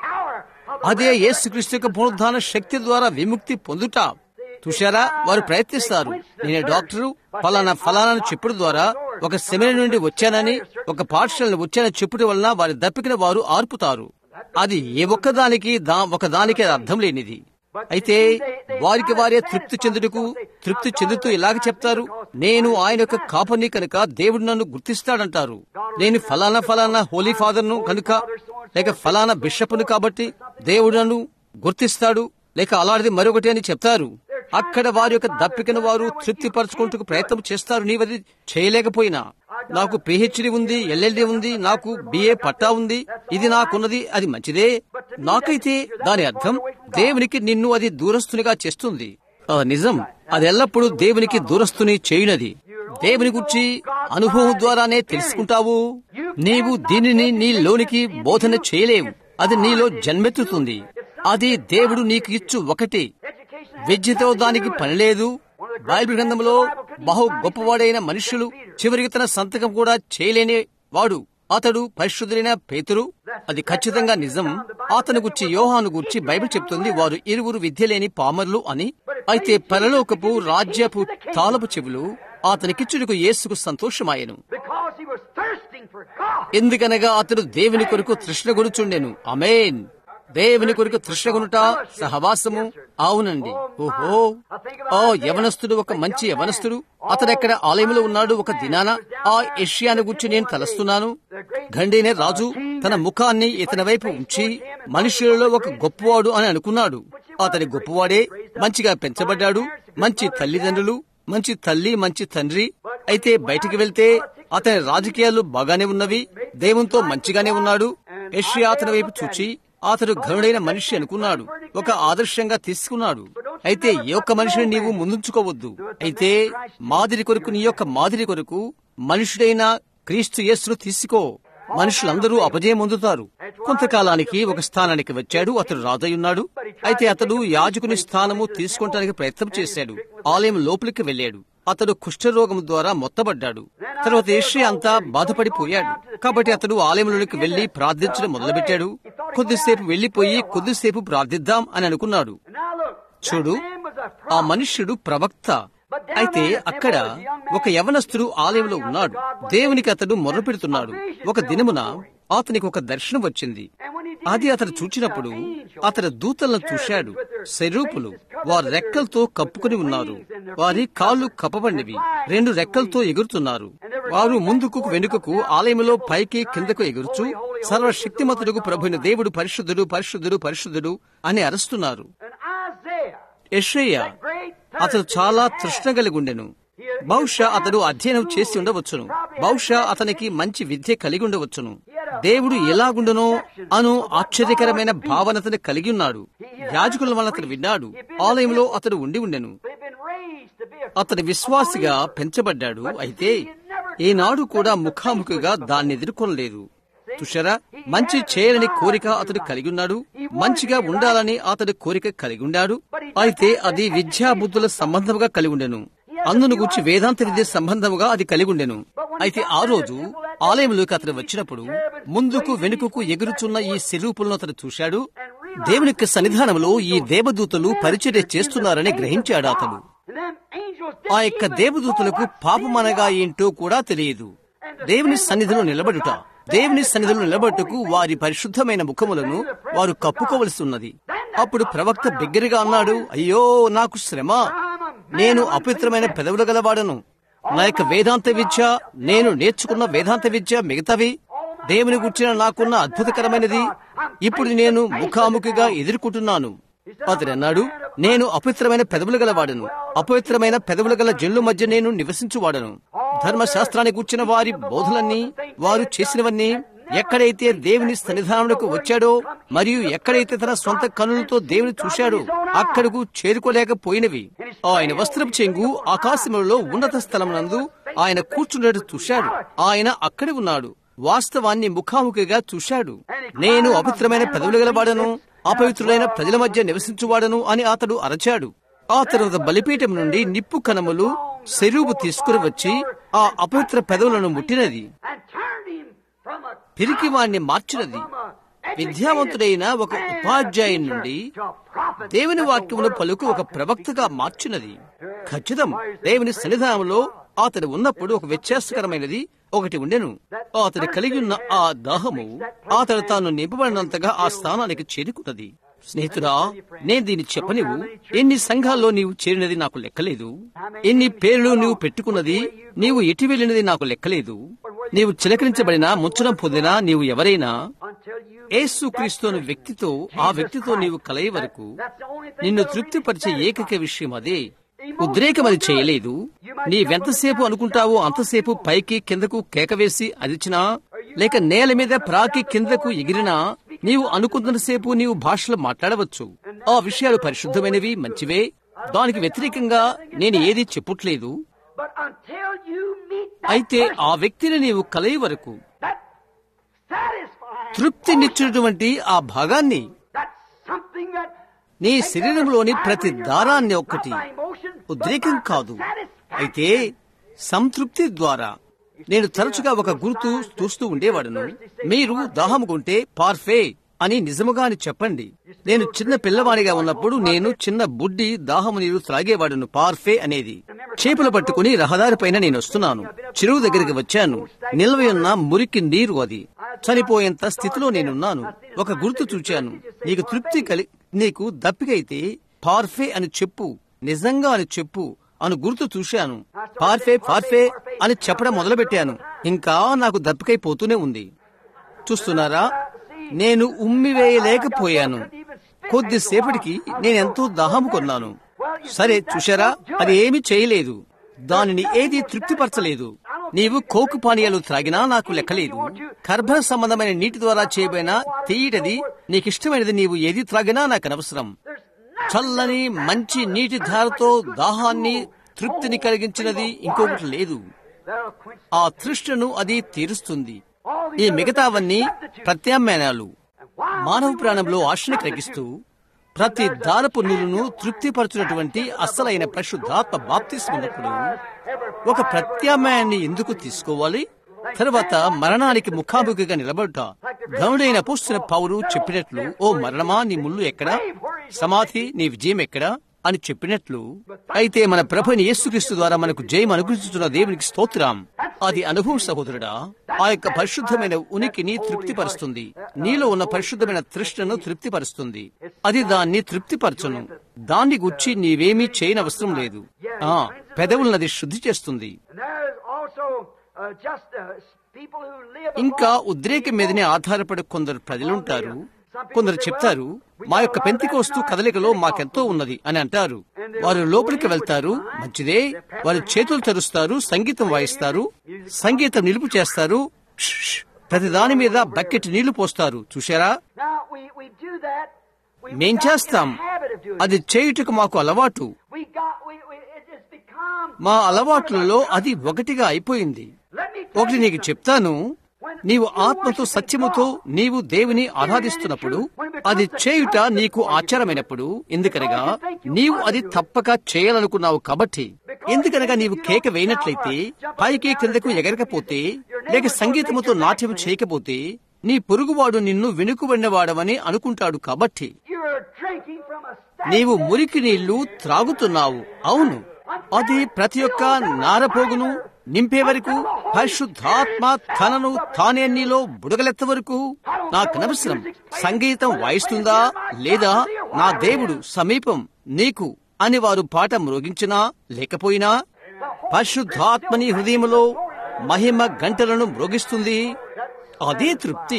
Speaker 1: అదే యేసుక్రీస్తు యొక్క పునరుద్ధాన శక్తి ద్వారా విముక్తి పొందుట చూశారా వారు ప్రయత్నిస్తారు నేను డాక్టరు ఫలానా ఫలానా చెప్పుడు ద్వారా ఒక సెమినరీ నుండి వచ్చానని ఒక పాఠశాలను వచ్చానని చెప్పుట వలన వారి దప్పికను వారు ఆర్పుతారు అది ఏ ఒక్కదానికి దా ఒకదానికి అర్థం లేనిది అయితే వారికి వారే తృప్తి చెందుటకు తృప్తి చెందుతూ ఇలాగ చెప్తారు నేను ఆయన యొక్క కాపని కనుక దేవుడు నన్ను గుర్తిస్తాడంటారు నేను ఫలానా ఫలానా హోలీ ఫాదర్ను కనుక లేక ఫలానా బిషప్ను కాబట్టి దేవుడు నన్ను గుర్తిస్తాడు లేక అలాంటిది మరొకటి అని చెప్తారు అక్కడ వారి యొక్క దప్పికను వారు తృప్తిపరచుకుంటూ ప్రయత్నం చేస్తారు నీవది చేయలేకపోయినా నాకు పిహెచ్డి ఉంది ఎల్ఎల్డి ఉంది నాకు బిఏ పట్టా ఉంది ఇది నాకున్నది అది మంచిదే నాకైతే దాని అర్థం దేవునికి నిన్ను అది దూరస్తునిగా చేస్తుంది ఆ నిజం అది ఎల్లప్పుడూ దేవునికి దూరస్తుని చేయునది దేవుని గురించి అనుభవం ద్వారానే తెలుసుకుంటావు నీవు దీనిని నీ లోనికి బోధన చేయలేవు అది నీలో జన్మెత్తుతుంది అది దేవుడు నీకు ఇచ్చు ఒకటి విద్యతో దానికి పని లేదు బైబిల్ గ్రంథంలో బహు గొప్పవాడైన మనుషులు చివరికి తన సంతకం కూడా చేయలేని వాడు అతడు పరిశుద్ధులైన పేతురు అది ఖచ్చితంగా నిజం అతను గుర్చి యోహాను గుర్చి బైబిల్ చెప్తుంది వారు ఇరువురు విద్య లేని పామర్లు అని అయితే పరలోకపు రాజ్యపు తాలపు చెవులు అతనికిచ్చుడుకు యేసుకు సంతోషమాయను
Speaker 2: Because he was thirsting for God.
Speaker 1: ఎందుకనగా అతడు దేవుని కొరకు తృష్ణ కొనుచుండెను అమేన్ దేవుని కొరకు తృష్ణ కొనుట సహవాసము అవునండి ఓహో ఓ యవనస్తుడు ఒక మంచి యవనస్తుడు అతడెక్కడ ఆలయంలో ఉన్నాడు ఒక దినాన ఆ ఏషియాను గురించి నేను తలస్తున్నాను గండినే రాజు తన ముఖాన్ని ఇతని వైపు ఉంచి మనుషులలో ఒక గొప్పవాడు అని అనుకున్నాడు అతని గొప్పవాడే మంచిగా పెంచబడ్డాడు మంచి తల్లిదండ్రులు మంచి తల్లి మంచి తండ్రి అయితే బయటికి వెళ్తే అతని రాజకీయాలు బాగానే ఉన్నవి దేవునితో మంచిగానే ఉన్నాడు ఏషియా అతని వైపు చూచి అతడు ఘనుడైన మనిషి అనుకున్నాడు ఒక ఆదర్శంగా తీసుకున్నాడు అయితే ఏ ఒక్క మనిషిని నీవు ముందుంచుకోవద్దు అయితే మాదిరి కొరకు నీ యొక్క మాదిరి కొరకు మనుషుడైన క్రీస్తు యేసును తీసుకో మనుషులందరూ అపజయం పొందుతారు కొంతకాలానికి ఒక స్థానానికి వచ్చాడు అతడు రాజయ్యున్నాడు అయితే అతడు యాజకుని స్థానము తీసుకుంటానికి ప్రయత్నం చేశాడు ఆలయం లోపలికి వెళ్ళాడు అతడు కుష్ఠరోగం ద్వారా మొత్తబడ్డాడు తర్వాత ఏషి అంతా బాధపడిపోయాడు కాబట్టి అతడు ఆలయంలోనికి వెళ్లి ప్రార్థించడం మొదలుపెట్టాడు కొద్దిసేపు వెళ్లిపోయి కొద్దిసేపు ప్రార్థిద్దాం అని అనుకున్నాడు చూడు ఆ మనుష్యుడు ప్రవక్త అయితే అక్కడ ఒక యవనస్తుడు ఆలయంలో ఉన్నాడు దేవునికి అతడు మొర్రపెడుతున్నాడు ఒక దినమున అతనికి ఒక దర్శనం వచ్చింది అది అతడు చూచినప్పుడు అతడు దూతలను చూశాడు శరూపులు వారి రెక్కలతో కప్పుకుని ఉన్నారు వారి కాళ్ళు కప్పబడినవి రెండు రెక్కలతో ఎగురుతున్నారు వారు ముందుకు వెనుకకు ఆలయంలో పైకి కిందకు ఎగురుచు సర్వశక్తిమంతుడుకు ప్రభుని దేవుడు పరిశుద్ధుడు పరిశుద్ధుడు పరిశుద్ధుడు అని అరుస్తున్నారు యెషయా అతడు చాలా తృష్ణ కలిగి ఉండెను బహుశా అతడు అధ్యయనం చేసి ఉండవచ్చును బహుశా అతనికి మంచి విద్య కలిగి ఉండవచ్చును దేవుడు ఎలాగుండనో అను ఆశ్చర్యకరమైన భావనతను కలిగి ఉన్నాడు యాజకుల వలన అతను విన్నాడు ఆలయంలో అతడు ఉండి ఉండెను అతని విశ్వాసిగా పెంచబడ్డాడు అయితే ఈనాడు కూడా ముఖాముఖిగా దాన్ని ఎదుర్కొనలేదు తుషరా మంచి చేయాలని కోరిక అతడు కలిగి ఉన్నాడు మంచిగా ఉండాలని అతడు కోరిక కలిగి ఉన్నాడు అయితే అది విద్యా బుద్ధుల సంబంధముగా కలిగి ఉండెను అందును గురించి వేదాంత విద్య సంబంధముగా అది కలిగి ఉండెను అయితే ఆ రోజు ఆలయంలోకి అతడు వచ్చినప్పుడు ముందుకు వెనుకకు ఎగురుచున్న ఈ శిరూపులను అతడు చూశాడు దేవుని యొక్క సన్నిధానంలో ఈ దేవదూతలు పరిచర్య చేస్తున్నారని గ్రహించాడు అతడు ఆ యొక్క దేవదూతలకు పాపమనగా ఏంటో కూడా తెలియదు దేవుని సన్నిధిలో నిలబడుట దేవుని సన్నిధిలో నిలబట్టుకు వారి పరిశుద్ధమైన ముఖములను వారు కప్పుకోవలసి ఉన్నది అప్పుడు ప్రవక్త బిగ్గరగా అన్నాడు అయ్యో నాకు శ్రమ నేను అపవిత్రమైన పెదవులు గలవాడను నా యొక్క వేదాంత విద్య నేను నేర్చుకున్న వేదాంత విద్య మిగతావి దేవుని గుర్చిన నాకున్న అద్భుతకరమైనది ఇప్పుడు నేను ముఖాముఖిగా ఎదుర్కొంటున్నాను అతడు అన్నాడు నేను అపవిత్రమైన పెదవులు గలవాడను అపవిత్రమైన పెదవులు గల జనుల మధ్య నేను నివసించువాడను ధర్మశాస్త్రాన్ని కూర్చిన వారి బోధలన్నీ వారు చేసినవన్నీ ఎక్కడైతే దేవుని సన్నిధానములకు వచ్చాడో మరియు ఎక్కడైతే తన సొంత కనులతో దేవుని చూశాడో అక్కడకు చేరుకోలేకపోయినవి ఆయన వస్త్రం చెంగు ఆకాశములలో ఉన్నత స్థలమునందు ఆయన కూర్చున్నట్టు చూశాడు ఆయన అక్కడే ఉన్నాడు వాస్తవాన్ని ముఖాముఖిగా చూశాడు నేను అపవిత్రమైన పెదవులు గలవాడను అపవిత్రులైన ప్రజల మధ్య నివసించువాడను అని అతడు అరచాడు ఆ తర్వాత బలిపీఠం నుండి నిప్పు కణములు శరూపు తీసుకుని వచ్చి ఆ అపవిత్ర పెదవులను ముట్టినది పిరికి వాణ్ణి మార్చినది విద్యావంతుడైన ఒక ఉపాధ్యాయుని నుండి దేవుని వాక్యమును పలుకు ఒక ప్రవక్తగా మార్చినది ఖచ్చితం దేవుని సన్నిధానంలో అతడు ఉన్నప్పుడు ఒక వ్యత్యాసకరమైనది ఒకటి ఉండెను అతడు కలిగి ఉన్న ఆ దాహము అతడు తాను నింపబడినంతగా ఆ స్థానానికి చేరుకున్నది స్నేహితుడా నేను దీన్ని చెప్పనివు ఎన్ని సంఘాల్లో నీవు చేరినది నాకు లెక్కలేదు ఎన్ని పేర్లు నీవు పెట్టుకున్నది నీవు ఎటు వెళ్ళినది నాకు లెక్కలేదు నీవు చిలకరించబడినా ముచ్చడం పొందినా నీవు ఎవరైనా యేసు క్రీస్తు వ్యక్తితో ఆ వ్యక్తితో నీవు కలయ వరకు నిన్ను తృప్తిపరిచే ఏకైక విషయం అదే ఉద్రేకం అది చేయలేదు నీవెంతసేపు అనుకుంటావో అంతసేపు పైకి కిందకు కేకవేసి అదిచినా లేక నేల మీద ప్రాకి కిందకు ఎగిరినా నీవు అనుకున్నంతసేపు నీవు భాషలో మాట్లాడవచ్చు ఆ విషయాలు పరిశుద్ధమైనవి మంచివే దానికి వ్యతిరేకంగా నేను ఏది చెప్పుట్లేదు అయితే ఆ వ్యక్తిని నీవు కలయి వరకు తృప్తినిచ్చినటువంటి ఆ భాగాన్ని నీ శరీరంలోని ప్రతి దారాన్ని ఒక్కటి ఉద్రేకం కాదు అయితే సంతృప్తి ద్వారా నేను తరచుగా ఒక గుర్తు చూస్తూ ఉండేవాడును మీరు దాహముకుంటే పార్ఫే అని నిజముగా అని చెప్పండి నేను చిన్న పిల్లవాడిగా ఉన్నప్పుడు నేను చిన్న బుడ్డి దాహము నీరు త్రాగేవాడును పార్ఫే అనేది చేపలు పట్టుకుని రహదారి పైన నేను వస్తున్నాను చెరువు దగ్గరికి వచ్చాను నిల్వయున్న మురికి నీరు అది చనిపోయేంత స్థితిలో నేనున్నాను ఒక గుర్తు చూచాను నీకు తృప్తి కలి నీకు దప్పికైతే పార్ఫే అని చెప్పు నిజంగా అని చెప్పు అను గుర్తు చూశాను పార్ఫే పార్ఫే అని చెప్పడం మొదలుపెట్టాను ఇంకా నాకు దప్పికైపోతూనే ఉంది చూస్తున్నారా నేను ఉమ్మివేయలేకపోయాను కొద్దిసేపటికి నేనెంతో దాహము కొన్నాను సరే చూశారా అది ఏమీ చేయలేదు దానిని ఏది తృప్తిపరచలేదు నీవు కోకు పానీయాలు త్రాగినా నాకు లెక్కలేదు గర్భ సంబంధమైన నీటి ద్వారా చేయబడిన తీయటది నీకిష్టమైనది నీవు ఏది త్రాగినా నాకు అనవసరం చల్లని మంచి నీటి ధారతో దాహాన్ని తృప్తిని కలిగించినది ఇంకొకటి లేదు ఆ తృష్ణను అది తీరుస్తుంది ఈ మిగతావన్నీ ప్రత్యామ్నాయాలు మానవ ప్రాణంలో ఆశను కలిగిస్తూ ప్రతి దారపు నీరును తృప్తిపరచునటువంటి అసలైన పరిశుద్ధాత్మ బాప్తిస్మ ఉన్నప్పుడు ఒక ప్రత్యామ్నాయాన్ని ఎందుకు తీసుకోవాలి తర్వాత మరణానికి ముఖాముఖిగా నిలబడ్డ ధనుడైన పోస్తున్న పౌరు చెప్పినట్లు ఓ మరణమా నీ ముళ్ళు ఎక్కడా సమాధి నీ విజయం ఎక్కడా అని చెప్పినట్లు అయితే మన ప్రభుని యేసుక్రీస్తు ద్వారా మనకు జయం అనుగ్రహించుతున్న దేవునికి స్తోత్రం అది అనుభవం సహోదరుడా ఆ యొక్క పరిశుద్ధమైన ఉనికిని తృప్తిపరుస్తుంది నీలో ఉన్న పరిశుద్ధమైన తృష్ణను తృప్తిపరుస్తుంది అది దాన్ని తృప్తిపరచును దాన్ని గుచ్చి నీవేమీ చేయనవసరం లేదు ఆ పెదవులనది శుద్ధి చేస్తుంది
Speaker 2: And there is also uh, just uh, people who live
Speaker 1: ఇంకా
Speaker 2: upon-
Speaker 1: ఉద్రేకం మీదనే ఆధారపడి కొందరు ప్రజలుంటారు కొందరు చెప్తారు మా యొక్క పెంతికోస్తు కదలికలో మాకెంతో ఉన్నది అని అంటారు వారు లోపలికి వెళ్తారు మంచిదే వారు చేతులు తెరుస్తారు సంగీతం వాయిస్తారు సంగీతం నిలుపు చేస్తారు ష్ ష్. ప్రతి దాని మీద బకెట్ నీళ్లు పోస్తారు చూశారా
Speaker 2: Now, we, we do that. We,
Speaker 1: మేం
Speaker 2: we got in
Speaker 1: చేస్తాం
Speaker 2: the habit of doing
Speaker 1: అది
Speaker 2: it.
Speaker 1: చేయుటకు మాకు అలవాటు
Speaker 2: We got, we, we, it has become.
Speaker 1: మా అలవాట్లలో అది ఒకటిగా అయిపోయింది
Speaker 2: Let me tell
Speaker 1: ఒకటి
Speaker 2: you
Speaker 1: నీకు
Speaker 2: something.
Speaker 1: చెప్తాను నీవు ఆత్మతో సత్యముతో నీవు దేవుని ఆరాధిస్తున్నప్పుడు అది చేయుట నీకు ఆచారమైనప్పుడు ఎందుకనగా నీవు అది తప్పక చేయాలనుకున్నావు కాబట్టి ఎందుకనగా నీవు కేక వేయనట్లయితే పైకి క్రిందకు ఎగరకపోతే లేక సంగీతముతో నాట్యం చేయకపోతే నీ పొరుగువాడు నిన్ను వెనుకబడినవాడవని అనుకుంటాడు కాబట్టి
Speaker 2: You're drinking from a stagnant
Speaker 1: నీవు మురికి నీళ్లు త్రాగుతున్నావు అవును అది ప్రతి ఒక్క నారపోగును నింపే వరకు పరిశుద్ధాత్మ తనను తానే నీలో బుడగలెత్త వరకు నాకు అనవసరం సంగీతం వాయిస్తుందా లేదా నా దేవుడు సమీపం నీకు అని వారు పాట మ్రోగించినా లేకపోయినా పరిశుద్ధాత్మని హృదయములో మహిమ గంటలను మ్రోగిస్తుంది అదే తృప్తి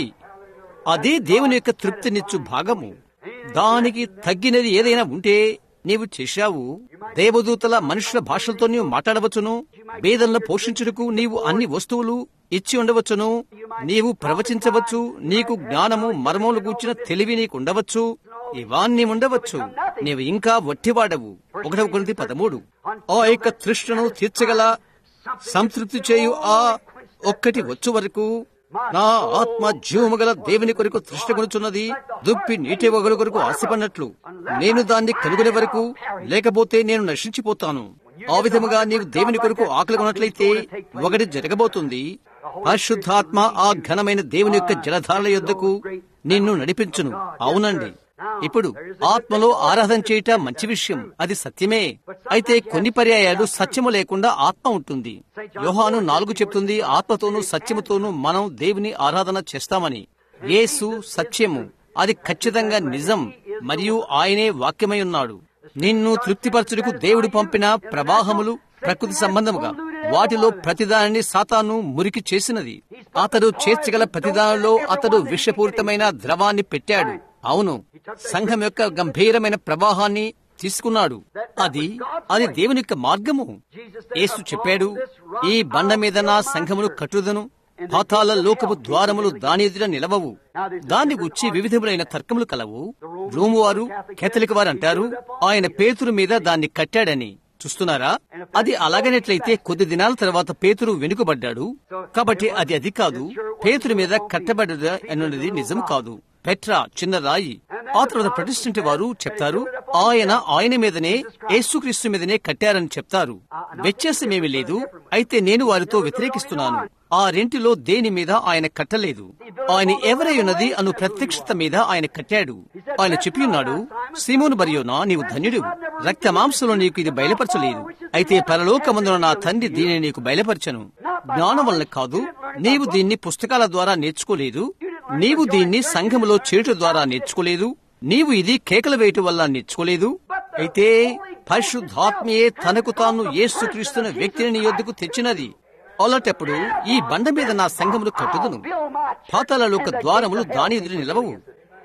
Speaker 1: అదే దేవుని యొక్క తృప్తినిచ్చు భాగము దానికి తగ్గినది ఏదైనా ఉంటే నీవు చేశావు దేవదూతల మనుషుల భాషలతో నీవు మాట్లాడవచ్చును వేదనలు పోషించుటకు నీవు అన్ని వస్తువులు ఇచ్చి ఉండవచ్చును నీవు ప్రవచించవచ్చు నీకు జ్ఞానము మర్మములు గూర్చిన తెలివి నీకు ఉండవచ్చు ఇవన్నీ ఉండవచ్చు నీవు ఇంకా వట్టివాడవు ఒకటవ కొలిది పదమూడు ఆ యొక్క తృష్ణను తీర్చగల సంతృప్తి చేయు ఆ ఒక్కటి వచ్చు వరకు నా ఆత్మ జీవము గల దేవుని కొరకు తృష్ట కొనుచున్నది దుప్పి నీటి వగలు కొరకు ఆశపడినట్లు నేను దాన్ని కనుగొనే వరకు లేకపోతే నేను నశించిపోతాను ఆ విధముగా నీవు దేవుని కొరకు ఆకలి కొన్నట్లయితే ఒకటి జరగబోతుంది పరిశుద్ధాత్మ ఆ ఘనమైన దేవుని యొక్క జలధారల యొద్దకు నిన్ను నడిపించును అవునండి ఇప్పుడు ఆత్మలో ఆరాధన చేయట మంచి విషయం అది సత్యమే అయితే కొన్ని పర్యాయాలు సత్యము లేకుండా ఆత్మ ఉంటుంది యోహాను నాలుగు చెప్తుంది ఆత్మతోనూ సత్యముతోనూ మనం దేవుని ఆరాధన చేస్తామని యేసు సత్యము అది ఖచ్చితంగా నిజం మరియు ఆయనే వాక్యమై ఉన్నాడు నిన్ను తృప్తిపరచుటకు దేవుడు పంపిన ప్రవాహములు ప్రకృతి సంబంధముగా వాటిలో ప్రతిదానిని సాతాను మురికి చేసినది అతడు చేర్చగల ప్రతిదానిలో అతడు విషపూరితమైన ద్రవాన్ని పెట్టాడు అవును సంఘం యొక్క గంభీరమైన ప్రవాహాన్ని తీసుకున్నాడు అది అది దేవుని యొక్క మార్గము యేసు చెప్పాడు ఈ బండ మీద నా సంఘమును కట్టుదను పాతాల లోకపు ద్వారములు దాని ఎదుట నిలవవు దాన్ని గుచ్చి వివిధములైన తర్కములు కలవు రోము వారు కేథలిక్ వారు అంటారు ఆయన పేతురు మీద దాన్ని కట్టాడని చూస్తున్నారా అది అలాగనట్లయితే కొద్ది దినాల తర్వాత పేతురు వెనుకబడ్డాడు కాబట్టి అది అది కాదు పేతురు మీద కట్టబడ్డది అన్నది నిజం కాదు పెట్రా చిన్న రాయి ఆ తర్వాత ప్రతిష్ఠించే వారు చెప్తారు ఆయన ఆయన మీదనే యేసుక్రీస్తు మీదనే కట్టారని చెప్తారు వ్యత్యాసమేమీ లేదు అయితే నేను వారితో వ్యతిరేకిస్తున్నాను ఆ రెంటిలో దేని మీద ఆయన కట్టలేదు ఆయన ఎవరై ఉన్నది అను ప్రత్యక్షత మీద ఆయన కట్టాడు ఆయన చెప్పి ఉన్నాడు సీమోను బరియోనా నీవు ధన్యుడు రక్త మాంసంలో నీకు ఇది బయలుపరచలేదు అయితే పరలోకమందున నా తండ్రి దీనిని నీకు బయలుపరచను జ్ఞానం వలన కాదు నీవు దీన్ని పుస్తకాల ద్వారా నేర్చుకోలేదు నీవు దీన్ని సంఘములో చేయుట ద్వారా నేర్చుకోలేదు నీవు ఇది కేకలు వేయటం వల్ల నేర్చుకోలేదు అయితే పరిశుద్ధాత్మయే తనకు తాను యేసుక్రీస్తున్న వ్యక్తిని నీ యొద్దకు తెచ్చినది అలాంటప్పుడు ఈ బండ మీద నా సంఘమును కట్టుదును పాతాలలోక ద్వారములు దాని ఎదురు నిలవవు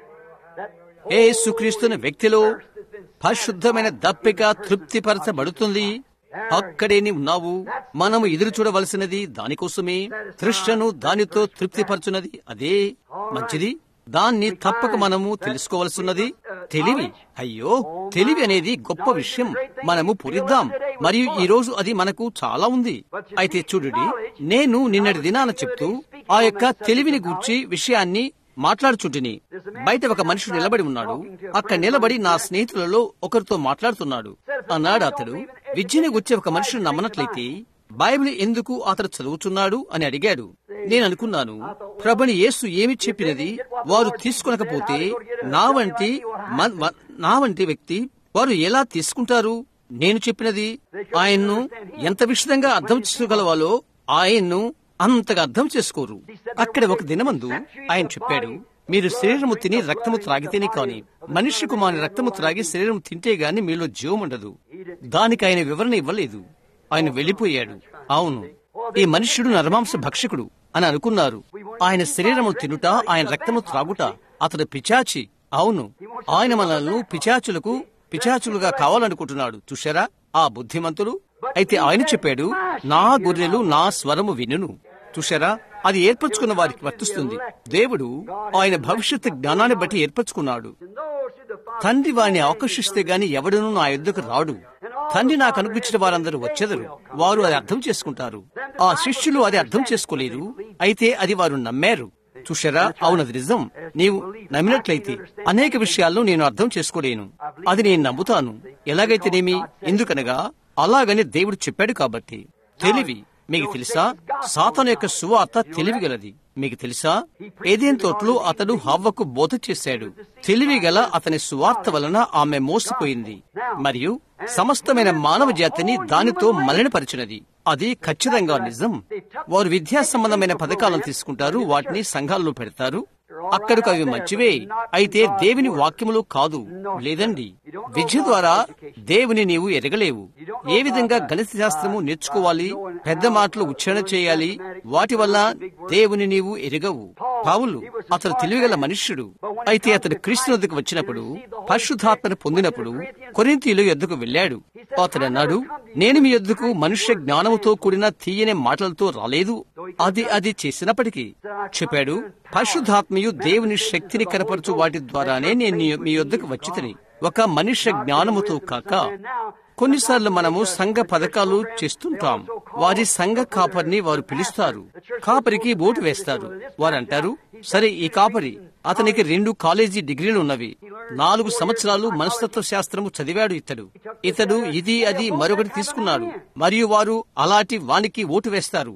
Speaker 1: యేసుక్రీస్తున్న వ్యక్తిలో పరిశుద్ధమైన దప్పిక తృప్తిపరచబడుతుంది అక్కడే నీవు ఉన్నావు మనము ఎదురు చూడవలసినది దానికోసమే తృష్ణను దానితో తృప్తిపరచున్నది అదే మంచిది దాన్ని తప్పక మనము తెలుసుకోవలసిన్నది తెలివి అయ్యో తెలివి అనేది గొప్ప విషయం మనము పూరిద్దాం మరియు ఈ రోజు అది మనకు చాలా ఉంది అయితే చూడండి నేను నిన్నటి దినాన చెప్తూ ఆ యొక్క తెలివిని గూర్చి విషయాన్ని మాట్లాడుచుంటిని బయట ఒక మనిషి నిలబడి ఉన్నాడు అక్కడ నిలబడి నా స్నేహితులలో ఒకరితో మాట్లాడుతున్నాడు అన్నాడు అతడు విద్యని గుచ్చే ఒక మనిషిని నమ్మనట్లయితే బైబిల్ ఎందుకు అతడు చదువుతున్నాడు అని అడిగాడు నేను అనుకున్నాను ప్రభుని యేసు ఏమి చెప్పినది వారు తీసుకొనకపోతే నా వంటి మ- మ- నా వంటి వ్యక్తి వారు ఎలా తీసుకుంటారు నేను చెప్పినది ఆయన్ను ఎంత విషదంగా అర్థం చేసుకోగలవాలో ఆయన్ను అంతగా అర్థం చేసుకోరు అక్కడ ఒక దినమందు ఆయన చెప్పాడు మీరు శరీరము తిని రక్తము త్రాగితేనే కాని మనిషి కుమారుని రక్తము త్రాగి శరీరం తింటే గాని మీలో జీవం ఉండదు దానికి ఆయన వివరణ ఇవ్వలేదు ఆయన వెళ్లిపోయాడు అవును ఈ మనుష్యుడు నరమాంస భక్షకుడు అని అనుకున్నారు ఆయన శరీరము తినుట ఆయన రక్తము త్రాగుట అతడు పిచాచి అవును ఆయన మనల్ని పిచాచులకు పిచాచులుగా కావాలనుకుంటున్నాడు చూశారా ఆ బుద్ధిమంతుడు అయితే ఆయన చెప్పాడు నా గొర్రెలు నా స్వరము వినును చూశారా అది ఏర్పరచుకున్న వారికి వర్తిస్తుంది దేవుడు ఆయన భవిష్యత్తు జ్ఞానాన్ని బట్టి ఏర్పరచుకున్నాడు తండ్రి వారిని ఆకర్షిస్తే గాని ఎవడునూ నా యుద్ధకు రాడు తండ్రి నాకు అనుగ్రహించిన వారందరూ వచ్చెదరు వారు అది అర్థం చేసుకుంటారు ఆ శిష్యులు అది అర్థం చేసుకోలేరు అయితే అది వారు నమ్మారు చూశారా అవునది నిజం నీవు నమ్మినట్లయితే అనేక విషయాల్లో నేను అర్థం చేసుకోలేను అది నేను నమ్ముతాను ఎలాగైతేనేమి ఎందుకనగా అలాగని దేవుడు చెప్పాడు కాబట్టి తెలివి మీకు తెలుసా సాతాను యొక్క సువార్త తెలివిగలది మీకు తెలుసా ఏదేం తోటలో అతడు హవ్వకు బోధ చేశాడు తెలివిగల అతని సువార్త వలన ఆమె మోసపోయింది మరియు సమస్తమైన మానవ జాతిని దానితో మలినపరిచినది అది ఖచ్చితంగా నిజం వారు విద్యా సంబంధమైన పథకాలను తీసుకుంటారు వాటిని సంఘాల్లో పెడతారు అక్కడికి అవి మంచివే అయితే దేవుని వాక్యములు కాదు లేదండి విద్య ద్వారా దేవుని నీవు ఎరగలేవు ఏ విధంగా గణిత శాస్త్రము నేర్చుకోవాలి పెద్ద మాటలు ఉచ్చారణ చేయాలి వాటి వల్ల దేవుని నీవు ఎరగవు పావులు అతడు తెలివిగల మనుష్యుడు అయితే అతడు క్రీస్తు వద్దకు వచ్చినప్పుడు పరిశుద్ధాత్మను పొందినప్పుడు కొరింతీలు ఎద్దుకు వెళ్ళాడు అతడు అన్నాడు నేను మీ ఎద్దుకు మనుష్య జ్ఞానముతో కూడిన తీయని మాటలతో రాలేదు అది అది చేసినప్పటికీ చెప్పాడు పరిశుద్ధాత్మయు దేవుని శక్తిని కనపరచు వాటి ద్వారానే నేను నీ- మీ యొద్దకు వచ్చితని ఒక మనుష్య జ్ఞానముతో కాక కొన్నిసార్లు మనము సంఘ పథకాలు చేస్తుంటాం వారి సంఘ కాపరిని వారు పిలుస్తారు కాపరికి ఓటు వేస్తారు వారు అంటారు సరే ఈ కాపరి అతనికి రెండు కాలేజీ డిగ్రీలు ఉన్నవి నాలుగు సంవత్సరాలు మనస్తత్వ శాస్త్రము చదివాడు ఇతడు ఇతడు ఇది అది మరొకటి తీసుకున్నాడు మరియు వారు అలాంటి వానికి ఓటు వేస్తారు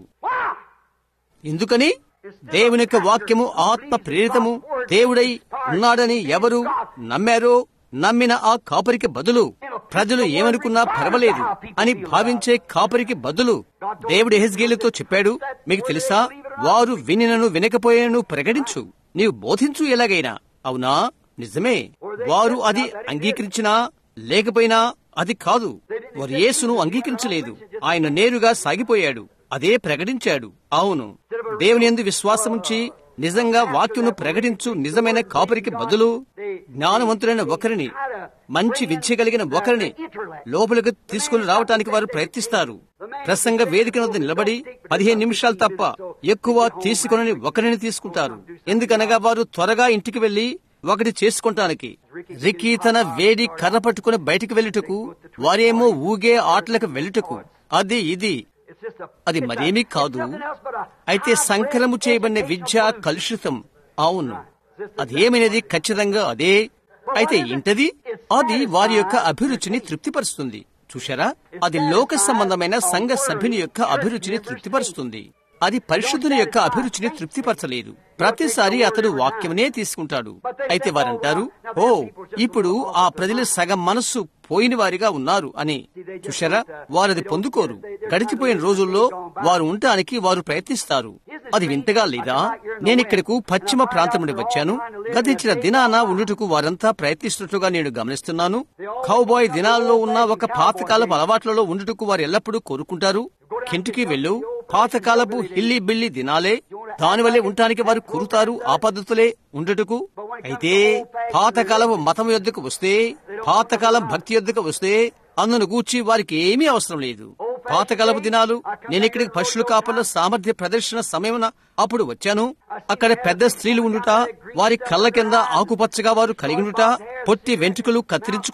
Speaker 1: ఎందుకని దేవుని యొక్క వాక్యము ఆత్మ ప్రేరితము దేవుడై ఉన్నాడని ఎవరు నమ్మారో నమ్మిన ఆ కాపరికి బదులు ప్రజలు ఏమనుకున్నా పర్వాలేదు అని భావించే కాపరికి బదులు దేవుడు హెజ్గేలుతో చెప్పాడు మీకు తెలుసా వారు వినినను వినకపోయినను ప్రకటించు నీవు బోధించు ఎలాగైనా అవునా నిజమే వారు అది అంగీకరించినా లేకపోయినా అది కాదు వారు యేసును అంగీకరించలేదు ఆయన నేరుగా సాగిపోయాడు అదే ప్రకటించాడు అవును దేవుని ఎందు విశ్వాసముంచి నిజంగా వాక్యను ప్రకటించు నిజమైన కాపరికి బదులు జ్ఞానవంతులైన ఒకరిని మంచి విద్య కలిగిన ఒకరిని లోపలికి తీసుకుని రావటానికి వారు ప్రయత్నిస్తారు ప్రసంగ వేదిక వద్ద నిలబడి పదిహేను నిమిషాలు తప్ప ఎక్కువ తీసుకుని ఒకరిని తీసుకుంటారు ఎందుకనగా వారు త్వరగా ఇంటికి వెళ్లి ఒకటి చేసుకుంటానికి రికీ తన వేడి కర్ర పట్టుకుని బయటికి వెళ్ళుటకు వారేమో ఊగే ఆటలకు వెళ్ళుటకు అది ఇది అది మరేమీ కాదు అయితే సంకలము చేయబడిన విద్య కలుషితం అవును అది ఏమైనది ఖచ్చితంగా అదే అయితే ఏంటది అది వారి యొక్క అభిరుచిని తృప్తిపరుస్తుంది చూశారా అది లోక సంబంధమైన సంఘ సభ్యుని యొక్క అభిరుచిని తృప్తిపరుస్తుంది అది పరిశుద్ధుని యొక్క అభిరుచిని తృప్తిపరచలేదు ప్రతిసారి అతడు వాక్యమునే తీసుకుంటాడు అయితే వారంటారు ఓ ఇప్పుడు ఆ ప్రజల సగం మనస్సు పోయిన వారిగా ఉన్నారు అని చూశారా వారది పొందుకోరు గడిచిపోయిన రోజుల్లో వారు ఉండటానికి వారు ప్రయత్నిస్తారు అది వింతగా లేదా నేనిక్కడకు పశ్చిమ ప్రాంతం నుండి వచ్చాను గతించిన దినాన ఉండుటకు వారంతా ప్రయత్నిస్తున్నట్లుగా నేను గమనిస్తున్నాను కౌబాయ్ దినాల్లో ఉన్న ఒక పాతకాలపు అలవాట్లలో ఉండుటకు వారు ఎల్లప్పుడూ కోరుకుంటారు కింటికి వెళ్ళు పాతకాలపు హిల్లి బిల్లి దినాలే దానివల్లే ఉండటానికి వారు కూరుతారు ఆ పద్ధతులే ఉండుటకు అయితే పాతకాలపు మతం యొద్దకు వస్తే పాతకాలం భక్తి యొద్దకు వస్తే అందును గూర్చి వారికి ఏమీ అవసరం లేదు పాతకాలపు దినాలు నేను ఇక్కడికి పశువుల కాపల సామర్థ్య ప్రదర్శన సమయమున అప్పుడు వచ్చాను అక్కడ పెద్ద స్త్రీలు ఉండుట వారి కళ్ళ కింద ఆకుపచ్చగా వారు కలిగి ఉండుట పొట్టి వెంట్రుకలు కత్తిరించుకొని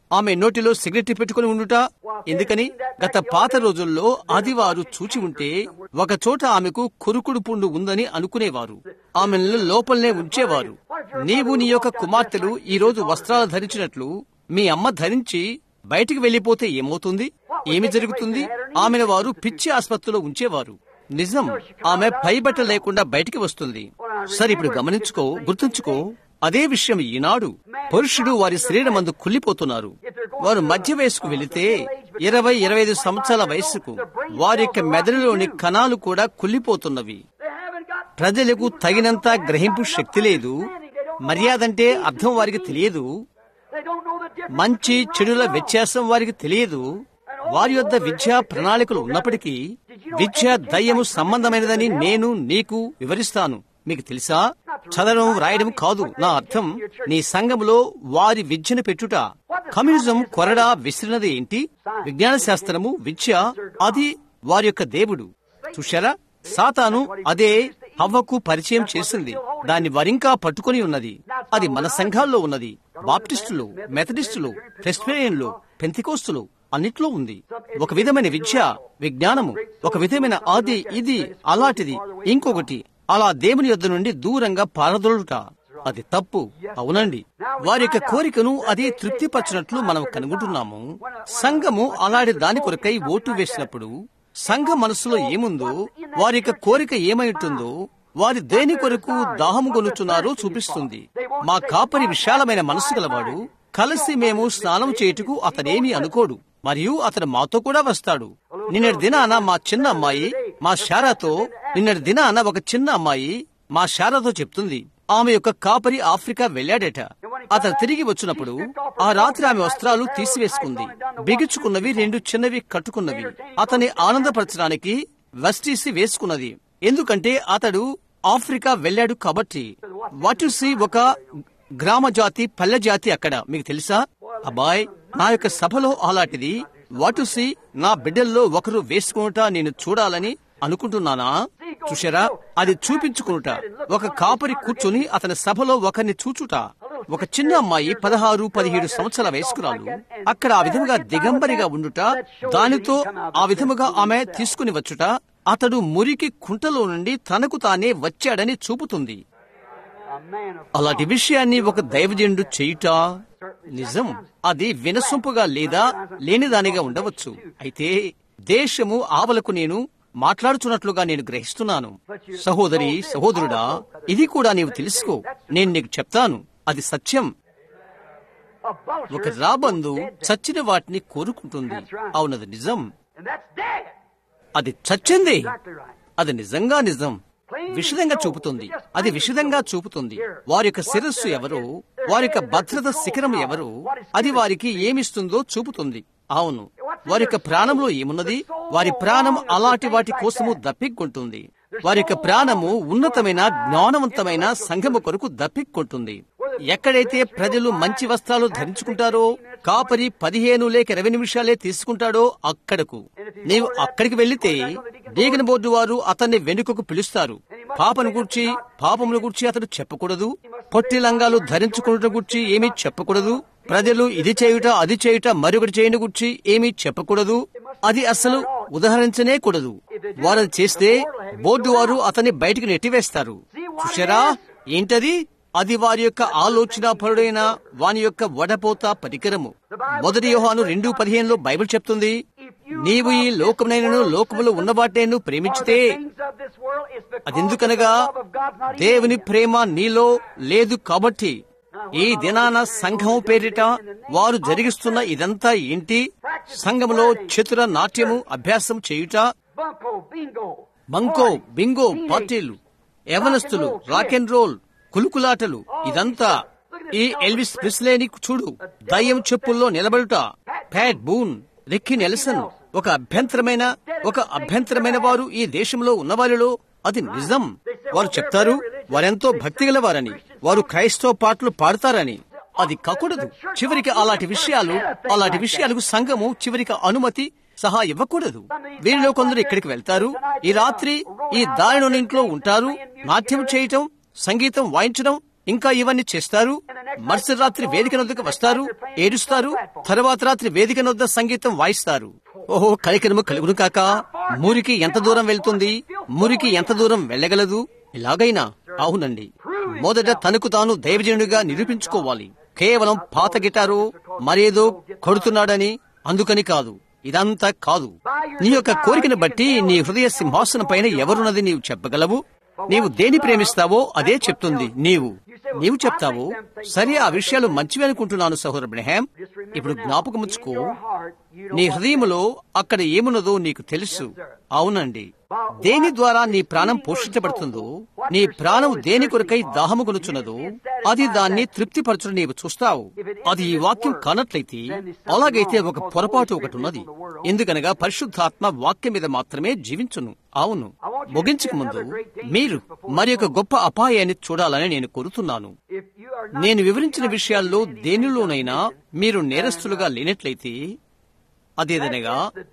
Speaker 1: ఆమె నోటిలో సిగరెట్ పెట్టుకుని ఉండుట ఎందుకని గత పాత రోజుల్లో అది వారు చూచి ఉంటే ఒక చోట ఆమెకు కురుకుడు పుండు ఉందని అనుకునేవారు ఆమెను లోపలనే ఉంచేవారు నీవు నీ యొక్క కుమార్తెలు ఈ రోజు వస్త్రాలు ధరించినట్లు మీ అమ్మ ధరించి బయటికి వెళ్లిపోతే ఏమవుతుంది ఏమి జరుగుతుంది ఆమెను వారు పిచ్చి ఆసుపత్రిలో ఉంచేవారు నిజం ఆమె పైబట్ట లేకుండా బయటికి వస్తుంది సరే ఇప్పుడు గమనించుకో గుర్తుంచుకో అదే విషయం ఈనాడు పురుషుడు వారి శరీరమందు కుళ్ళిపోతున్నారు వారు మధ్య వయసుకు వెళితే ఇరవై ఇరవై ఐదు సంవత్సరాల వయసుకు వారి యొక్క మెదడులోని కణాలు కూడా కుళ్ళిపోతున్నవి
Speaker 2: They haven't got
Speaker 1: ప్రజలకు తగినంత గ్రహింపు శక్తి లేదు మర్యాదంటే అర్థం వారికి తెలియదు
Speaker 2: they don't know the difference.
Speaker 1: మంచి చెడుల వ్యత్యాసం వారికి తెలియదు వారి యొద్ద విద్యా ప్రణాళికలు ఉన్నప్పటికీ విద్య దయ్యము సంబంధమైనదని నేను నీకు వివరిస్తాను మీకు తెలుసా చదవడం రాయడం కాదు నా అర్థం నీ సంఘములో వారి విద్యను పెట్టుట కమ్యూనిజం కొరడా విసిరినది ఏంటి విజ్ఞాన శాస్త్రము విద్య అది వారి యొక్క దేవుడు చూశారా సాతాను అదే హవ్వకు పరిచయం చేసింది దాన్ని వరింకా పట్టుకొని ఉన్నది అది మన సంఘాల్లో ఉన్నది బాప్టిస్టులు మెథడిస్టులు ప్రెస్బిరియన్లు పెంతికోస్తులు అన్నిట్లో ఉంది ఒక విధమైన విద్య విజ్ఞానము ఒక విధమైన అది ఇది అలాంటిది ఇంకొకటి అలా దేవుని యొద్ద నుండి దూరంగా పారదోలుట అది తప్పు అవునండి వారి యొక్క కోరికను అది తృప్తిపరచినట్లు మనం కనుగొంటున్నాము సంఘము అలాంటి దాని కొరకై ఓటు వేసినప్పుడు సంఘ మనసులో ఏముందో వారి యొక్క కోరిక ఏమై ఉంటుందో వారి దేని కొరకు దాహము కొనుచున్నారో చూపిస్తుంది మా కాపరి విశాలమైన మనసు గలవాడు కలిసి మేము స్నానం చేయుటకు అతనేమి అనుకోడు మరియు అతను మాతో కూడా వస్తాడు నిన్నటి దినాన మా చిన్న అమ్మాయి మా శారాతో నిన్నటి దినాన ఒక చిన్న అమ్మాయి మా శారాతో చెప్తుంది ఆమె యొక్క కాపరి ఆఫ్రికా వెళ్ళాడట అతను తిరిగి వచ్చినప్పుడు ఆ రాత్రి ఆమె వస్త్రాలు తీసివేసుకుంది బిగించుకున్నవి రెండు చిన్నవి కట్టుకున్నవి అతని ఆనందపరచడానికి వస్టీసి వేసుకున్నది ఎందుకంటే అతడు ఆఫ్రికా వెళ్ళాడు కాబట్టి వటుసి ఒక గ్రామ జాతి పల్లె జాతి అక్కడ మీకు తెలుసా అబ్బాయ్ నా యొక్క సభలో అలాంటిది వాటుసి నా బిడ్డల్లో ఒకరు వేసుకునుట నేను చూడాలని అనుకుంటున్నానా చూశారా అది చూపించుకునుట ఒక కాపరి కూర్చొని అతని సభలో ఒకరిని చూచుట ఒక చిన్న అమ్మాయి పదహారు పదిహేడు సంవత్సరాల వయస్కురాలు అక్కడ ఆ విధముగా దిగంబరిగా ఉండుట దానితో ఆ విధముగా ఆమె తీసుకుని వచ్చుట అతడు మురికి కుంటలో నుండి తనకు తానే వచ్చాడని చూపుతుంది
Speaker 2: A man of
Speaker 1: అలాంటి విషయాన్ని ఒక దైవజనుడు చేయుట నిజం అది వినసొంపుగా లేదా లేనిదానిగా ఉండవచ్చు అయితే దేశము ఆవలకు నేను మాట్లాడుచున్నట్లుగా నేను గ్రహిస్తున్నాను సహోదరి సహోదరుడా ఇది కూడా నీవు తెలుసుకో నేను నీకు చెప్తాను అది సత్యం
Speaker 2: a vulture.
Speaker 1: ఒక రాబందు
Speaker 2: dead, dead.
Speaker 1: చచ్చిన వాటిని కోరుకుంటుంది అవునది నిజం
Speaker 2: And that's dead.
Speaker 1: అది చచ్చింది
Speaker 2: Exactly right.
Speaker 1: అది నిజంగా నిజం విషదంగా చూపుతుంది అది విషదంగా చూపుతుంది వారి యొక్క శిరస్సు ఎవరో వారి యొక్క భద్రత శిఖరం ఎవరో అది వారికి ఏమిస్తుందో చూపుతుంది అవును వారి యొక్క ప్రాణంలో ఏమున్నది వారి ప్రాణం అలాంటి వాటి కోసము దప్పిక్కుంటుంది వారి యొక్క ప్రాణము ఉన్నతమైన జ్ఞానవంతమైన సంఘము కొరకు దప్పిక్కుంటుంది ఎక్కడైతే ప్రజలు మంచి వస్త్రాలు ధరించుకుంటారో కాపరి పదిహేను లేక ఇరవై నిమిషాలే తీసుకుంటాడో అక్కడకు నీవు అక్కడికి వెళ్లితే డీగన్ బోర్డు వారు అతన్ని వెనుకకు పిలుస్తారు పాపను గూర్చి పాపమును గూర్చి అతడు చెప్పకూడదు పొట్టి లంగాలు ధరించుకున్నట గూర్చి ఏమీ చెప్పకూడదు ప్రజలు ఇది చేయుట అది చేయుట మరొకటి చేయని గుర్చి ఏమీ చెప్పకూడదు అది అసలు ఉదాహరించనే కూడదు వారు అది చేస్తే బోర్డు వారు అతన్ని బయటికి నెట్టివేస్తారు చూశారా ఏంటది అది వారి యొక్క ఆలోచన పరుడైన వాని యొక్క వడపోత పరికరము మొదటి యోహాను రెండు పదిహేనులో బైబిల్ చెప్తుంది నీవు ఈ లోకమునైనను లోకములో ఉన్నవాటేను ప్రేమించితే
Speaker 2: Things of this world is because
Speaker 1: అదెందుకనగా
Speaker 2: the love of God's not in
Speaker 1: దేవుని ప్రేమ నీలో లేదు కాబట్టి ఈ దినాన సంఘం పేరిట వారు జరిగిస్తున్న ఇదంతా ఏంటి సంఘములో చతుర నాట్యము అభ్యాసం చేయుట
Speaker 2: bunko, bingo,
Speaker 1: బంకో బింగో పార్టీలు యవనస్తులు రాక్ అండ్ రోల్ కులుకులాటలు ఇదంతా ఈ ఎల్విస్ ప్రిస్లేని చూడు దయ్యం చెప్పుల్లో నిలబడుట ప్యాట్ బూన్ రిక్కీ నెల్సన్ ఒక అభ్యంతరమైన ఒక అభ్యంతరమైన వారు ఈ దేశంలో ఉన్నవారిలో అది నిజం వారు చెప్తారు వారెంతో భక్తి గలవారని వారు క్రైస్తవ పాటలు పాడతారని అది కాకూడదు చివరికి అలాంటి విషయాలు అలాంటి విషయాలకు సంఘము చివరికి అనుమతి సహా ఇవ్వకూడదు వీరిలో కొందరు ఇక్కడికి వెళ్తారు ఈ రాత్రి ఈ దారిలోని ఇంట్లో ఉంటారు నాట్యం చేయటం సంగీతం వాయించడం ఇంకా ఇవన్నీ చేస్తారు మరుసటి రాత్రి వేదిక నొద్దకు వస్తారు ఏడుస్తారు తర్వాత రాత్రి వేదిక నొద్ద సంగీతం వాయిస్తారు ఓహో కలికనము కలుగును కాక మురికి ఎంత దూరం వెళ్తుంది మురికి ఎంత దూరం వెళ్ళగలదు ఇలాగైనా అవునండి మొదట తనకు తాను దైవజనుడిగా నిరూపించుకోవాలి కేవలం పాత గిటారు మరేదో కొడుతున్నాడని అందుకని కాదు ఇదంతా కాదు నీ యొక్క కోరికను బట్టి నీ హృదయ సింహాసనం పైన ఎవరున్నది నీవు చెప్పగలవు నీవు దేని ప్రేమిస్తావో అదే చెప్తుంది నీవు నీవు చెప్తావు సరే ఆ విషయాలు మంచివి అనుకుంటున్నాను సహోదరు బ్రహాం ఇప్పుడు జ్ఞాపకముచ్చుకో నీ హృదయములో అక్కడ ఏమున్నదో నీకు తెలుసు అవునండి దేని ద్వారా నీ ప్రాణం పోషించబడుతుందో నీ ప్రాణం దేని కొరకై దాహము కొనుచున్నదో అది దాన్ని తృప్తిపరచుడు నీవు చూస్తావు అది ఈ వాక్యం కానట్లయితే అలాగైతే ఒక పొరపాటు ఒకటి ఉన్నది ఎందుకనగా పరిశుద్ధాత్మ వాక్యం మీద మాత్రమే జీవించును అవును ముగించక ముందు మీరు మరి ఒక గొప్ప అపాయాన్ని చూడాలని నేను కోరుతున్నాను నేను వివరించిన విషయాల్లో దేనిలోనైనా మీరు నేరస్తులుగా లేనట్లయితే అదేదనగా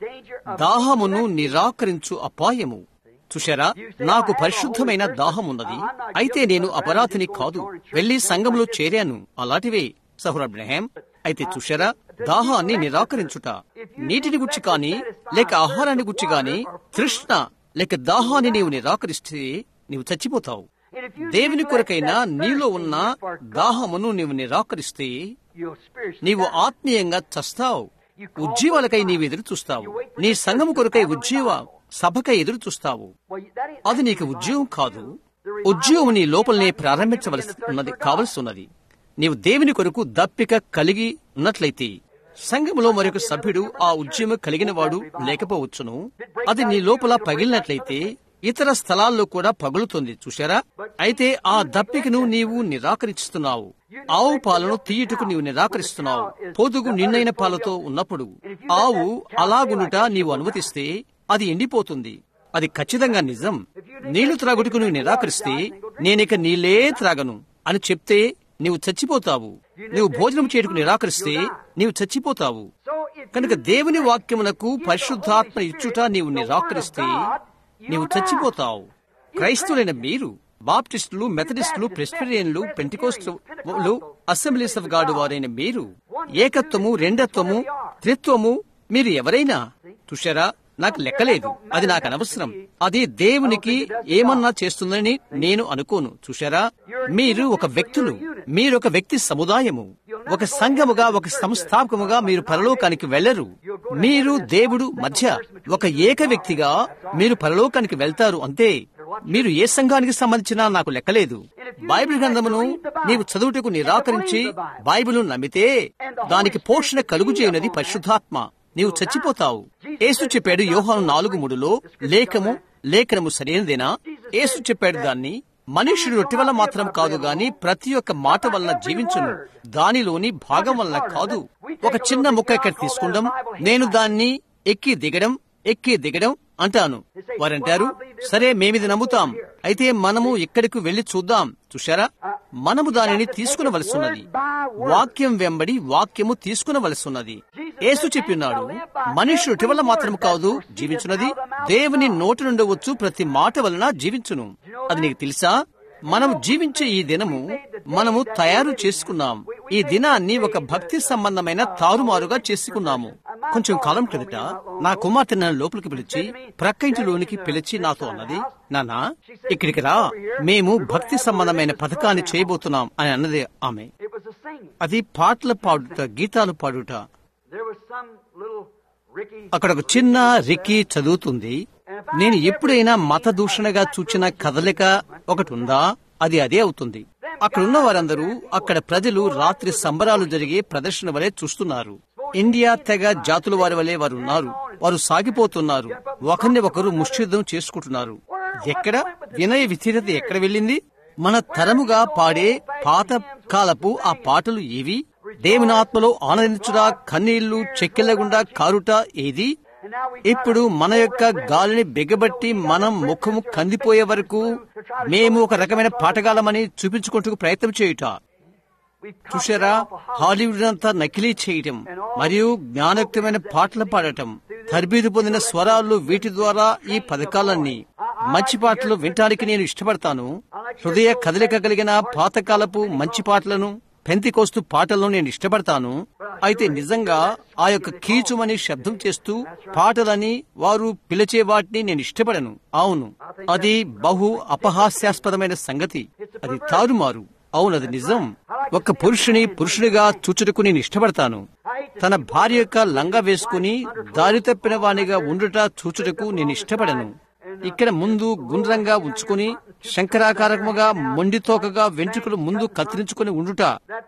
Speaker 1: దాహమును నిరాకరించు అపాయము చూశారా నాకు పరిశుద్ధమైన దాహం ఉన్నది అయితే నేను అపరాధిని కాదు వెళ్లి సంఘంలో చేరాను అలాంటివే సహుర్ అబ్రహాం అయితే చూశారా దాహాన్ని నిరాకరించుట నీటిని గుచ్చి కాని లేక ఆహారాన్ని గుచ్చి గాని తృష్ణ లేక దాహాన్ని నీవు నిరాకరిస్తే నీవు చచ్చిపోతావు దేవుని కొరకైనా నీలో ఉన్న దాహమును నీవు నిరాకరిస్తే నీవు ఆత్మీయంగా చస్తావు ఉజ్జీవాలకై నీవు ఎదురు చూస్తావు నీ సంఘము కొరకై ఉజ్జీవ సభకై ఎదురు చూస్తావు అది నీకు ఉద్యోగం కాదు ఉద్యోగం నీ లోపలనే ప్రారంభించవలసి ఉన్నది కావలసి ఉన్నది నీవు దేవుని కొరకు దప్పిక కలిగి ఉన్నట్లయితే సంఘములో మరొక సభ్యుడు ఆ ఉద్యమం కలిగిన వాడు లేకపోవచ్చును అది నీ లోపల పగిలినట్లయితే ఇతర స్థలాల్లో కూడా పగులుతుంది చూశారా అయితే ఆ దప్పికను నీవు నిరాకరిస్తున్నావు ఆవు పాలను తీయుటకు నీవు నిరాకరిస్తున్నావు పొదుగు నిన్నైన పాలతో ఉన్నప్పుడు ఆవు అలాగునుట నీవు అనుమతిస్తే అది ఎండిపోతుంది అది ఖచ్చితంగా నిజం నీళ్లు త్రాగుటకు నువ్వు నిరాకరిస్తే నేనిక నీళ్ళే త్రాగను అని చెప్తే నీవు చచ్చిపోతావు నీవు భోజనం చేయటకు నిరాకరిస్తే నీవు చచ్చిపోతావు కనుక దేవుని వాక్యమునకు పరిశుద్ధాత్మ ఇచ్చుట నీవు నిరాకరిస్తే నీవు చచ్చిపోతావు క్రైస్తవులైన మీరు బాప్టిస్టులు మెథడిస్టులు ప్రెస్పిరియన్లు పెంటికోస్టులు అసెంబ్లీస్ ఆఫ్ గాడ్ వారైన మీరు ఏకత్వము రెండత్వము త్రిత్వము మీరు ఎవరైనా చూశారా నాకు లెక్కలేదు అది నాకు అనవసరం అది దేవునికి ఏమన్నా చేస్తుందని నేను అనుకోను చూశారా మీరు ఒక వ్యక్తులు మీరు ఒక వ్యక్తి సముదాయము ఒక సంఘముగా ఒక సంస్థాపకముగా మీరు పరలోకానికి వెళ్లరు మీరు దేవుడు మధ్య ఒక ఏక వ్యక్తిగా మీరు పరలోకానికి వెళ్తారు అంతే మీరు ఏ సంఘానికి సంబంధించినా నాకు లెక్కలేదు బైబిల్ గ్రంథమును నీవు చదువుటకు నిరాకరించి బైబిల్ నమ్మితే దానికి పోషణ కలుగు చేయనది పరిశుద్ధాత్మ నీవు చచ్చిపోతావు ఏసు చెప్పాడు యోహాను నాలుగు మూడులో లేఖము లేఖనము సరైనదేనా ఏసు చెప్పాడు దాన్ని మనుష్యుడు రొట్టె వల్ల మాత్రం కాదు గాని ప్రతి ఒక్క మాట వలన జీవించును దానిలోని భాగం వలన కాదు ఒక చిన్న ముక్క ఇక్కడ తీసుకుందాం నేను దాన్ని ఎక్కి దిగడం ఎక్కి దిగడం అంటాను వారంటారు సరే మేమిది నమ్ముతాం అయితే మనము ఇక్కడికి వెళ్లి చూద్దాం చూశారా మనము దానిని తీసుకునవలసిన్నది వాక్యం వెంబడి వాక్యము తీసుకునవలసిన్నది యేసు చెప్పినాడు మనుష్యుడి వల్ల మాత్రం కాదు జీవించున్నది దేవుని నోటి నుండి వచ్చు ప్రతి మాట వలన జీవించును అది నీకు తెలుసా మనం జీవించే ఈ దినము మనము తయారు చేసుకున్నాం ఈ దినాన్ని ఒక భక్తి సంబంధమైన తారుమారుగా చేసుకున్నాము కొంచెం కాలం క్రిందట నా కుమార్తె నన్ను లోపలికి పిలిచి ప్రక్క ఇంటిలోనికి పిలిచి నాతో అన్నది నానా ఇక్కడికి రా మేము భక్తి సంబంధమైన పథకాన్ని చేయబోతున్నాం అని అన్నది ఆమె అది పాటలు పాడుట గీతాలు పాడుట అక్కడ ఒక చిన్న రిక్కీ చదువుతుంది నేను ఎప్పుడైనా మత దూషణగా చూచిన కదలిక ఒకటి ఉందా అది అదే అవుతుంది అక్కడున్న వారందరూ అక్కడ ప్రజలు రాత్రి సంబరాలు జరిగే ప్రదర్శన వలె చూస్తున్నారు ఇండియా తెగ జాతుల వారి వలె వారు ఉన్నారు వారు సాగిపోతున్నారు ఒకరిని ఒకరు ముష్టిద్దం చేసుకుంటున్నారు ఎక్కడ వినయ విధీరత ఎక్కడ వెళ్ళింది మన తరముగా పాడే పాత కాలపు ఆ పాటలు ఏవి దేవుని ఆత్మలో ఆనందించుట కన్నీళ్లు చెక్కెళ్లగుండా కారుట ఏది ఇప్పుడు మన యొక్క గాలిని బిగబట్టి మనం ముఖము కందిపోయే వరకు మేము ఒక రకమైన పాటగాలమని చూపించుకుంటూ ప్రయత్నం చేయుట చూసారా హాలీవుడ్ అంతా నకిలీ చేయటం మరియు జ్ఞానయుక్తమైన పాటలు పాడటం తర్బీదు పొందిన స్వరాలు వీటి ద్వారా ఈ పథకాలన్నీ మంచి పాటలు వినటానికి నేను ఇష్టపడతాను హృదయ కదలిక కలిగిన పాతకాలపు మంచి పాటలను పెంతికోస్తు పాటలను నేను ఇష్టపడతాను అయితే నిజంగా ఆ యొక్క కీచుమని శబ్దం చేస్తూ పాటలని వారు పిలిచే వాటిని నేను ఇష్టపడను అవును అది బహు అపహాస్యాస్పదమైన సంగతి అది తారుమారు అవును అది నిజం ఒక పురుషుని పురుషునిగా చూచుటకు నేను ఇష్టపడతాను తన భార్య యొక్క లంగా వేసుకుని దారి తప్పిన వానిగా ఉండుట చూచుటకు నేను ఇష్టపడను ఇక్కడ ముందు గుండ్రంగా ఉంచుకుని శంకరాకారముగా మొండితోకగా వెంట్రుకలు ముందు కత్తిరించుకుని ఉండుట
Speaker 2: That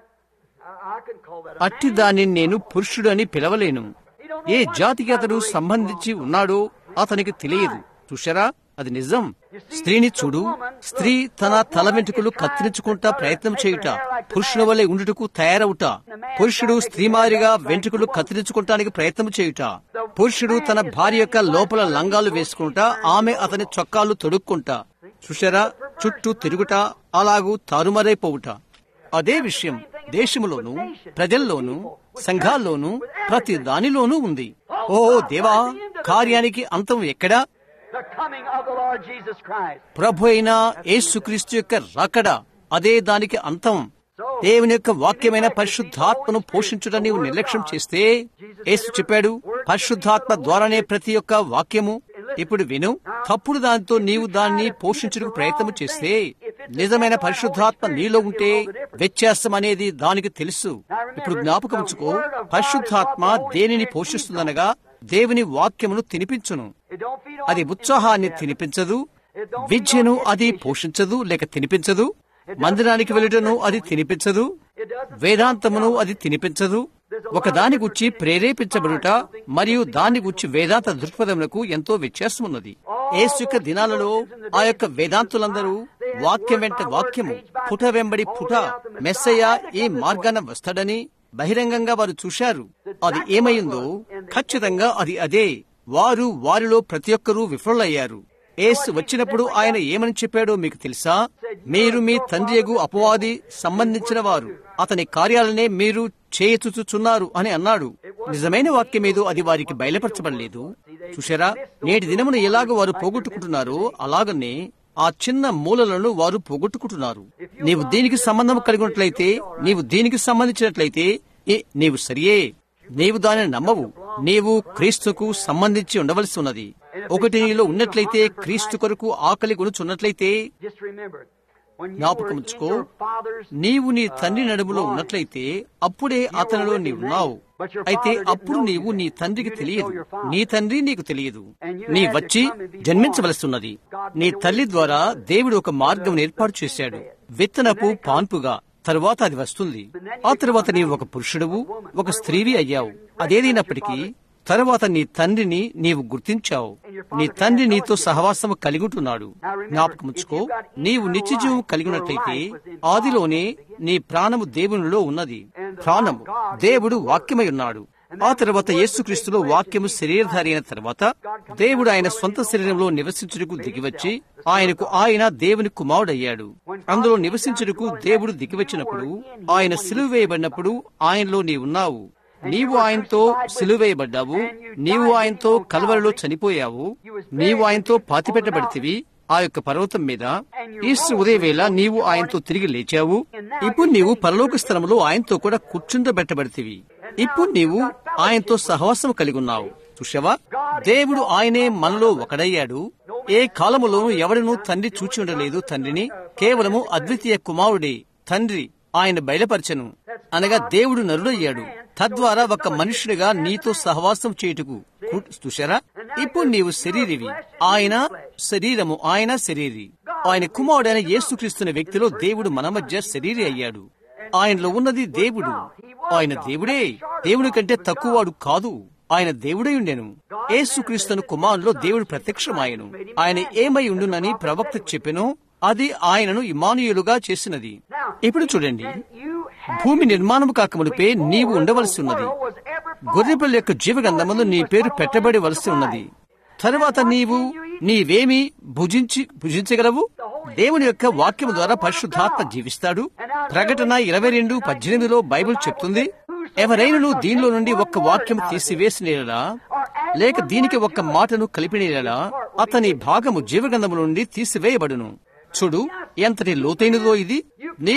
Speaker 2: I, I can call that a
Speaker 1: అట్టి దానిని నేను పురుషుడు అని పిలవలేను ఏ జాతికి అతడు సంబంధించి ఉన్నాడో అతనికి తెలియదు చూశారా అది నిజం స్త్రీని చూడు స్త్రీ తన తల వెంట్రుకలు కత్తిరించుకుంటా ప్రయత్నం చేయుట పురుషుల వలె ఉండుటకు తయారవుట పురుషుడు స్త్రీ మాదిరిగా వెంట్రుకలు కత్తిరించుకుంటానికి ప్రయత్నం చేయుట పురుషుడు తన భార్య యొక్క లోపల లంగాలు వేసుకుంటా ఆమె అతని చొక్కాలు తొడుక్కుంటా చూశారా చుట్టూ తిరుగుట అలాగూ తారుమారైపోవుట అదే విషయం దేశములోను ప్రజల్లోనూ సంఘాల్లోనూ ప్రతి దానిలోనూ ఉంది ఓ దేవా కార్యానికి అంతం ఎక్కడా
Speaker 2: the coming of the Lord Jesus Christ.
Speaker 1: ప్రభు అయిన యేసుక్రీస్తు యొక్క రాకడ అదే దానికి అంతం దేవుని యొక్క వాక్యమైన పరిశుద్ధాత్మను పోషించడం నీవు నిర్లక్ష్యం చేస్తే యేసు చెప్పాడు పరిశుద్ధాత్మ ద్వారానే ప్రతి ఒక్క వాక్యము ఇప్పుడు విను తప్పుడు దానితో నీవు దాన్ని పోషించడానికి ప్రయత్నం చేస్తే నిజమైన పరిశుద్ధాత్మ నీలో ఉంటే వ్యత్యాసం అనేది దానికి తెలుసు ఇప్పుడు జ్ఞాపకం ఉంచుకో పరిశుద్ధాత్మ దేనిని పోషిస్తుందనగా దేవుని వాక్యమును తినిపించును
Speaker 2: It don't feed on
Speaker 1: అది ఉత్సాహాన్ని తినిపించదు విద్యను అది పోషించదు లేక తినిపించదు మందిరానికి వెళ్ళటను అది తినిపించదు వేదాంతమును అది తినిపించదు ఒక దాని గుచ్చి ప్రేరేపించబడుట మరియు దాని గుచ్చి వేదాంత దృక్పథములకు ఎంతో వ్యత్యాసం ఉన్నది ఏసు యొక్క దినాలలో ఆ యొక్క వేదాంతులందరూ వాక్యం వెంట వాక్యము పుట వెంబడి పుట మెస్సయ్య ఈ మార్గాన వస్తాడని బహిరంగంగా వారు చూశారు అది ఏమైందో ఖచ్చితంగా అది అదే వారు వారిలో ప్రతి ఒక్కరూ విఫలయ్యారు ఏసు వచ్చినప్పుడు ఆయన ఏమని చెప్పాడో మీకు తెలుసా మీరు మీ తండ్రియగు అపవాది సంబంధించిన వారు అతని కార్యాలనే మీరు చేయుచుచున్నారు అని అన్నాడు నిజమైన వాక్యం ఏదో అది వారికి బయలుపరచబడలేదు చూశారా నేటి దినమున ఎలాగ వారు పోగొట్టుకుంటున్నారో అలాగనే ఆ చిన్న మూలలను వారు పోగొట్టుకుంటున్నారు నీవు దీనికి సంబంధం కలిగి ఉన్నట్లయితే నీవు దీనికి సంబంధించినట్లయితే ఏ- నీవు సరియే నీవు దానిని నమ్మవు నీవు క్రీస్తుకు సంబంధించి ఉండవలసి ఉన్నది ఒకటి నీలో ఉన్నట్లయితే క్రీస్తు కొరకు ఆకలి కొనుచున్నట్లయితే
Speaker 2: Just remember, when you were
Speaker 1: జ్ఞాపకం
Speaker 2: in
Speaker 1: ఉంచుకో
Speaker 2: your father's
Speaker 1: నీవు నీ తండ్రి నడుములో ఉన్నట్లయితే అప్పుడే అతనిలో నీవున్నావు అయితే అప్పుడు నీవు నీ తండ్రికి తెలియదు నీ తండ్రి నీకు తెలియదు నీ వచ్చి జన్మించవలసిన్నది నీ తల్లి ద్వారా దేవుడు ఒక మార్గం ఏర్పాటు చేశాడు విత్తనపు పాన్పుగా తరువాత అది వస్తుంది ఆ తరువాత నీవు ఒక పురుషుడువు ఒక స్త్రీవి అయ్యావు అదేదైనప్పటికీ తరువాత నీ తండ్రిని నీవు గుర్తించావు నీ తండ్రి నీతో సహవాసము కలిగి ఉంటున్నాడు జ్ఞాపకముచ్చుకో నీవు నిత్యజీవం కలిగి ఉన్నట్లయితే ఆదిలోనే నీ ప్రాణము దేవునిలో ఉన్నది ప్రాణము దేవుడు వాక్యమై ఉన్నాడు ఆ తర్వాత యేసుక్రీస్తులో వాక్యము శరీరధారి అయిన తర్వాత దేవుడు ఆయన సొంత శరీరంలో నివసించుటకు దిగివచ్చి ఆయనకు ఆయన దేవుని కుమారుడయ్యాడు అందులో నివసించుటకు దేవుడు దిగివచ్చినప్పుడు ఆయన సిలువ వేయబడినప్పుడు ఆయనలో నీవున్నావు నీవు ఆయనతో సిలువేయబడ్డావు నీవు ఆయనతో కలవరలో చనిపోయావు నీవు ఆయనతో పాతిపెట్టబడితివి ఆ యొక్క పర్వతం మీద ఈస్టర్ ఉదయవేళ నీవు ఆయనతో తిరిగి లేచావు ఇప్పుడు నీవు పరలోక స్థలంలో ఆయనతో కూడా కూర్చుండబెట్టబడితివి ఇప్పుడు నీవు ఆయనతో సహవాసం కలిగి ఉన్నావు చూసావా దేవుడు ఆయనే మనలో ఒకడయ్యాడు ఏ కాలములోనూ ఎవరినూ తండ్రి చూచి ఉండలేదు తండ్రిని కేవలము అద్వితీయ కుమారుడే తండ్రి ఆయన బయలుపరచను అనగా దేవుడు నరుడయ్యాడు తద్వారా ఒక మనుషుడిగా నీతో సహవాసం చేయుటకు కు- చూశారా ఇప్పుడు నీవు శరీరివి ఆయన శరీరము ఆయన శరీరి ఆయన కుమారుడైన యేసుక్రీస్తున్న వ్యక్తిలో దేవుడు మన మధ్య శరీరి అయ్యాడు ఆయనలో ఉన్నది దేవుడు ఆయన దేవుడే దేవుని కంటే తక్కువవాడు కాదు ఆయన దేవుడై ఉండెను యేసుక్రీస్తును కుమారులో దేవుడు ప్రత్యక్షమాయను ఆయన ఏమై ఉండునని ప్రవక్త చెప్పెను అది ఆయనను ఇమానుయులుగా చేసినది ఇప్పుడు చూడండి
Speaker 2: you had
Speaker 1: భూమి నిర్మాణము కాకమునిపే నీవు ఉండవలసి ఉన్నది
Speaker 2: was ever
Speaker 1: గొర్రెపిల్ల యొక్క జీవగంధమందు నీ పేరు పెట్టబడి వలసి ఉన్నది తరువాత నీవు నీవేమి భుజించి భుజించగలవు దేవుని యొక్క వాక్యము ద్వారా పరిశుద్ధాత్మ జీవిస్తాడు ప్రకటన ఇరవై రెండు పద్దెనిమిదిలో బైబిల్ చెప్తుంది ఎవరైనను దీనిలో నుండి ఒక్క వాక్యం తీసివేసినేలా లేక దీనికి ఒక్క మాటను కలిపినేలా అతని భాగము జీవగంధము నుండి తీసివేయబడును చూడు ఎంతటి లోతైనదో ఇది నీవు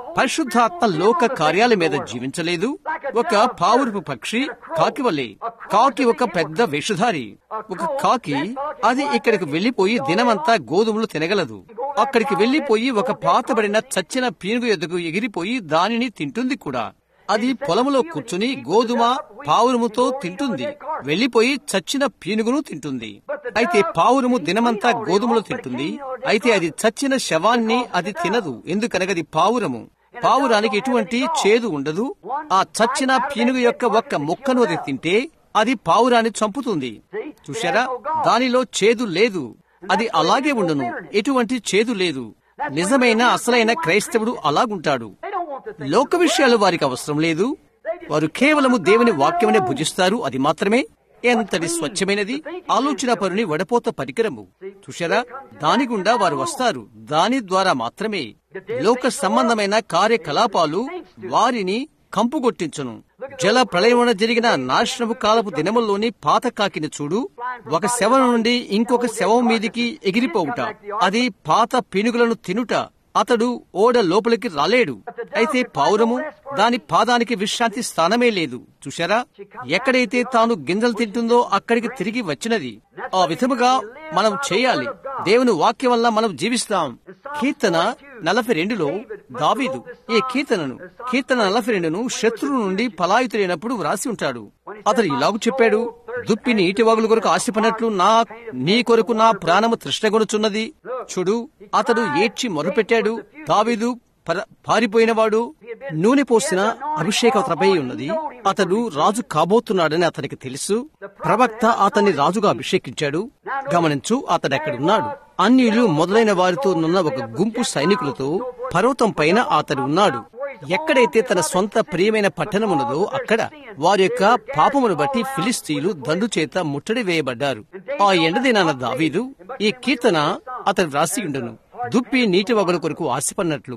Speaker 1: పరిశుద్ధాత్మ లోక కార్యాల మీద జీవించలేదు ఒక పావురపు పక్షి కాకి వలె కాకి ఒక పెద్ద వేషధారి ఒక కాకి అది ఇక్కడికి వెళ్లిపోయి దినమంతా గోధుమలు తినగలదు అక్కడికి వెళ్లిపోయి ఒక పాతబడిన చచ్చిన పీనుగు ఎద్దుకు ఎగిరిపోయి దానిని తింటుంది కూడా అది పొలంలో కూర్చుని గోధుమ పావురముతో తింటుంది వెళ్లిపోయి చచ్చిన పీనుగును తింటుంది అయితే పావురము దినమంతా గోధుమలు తింటుంది అయితే అది చచ్చిన శవాన్ని అది తినదు ఎందుకనగా అది పావురము పావురానికి ఎటువంటి చేదు ఉండదు ఆ చచ్చిన పీనుగు యొక్క ఒక్క ముక్కను అది తింటే అది పావురాన్ని చంపుతుంది చూశారా దానిలో చేదు లేదు అది అలాగే ఉండును ఎటువంటి చేదు లేదు నిజమైన అసలైన క్రైస్తవుడు అలాగుంటాడు లోక విషయాలు వారికి అవసరం లేదు వారు కేవలము దేవుని వాక్యమనే భుజిస్తారు అది మాత్రమే ఎంతటి స్వచ్ఛమైనది ఆలోచన పరుని వడపోత పరికరము చూశారా దాని గుండా వారు వస్తారు దాని ద్వారా మాత్రమే లోక సంబంధమైన కార్యకలాపాలు వారిని కంపుగొట్టించును జల ప్రళయమున జరిగిన నాశనము కాలపు దినముల్లోని పాత కాకిని చూడు ఒక శవం నుండి ఇంకొక శవం మీదికి ఎగిరిపోవుట అది పాత పినుగులను తినుట అతడు ఓడ లోపలికి రాలేడు అయితే పావురము దాని పాదానికి విశ్రాంతి స్థానమే లేదు చూశారా ఎక్కడైతే తాను గింజలు తింటుందో అక్కడికి తిరిగి వచ్చినది ఆ విధముగా మనం చేయాలి దేవుని వాక్యం వల్ల మనం జీవిస్తాం కీర్తన నలభై రెండులో దావీదు ఈ కీర్తనను కీర్తన నలభై రెండును శత్రువు నుండి పలాయుతులైనప్పుడు వ్రాసి ఉంటాడు అతడు ఇలాగు చెప్పాడు దుప్పి నీటి వాగుల కొరకు ఆశపడినట్లు నా నీ కొరకు నా ప్రాణము తృష్ణగొనుచున్నది చూడు అతడు ఏడ్చి మొరపెట్టాడు దావీదు పర- పారిపోయినవాడు నూనె పోసిన అభిషేక అతనిపై ఉన్నది అతడు రాజు కాబోతున్నాడని అతనికి తెలుసు ప్రవక్త అతన్ని రాజుగా అభిషేకించాడు గమనించు అతడు ఎక్కడున్నాడు అన్యులు మొదలైన వారితో ఉన్న ఒక గుంపు సైనికులతో పర్వతం పైన అతడు ఉన్నాడు ఎక్కడైతే తన సొంత ప్రియమైన పట్టణం ఉన్నదో అక్కడ వారి యొక్క పాపమును బట్టి ఫిలిస్తీన్లు దండు చేత ముట్టడి వేయబడ్డారు ఆ ఎండదినాన దావీదు ఈ కీర్తన అతడు వ్రాసి ఉండును దుప్పి నీటి వగల కొరకు ఆశపడినట్లు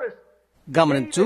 Speaker 1: గమనించు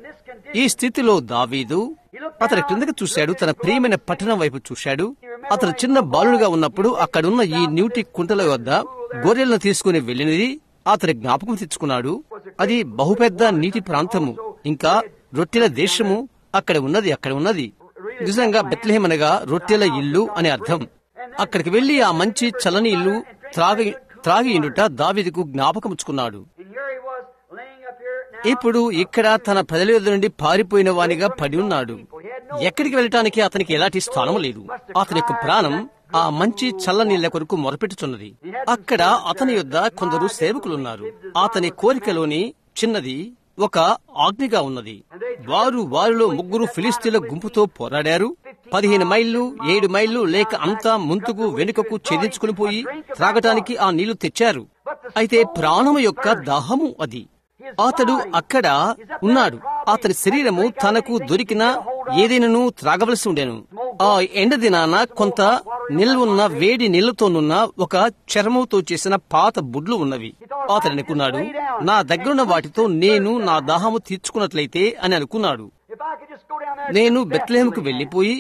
Speaker 1: ఈ స్థితిలో దావీదు అతని క్రిందకి చూశాడు తన ప్రియమైన పట్టణం వైపు చూశాడు అతను చిన్న బాలుడుగా ఉన్నప్పుడు అక్కడున్న ఈ నీటి కుంటల వద్ద గొర్రెలను తీసుకుని వెళ్ళినది అతని జ్ఞాపకం తెచ్చుకున్నాడు అది బహుపెద్ద నీటి ప్రాంతము ఇంకా రొట్టెల దేశము అక్కడ ఉన్నది అక్కడ ఉన్నది నిజంగా బెత్లహేమ్ అనగా రొట్టెల ఇల్లు అని అర్థం అక్కడికి వెళ్లి ఆ మంచి చలని ఇల్లు త్రాగి త్రాగి ఇండుట దావీదుకు జ్ఞాపకముచ్చుకున్నాడు
Speaker 2: And here he was laying up here now.
Speaker 1: ఇప్పుడు ఇక్కడ తన ప్రజల యొద్ద నుండి పారిపోయిన వానిగా పడి ఉన్నాడు ఎక్కడికి వెళ్ళటానికి అతనికి ఎలాంటి స్థానం లేదు అతని యొక్క ప్రాణం ఆ మంచి చల్ల నీళ్ల కొరకు మొరపెట్టుచున్నది అక్కడ అతని యొద్ద కొందరు సేవకులున్నారు అతని కోరికలోని చిన్నది ఒక ఆజ్ఞగా ఉన్నది వారు వారిలో ముగ్గురు ఫిలిస్తీన్ల గుంపుతో పోరాడారు పదిహేను మైళ్ళు ఏడు మైళ్ళు లేక అంతా ముందుకు వెనుకకు ఛేదించుకుని పోయి త్రాగటానికి ఆ నీళ్లు తెచ్చారు అయితే ప్రాణము యొక్క దాహము అది అతడు అక్కడ ఉన్నాడు అతని శరీరము తనకు దొరికిన ఏదైనాను త్రాగవలసి ఉండేను ఆ ఎండ దినాన కొంత నిల్వున్న వేడి నీళ్లతోనున్న ఒక చర్మంతో చేసిన పాత బుడ్లు ఉన్నవి అతడు అనుకున్నాడు నా దగ్గరున్న వాటితో నేను నా దాహము తీర్చుకున్నట్లయితే అని అనుకున్నాడు
Speaker 2: If I could just go down there
Speaker 1: నేను బెత్లెహేముకు వెళ్లిపోయి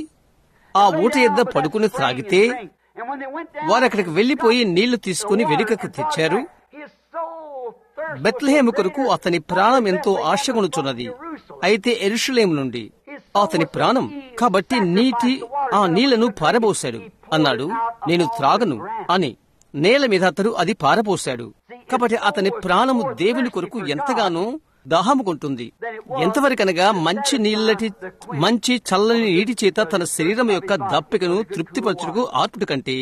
Speaker 1: ఆ ఊట ఎద్ద పడుకుని త్రాగితే
Speaker 2: And when they went down,
Speaker 1: వారు అక్కడికి వెళ్లిపోయి నీళ్లు తీసుకుని వెనుకకు తెచ్చారు
Speaker 2: he is so thirsty.
Speaker 1: Bethlehem కొరకు అతని ప్రాణం ఎంతో ఆశగొనుచున్నది అయితే ఎరుషులేము నుండి అతని ప్రాణం కాబట్టి నీటి ఆ నీళ్లను పారబోశాడు అన్నాడు నేను త్రాగను అని నేల మీద అతడు అది పారబోశాడు కాబట్టి అతని ప్రాణము దేవుని కొరకు ఎంతగానో దాహముకుంటుంది ఎంతవరకనగా మంచి నీళ్ళటి మంచి చల్లని నీటి చేత తన శరీరం యొక్క దప్పికను తృప్తిపరచుటకు ఆర్పుడు కంటే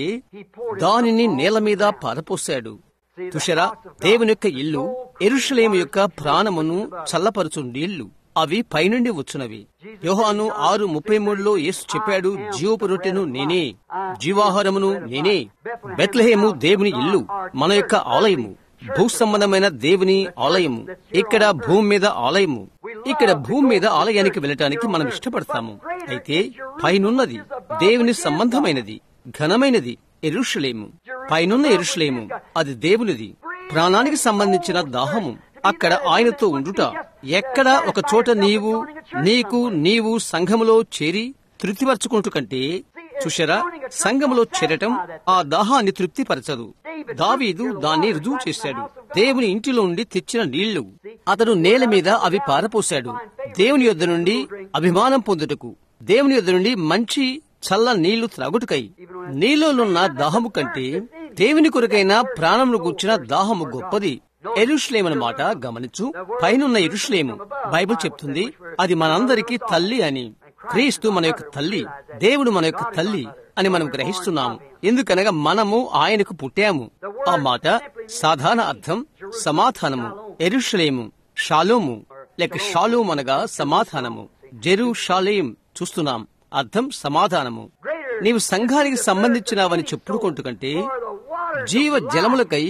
Speaker 1: దానిని నేల మీద పారపోశాడు తుషరా దేవుని యొక్క ఇల్లు ఎరుషలేము యొక్క ప్రాణమును చల్లపరచు నీళ్లు అవి పైనుండి వచ్చునవి యోహాను ఆరు ముప్పై మూడులో యేసు చెప్పాడు జీవపు రొట్టెను నేనే జీవాహారమును నేనే బెత్లహేము దేవుని ఇల్లు మన యొక్క ఆలయము భూ సంబంధమైన దేవుని ఆలయము ఇక్కడ భూమి మీద ఆలయము ఇక్కడ భూమి మీద ఆలయానికి వెళ్ళటానికి మనం ఇష్టపడతాము అయితే పైనున్నది దేవుని సంబంధమైనది ఘనమైనది ఎరుషలేము పైనున్న ఎరుషలేము అది దేవునిది ప్రాణానికి సంబంధించిన దాహము అక్కడ ఆయనతో ఉండుట ఎక్కడ ఒక చోట నీవు నీకు నీవు సంఘములో చేరి తృప్తిపరచుకుంటు కంటే చూశారా సంఘములో చేరటం ఆ దాహాన్ని తృప్తిపరచదు దావీదు దాన్ని రుజువు చేశాడు దేవుని ఇంటిలో నుండి తెచ్చిన నీళ్లు అతడు నేల మీద అవి పారపోశాడు దేవుని యొద్ద నుండి అభిమానం పొందుటకు దేవుని యొద్ద నుండి మంచి చల్ల నీళ్లు త్రాగుటకై నీలోనున్న దాహము కంటే దేవుని కొరకైన ప్రాణమును గుచ్చిన దాహము గొప్పది ఎరుషులేమన మాట గమనించు పైనున్న ఎరుషులేము బైబిల్ చెప్తుంది అది మనందరికీ తల్లి అని క్రీస్తు మన యొక్క తల్లి దేవుడు మన యొక్క తల్లి అని మనం గ్రహిస్తున్నాము ఎందుకనగా మనము ఆయనకు పుట్టాము ఆ మాట సాధారణ అర్థం సమాధానము ఎరుషలేము షాలోము లేక షాలోం అనగా సమాధానము జెరు షాలేం చూస్తున్నాం అర్థం సమాధానము నీవు సంఘానికి సంబంధించినవని చెప్పుకుంటూ కంటే జీవ జలములకై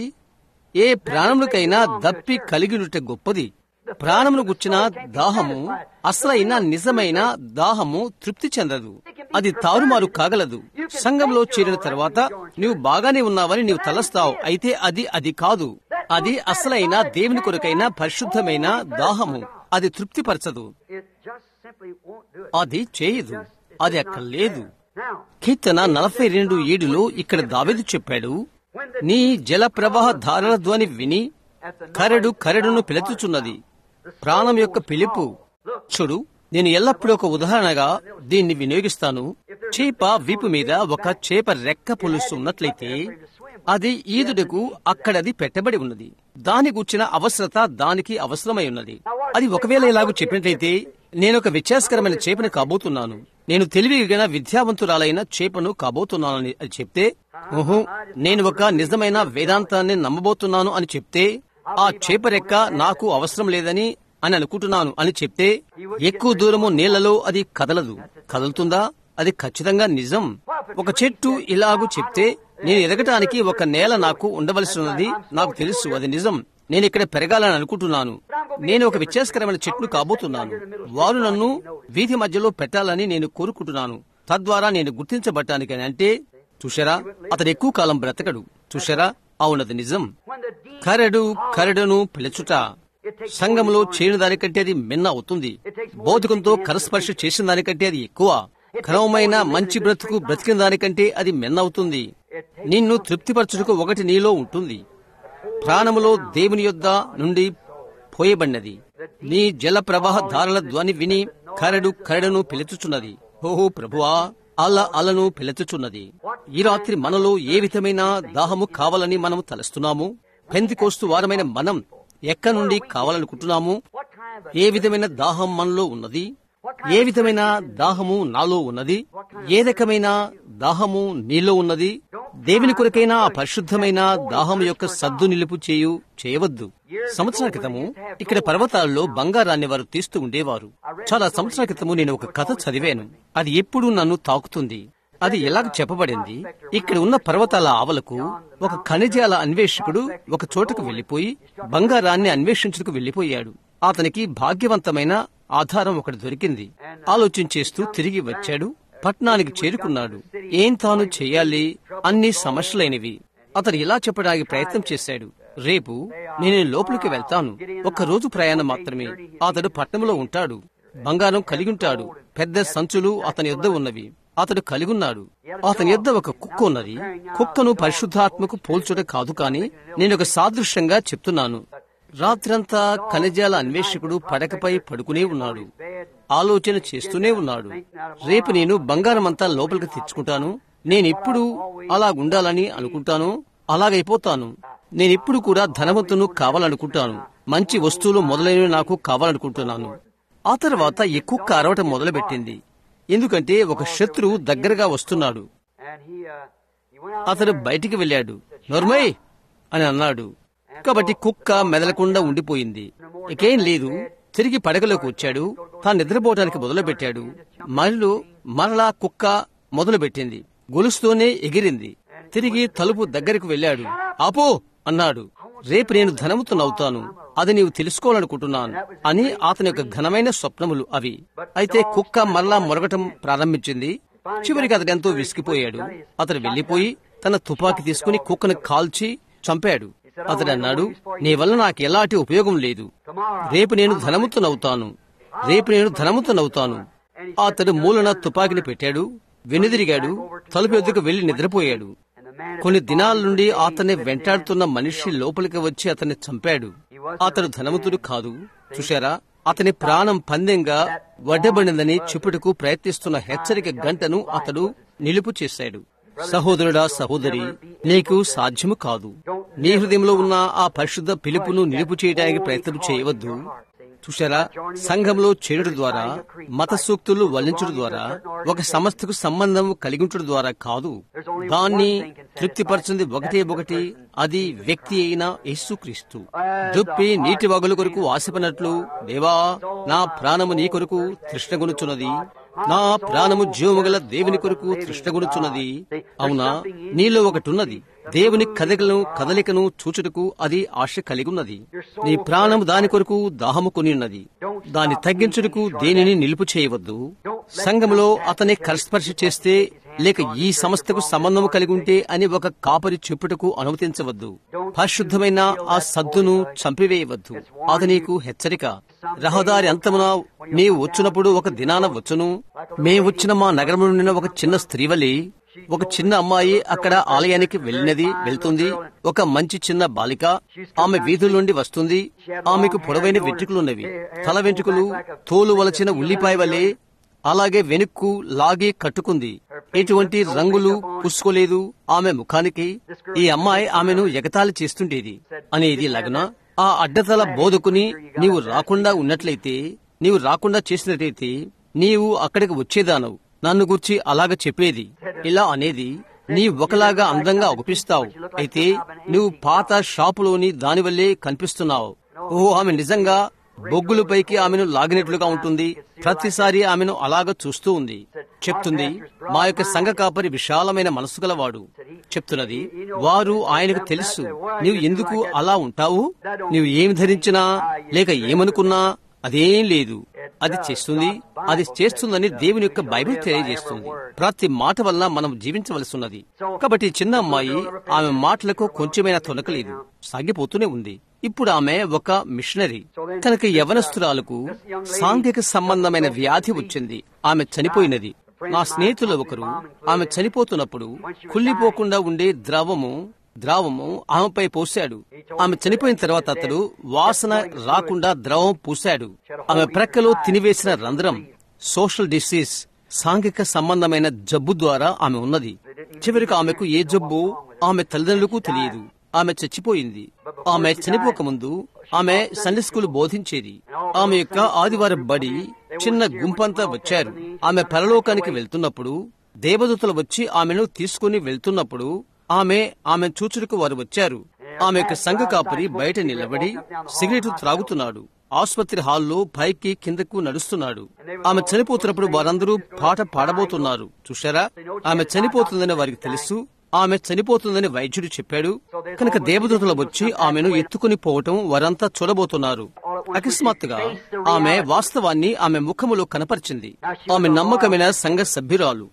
Speaker 1: ఏ ప్రాణములకైనా దప్పి కలిగినుట గొప్పది ప్రాణమును గుచ్చిన దాహము అసలైన నిజమైన దాహము తృప్తి చెందదు అది తారుమారు కాగలదు సంఘంలో చేరిన తర్వాత నీవు బాగానే ఉన్నావని నీవు తలస్తావు అయితే అది అది కాదు అది అసలైన దేవుని కొరకైన పరిశుద్ధమైన దాహము అది తృప్తిపరచదు
Speaker 2: It just simply won't do it.
Speaker 1: అది చేయదు అది అక్కడ లేదు
Speaker 2: Now,
Speaker 1: కీర్తన నలభై రెండు ఏడులో ఇక్కడ దావేదు చెప్పాడు నీ జల ప్రవాహ ధారల ధ్వని విని కరడు కరడును పిలుచుచున్నది ప్రాణం యొక్క పిలుపు చూడు నేను ఎల్లప్పుడూ ఒక ఉదాహరణగా దీన్ని వినియోగిస్తాను చేప వీపు మీద ఒక చేప రెక్క పులుసు ఉన్నట్లయితే అది ఈదుటకు అక్కడది పెట్టబడి ఉన్నది దాని గుచ్చిన అవసరత దానికి అవసరమై ఉన్నది అది ఒకవేళ ఇలాగూ చెప్పినట్లయితే నేను ఒక వ్యత్యాసకరమైన చేపని కాబోతున్నాను నేను తెలివిగిన విద్యావంతురాలైన చేపను కాబోతున్నానని అది చెప్తే ఓహో నేను ఒక నిజమైన వేదాంతాన్ని నమ్మబోతున్నాను అని చెప్తే ఆ చేప రెక్క నాకు అవసరం లేదని అని అనుకుంటున్నాను అని చెప్తే ఎక్కువ దూరము నీళ్లలో అది కదలదు కదులుతుందా అది ఖచ్చితంగా నిజం ఒక చెట్టు ఇలాగూ చెప్తే నేను ఎదగటానికి ఒక నేల నాకు ఉండవలసి ఉన్నది నాకు తెలుసు అది నిజం నేను ఇక్కడ పెరగాలని అనుకుంటున్నాను నేను ఒక వ్యత్యాసకరమైన చెట్టును కాబోతున్నాను వారు నన్ను వీధి మధ్యలో పెట్టాలని నేను కోరుకుంటున్నాను తద్వారా నేను గుర్తించబట్టానికి అంటే చూశారా అతడు ఎక్కువ కాలం బ్రతకడు చూశారా అవునది నిజం
Speaker 2: when the deep
Speaker 1: కరడు కరడును పిలుచుట సంఘంలో చేరిన దానికంటే అది మిన్న అవుతుంది బౌద్ధికంతో కరస్పర్శ చేసిన దానికంటే అది ఎక్కువ క్రమమైన మంచి బ్రతుకు బ్రతికిన దానికంటే అది మిన్న అవుతుంది నిన్ను తృప్తిపరచుటకు ఒకటి నీలో ఉంటుంది ప్రాణములో దేవుని యొద్ద నుండి పోయబడినది నీ జల ప్రవాహ ధారల ధ్వని విని కరడు కరడును పిలుచుచున్నది ఓహో ప్రభువా అల అలను పిలుచుచున్నది ఈ రాత్రి మనలో ఏ విధమైన దాహము కావాలని మనం తలస్తున్నాము పెంతికోస్తు వారమైన మనం ఎక్కడి నుండి కావాలనుకుంటున్నాము
Speaker 2: what kind of a
Speaker 1: ఏ విధమైన దాహం మనలో ఉన్నది ఏ విధమైన దాహము నాలో ఉన్నది ఏ రకమైన దాహము నీలో ఉన్నది దేవుని కొరకైనా ఆ పరిశుద్ధమైన దాహం యొక్క సద్దు నిలుపు చేయు చేయవద్దు సంవత్సరాల క్రితము ఇక్కడ పర్వతాల్లో బంగారాన్ని వారు తీస్తూ ఉండేవారు చాలా సంవత్సరాల క్రితము నేను ఒక కథ చదివాను అది ఎప్పుడూ నన్ను తాకుతుంది అది ఎలాగ చెప్పబడింది ఇక్కడ ఉన్న పర్వతాల ఆవలకు ఒక ఖనిజాల అన్వేషకుడు ఒక చోటకు వెళ్లిపోయి బంగారాన్ని అన్వేషించుటకు వెళ్లిపోయాడు అతనికి భాగ్యవంతమైన ఆధారం ఒకటి దొరికింది ఆలోచించేస్తూ తిరిగి వచ్చాడు పట్నానికి చేరుకున్నాడు ఏం తాను చేయాలి అన్ని సమస్యలైనవి అతను ఇలా చెప్పడానికి ప్రయత్నం చేశాడు రేపు నేను లోపలికి వెళ్తాను ఒక్క రోజు ప్రయాణం మాత్రమే అతడు పట్నంలో ఉంటాడు బంగారం కలిగి ఉంటాడు పెద్ద సంచులు అతని యొద్ద ఉన్నవి అతడు కలిగున్నాడు అతని యొద్ద ఒక కుక్క ఉన్నది కుక్కను పరిశుద్ధాత్మకు పోల్చుట కాదు కాని నేను ఒక సాదృశ్యంగా చెప్తున్నాను రాత్రంతా ఖనిజాల అన్వేషకుడు పడకపై పడుకునే ఉన్నాడు ఆలోచన చేస్తూనే ఉన్నాడు రేపు నేను బంగారమంతా లోపలికి తెచ్చుకుంటాను నేనెప్పుడు అలాగుండాలని అనుకుంటాను అలాగైపోతాను నేనెప్పుడు కూడా ధనవంతును కావాలనుకుంటాను మంచి వస్తువులు మొదలైనవి నాకు కావాలనుకుంటున్నాను ఆ తర్వాత ఈ కుక్క అరవటం మొదలుపెట్టింది ఎందుకంటే ఒక శత్రువు దగ్గరగా వస్తున్నాడు
Speaker 2: and he uh, he went out
Speaker 1: అతడు బయటికి వెళ్ళాడు నోర్మయ్ అని అన్నాడు కాబట్టి కుక్క మెదలకుండా ఉండిపోయింది ఇకేం లేదు తిరిగి పడగలోకి వచ్చాడు తాను నిద్రపోవడానికి మొదలుపెట్టాడు మరలు మరలా కుక్క మొదలుపెట్టింది గొలుస్తూనే ఎగిరింది తిరిగి తలుపు దగ్గరకు వెళ్ళాడు ఆపో అన్నాడు రేపు నేను ధనవంతునవుతాను అది నీవు తెలుసుకోవాలనుకుంటున్నాను అని అతని యొక్క ఘనమైన స్వప్నములు అవి అయితే కుక్క మరలా మొరగటం ప్రారంభించింది చివరికి అతడు ఎంతో విసిగిపోయాడు అతడు వెళ్లిపోయి తన తుపాకీ తీసుకుని కుక్కను కాల్చి చంపాడు అతడు అన్నాడు నీ వల్ల నాకు ఎలాంటి ఉపయోగం లేదు రేపు నేను ధనవంతునవుతాను రేపు నేను ధనవంతునవుతాను అతడు మూలన తుపాకిని పెట్టాడు వెనుదిరిగాడు తలుపు ఎద్దుకు వెళ్లి నిద్రపోయాడు
Speaker 2: and the man
Speaker 1: కొన్ని దినాల నుండి అతన్ని వెంటాడుతున్న మనిషి లోపలికి వచ్చి అతన్ని చంపాడు అతడు ధనవంతుడు కాదు చూశారా అతని ప్రాణం పందెంగా వడ్డబడినదని చెప్పుటకు ప్రయత్నిస్తున్న హెచ్చరిక గంటను అతడు నిలుపు చేశాడు సహోదరుడా సహోదరి నీకు సాధ్యము కాదు నీ హృదయంలో ఉన్న ఆ పరిశుద్ధ పిలుపును నిలుపు చేయడానికి ప్రయత్నం చేయవద్దు చూశారా సంఘంలో చేరుడు ద్వారా మత సూక్తులు వల్లించడం ద్వారా ఒక సంస్థకు సంబంధం కలిగించడం ద్వారా కాదు దాన్ని తృప్తిపరచింది ఒకటే ఒకటి అది వ్యక్తి అయిన యేసుక్రీస్తు దుప్పి నీటి వగుల కొరకు ఆశపడినట్లు దేవా నా ప్రాణము నీ కొరకు తృష్ణగొనుచున్నది నా ప్రాణము జీవముగల దేవుని కొరకు తృష్ణగొనుచున్నది అవునా నీలో ఒకటి ఉన్నది దేవుని కదలికను కదలికను చూచుటకు అది ఆశ కలిగి ఉన్నది నీ ప్రాణము దాని కొరకు దాహము కొని ఉన్నది దాన్ని తగ్గించుటకు దేనిని నిలుపు చేయవద్దు సంఘములో అతని కరస్పర్శ చేస్తే లేక ఈ సంస్థకు సంబంధం కలిగి ఉంటే అని ఒక కాపరి చెప్పుటకు అనుమతించవద్దు పరిశుద్ధమైన ఆ సద్దును చంపివేయవద్దు అది నీకు హెచ్చరిక రహదారి అంతమున నీవు వచ్చినప్పుడు ఒక దినాన వచ్చును మేము వచ్చిన మా నగరంలో నిన్న ఒక చిన్న స్త్రీవలి ఒక చిన్న అమ్మాయి అక్కడ ఆలయానికి వెళ్ళినది వెళ్తుంది ఒక మంచి చిన్న బాలిక ఆమె వీధుల నుండి వస్తుంది ఆమెకు పొడవైన వెంట్రుకలున్నవి తల వెంట్రుకలు తోలు వలచిన ఉల్లిపాయ వలె అలాగే వెనుక్కు లాగి కట్టుకుంది ఎటువంటి రంగులు పుసుకోలేదు ఆమె ముఖానికి ఈ అమ్మాయి ఆమెను ఎగతాళి చేస్తుండేది అనేది లగ్న ఆ అడ్డతల బోధకుని నీవు రాకుండా ఉన్నట్లయితే నీవు రాకుండా చేసినట్లయితే నీవు అక్కడికి వచ్చేదానవు నన్ను గుర్చి అలాగ చెప్పేది ఇలా అనేది నీ ఒకలాగా అందంగా అగుపిస్తావు అయితే నువ్వు పాత షాపులోని దానివల్లే కనిపిస్తున్నావు ఓ ఆమె నిజంగా బొగ్గులు పైకి ఆమెను లాగినట్లుగా ఉంటుంది ప్రతిసారి ఆమెను అలాగ చూస్తూ ఉంది చెప్తుంది మా యొక్క సంఘ కాపరి విశాలమైన మనసు గలవాడు చెప్తున్నది వారు ఆయనకు తెలుసు నీవు ఎందుకు అలా ఉంటావు నీవు ఏమి ధరించినా లేక ఏమనుకున్నా అదేం లేదు అది చేస్తుంది అది చేస్తుందని దేవుని యొక్క బైబిల్ తెలియజేస్తుంది ప్రతి మాట వల్ల మనం జీవించవలసి ఉన్నది కాబట్టి చిన్న అమ్మాయి ఆమె మాటలకు కొంచెమైనా తొనకలేదు సాగిపోతూనే ఉంది ఇప్పుడు ఆమె ఒక మిషనరీ కనుక యవనస్తురాలకు సాంఘిక సంబంధమైన వ్యాధి వచ్చింది ఆమె చనిపోయినది నా స్నేహితులు ఒకరు ఆమె చనిపోతున్నప్పుడు కుళ్ళిపోకుండా ఉండే ద్రవము ద్రావము ఆమెపై పోశాడు ఆమె చనిపోయిన తర్వాత అతడు వాసన రాకుండా ద్రవం పూశాడు ఆమె ప్రక్కలో తినివేసిన రంధ్రం సోషల్ డిసీజ్ సాంఘిక సంబంధమైన జబ్బు ద్వారా ఆమె ఉన్నది చివరికి ఆమెకు ఏ జబ్బు ఆమె తల్లిదండ్రులకు తెలియదు ఆమె చచ్చిపోయింది ఆమె చనిపోకముందు ఆమె సండే స్కూల్ బోధించేది ఆమె యొక్క ఆదివారం బడి చిన్న గుంపంతా వచ్చారు ఆమె పరలోకానికి వెళ్తున్నప్పుడు దేవదూతలు వచ్చి ఆమెను తీసుకుని వెళ్తున్నప్పుడు ఆమె ఆమె చూచుడుకు వారు వచ్చారు ఆమె యొక్క సంఘ కాపరి బయట నిలబడి సిగరెట్ త్రాగుతున్నాడు ఆసుపత్రి హాల్లో పైకి కిందకు నడుస్తున్నాడు ఆమె చనిపోతున్నప్పుడు వారందరూ పాట పాడబోతున్నారు చూశారా ఆమె చనిపోతుందని వారికి తెలుసు ఆమె చనిపోతుందని వైద్యుడు చెప్పాడు కనుక దేవదూతలు వచ్చి ఆమెను ఎత్తుకుని పోవటం వారంతా చూడబోతున్నారు అకస్మాత్తుగా ఆమె వాస్తవాన్ని ఆమె ముఖములో కనపరిచింది ఆమె నమ్మకమైన సంఘ సభ్యురాలు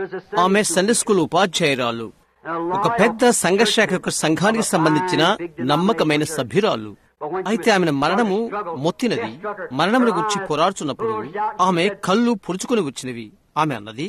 Speaker 1: ఆమె సండే స్కూల్ ఉపాధ్యాయురాలు ఒక పెద్ద సంఘశాఖ యొక్క సంఘానికి సంబంధించిన నమ్మకమైన సభ్యురాలు అయితే ఆమె మరణము మొత్తినది మరణమును గురించి పోరాడుతున్నప్పుడు ఆమె కళ్ళు పొడుచుకుని వచ్చినవి ఆమె అన్నది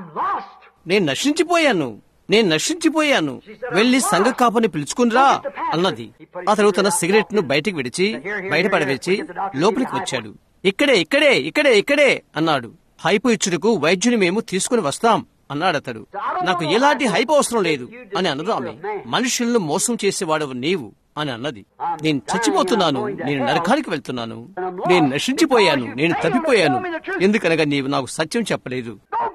Speaker 1: నేను నశించిపోయాను నేను నశించిపోయాను వెళ్లి సంఘ కాపని పిలుచుకునిరా అన్నది అతడు తన సిగరెట్ ను బయటికి విడిచి బయట పడవేసి లోపలికి వచ్చాడు ఇక్కడే ఇక్కడే ఇక్కడే ఇక్కడే అన్నాడు హైపు ఇచ్చుటకు వైద్యుని మేము తీసుకుని వస్తాం అన్నాడు అతడు నాకు ఎలాంటి హైపు అవసరం లేదు అని అన్నది ఆమె మనుషులను మోసం చేసేవాడవు నీవు అని అన్నది నేను చచ్చిపోతున్నాను నేను నరకానికి వెళ్తున్నాను నేను నశించిపోయాను నేను తప్పిపోయాను ఎందుకనగా నీవు నాకు సత్యం చెప్పలేదు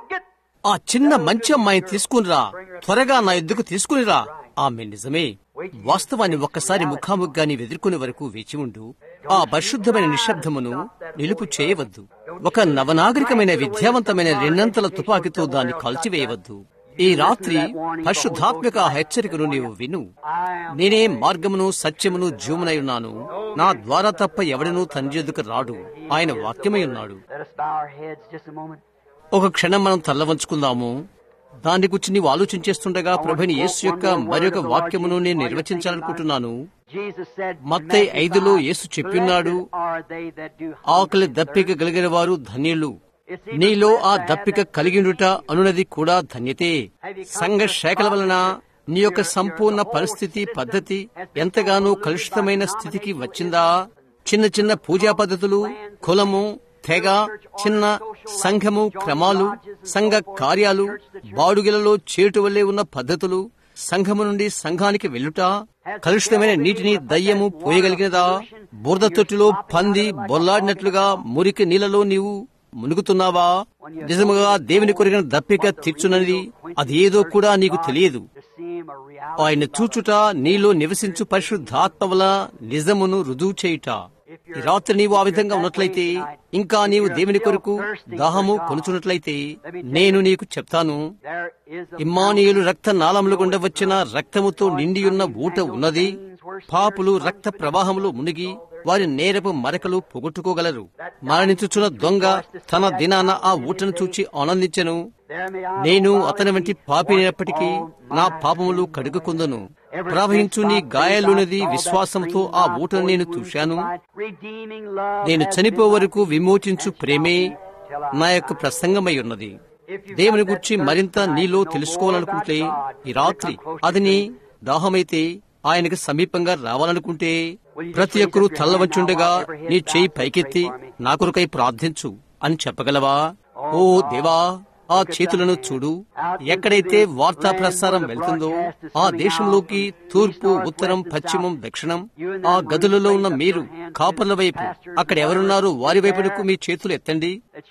Speaker 1: ఆ చిన్న మంచి అమ్మాయిని తీసుకునిరా త్వరగా నా ఎద్దుకు తీసుకునిరా ఆమె నిజమే వాస్తవాన్ని ఒక్కసారి ముఖాముఖిగా నీవు ఎదుర్కొనే వరకు వేచి ఉండు ఆ పరిశుద్ధమైన నిశ్శబ్దమును నిలుపు చేయవద్దు ఒక నవనాగరికమైన విద్యావంతమైన రెండంతల తుపాకీతో దాన్ని కాల్చివేయవద్దు ఈ రాత్రి పరిశుద్ధాత్మక హెచ్చరికను నీవు విను నేనే మార్గమును సత్యమును జీవనై ఉన్నాను నా ద్వారా తప్ప ఎవడనూ తండ్రి ఎదుకు రాడు ఆయన వాక్యమై ఉన్నాడు ఒక క్షణం మనం తల్ల వంచుకుందాము దాని గురించి నీవు ఆలోచించేస్తుండగా ప్రభుని యేసు యొక్క మరొక వాక్యమును నేను నిర్వచించాలనుకుంటున్నాను మత్తయి ఐదులో యేసు చెప్పిన్నాడు ఆకలి దప్పిక కలిగిన వారు ధన్యులు నీలో ఆ దప్పిక కలిగినుట అనునది కూడా ధన్యతే సంఘ శాఖల వలన నీ యొక్క సంపూర్ణ పరిస్థితి పద్ధతి ఎంతగానో కలుషితమైన స్థితికి వచ్చిందా చిన్న చిన్న పూజా పద్ధతులు కులము తెగ చిన్న సంఘము క్రమాలు సంఘ కార్యాలు బాడుగిలలో చేటు వల్లే ఉన్న పద్ధతులు సంఘము నుండి సంఘానికి వెళ్ళుట కలుషితమైన నీటిని దయ్యము పోయగలిగినదా బురద తొట్టిలో పంది బొల్లాడినట్లుగా మురికి నీళ్ళలో నీవు మునుగుతున్నావా నిజముగా దేవుని కొరిగిన దప్పిక తీర్చునది అదేదో కూడా నీకు తెలియదు ఆయన చూచుట నీలో నివసించు పరిశుద్ధాత్మ వల్ల నిజమును రుజువు చేయుట ఈ రాత్రి నీవు ఆ విధంగా ఉన్నట్లయితే ఇంకా నీవు దేవుని కొరకు దాహము కొనుచున్నట్లయితే నేను నీకు చెప్తాను ఇమ్మానియులు రక్త నాళములు గుండా వచ్చిన రక్తముతో నిండియున్న ఊట ఉన్నది పాపులు రక్త ప్రవాహంలో మునిగి వారి నేరపు మరకలు పొగొట్టుకోగలరు మరణించుచున్న దొంగ తన దినాన ఆ ఊటను చూచి ఆనందించెను నేను అతని వంటి పాపినప్పటికీ నా పాపములు కడుగుకుందను ప్రవహించు నీ గాయాలున్నది విశ్వాసంతో ఆ ఊటను నేను చూశాను నేను చనిపో వరకు విమోచించు ప్రేమే నా యొక్క ప్రసంగమై ఉన్నది దేవుని గురించి మరింత నీలో తెలుసుకోవాలనుకుంటే ఈ రాత్రి అది నీ దాహమైతే ఆయనకు సమీపంగా రావాలనుకుంటే ప్రతి ఒక్కరూ తల్లవంచుండగా నీ చేయి పైకెత్తి నా కొరకై ప్రార్థించు అని చెప్పగలవా ఓ దేవా ఆ చేతులను చూడు ఎక్కడైతే వార్తా ప్రసారం వెళ్తుందో ఆ దేశంలోకి తూర్పు ఉత్తరం పశ్చిమం దక్షిణం ఆ గదులలో ఉన్న మీరు కాపర్ల వైపు అక్కడ ఎవరున్నారో వారి వైపునకు మీ చేతులు ఎత్తండి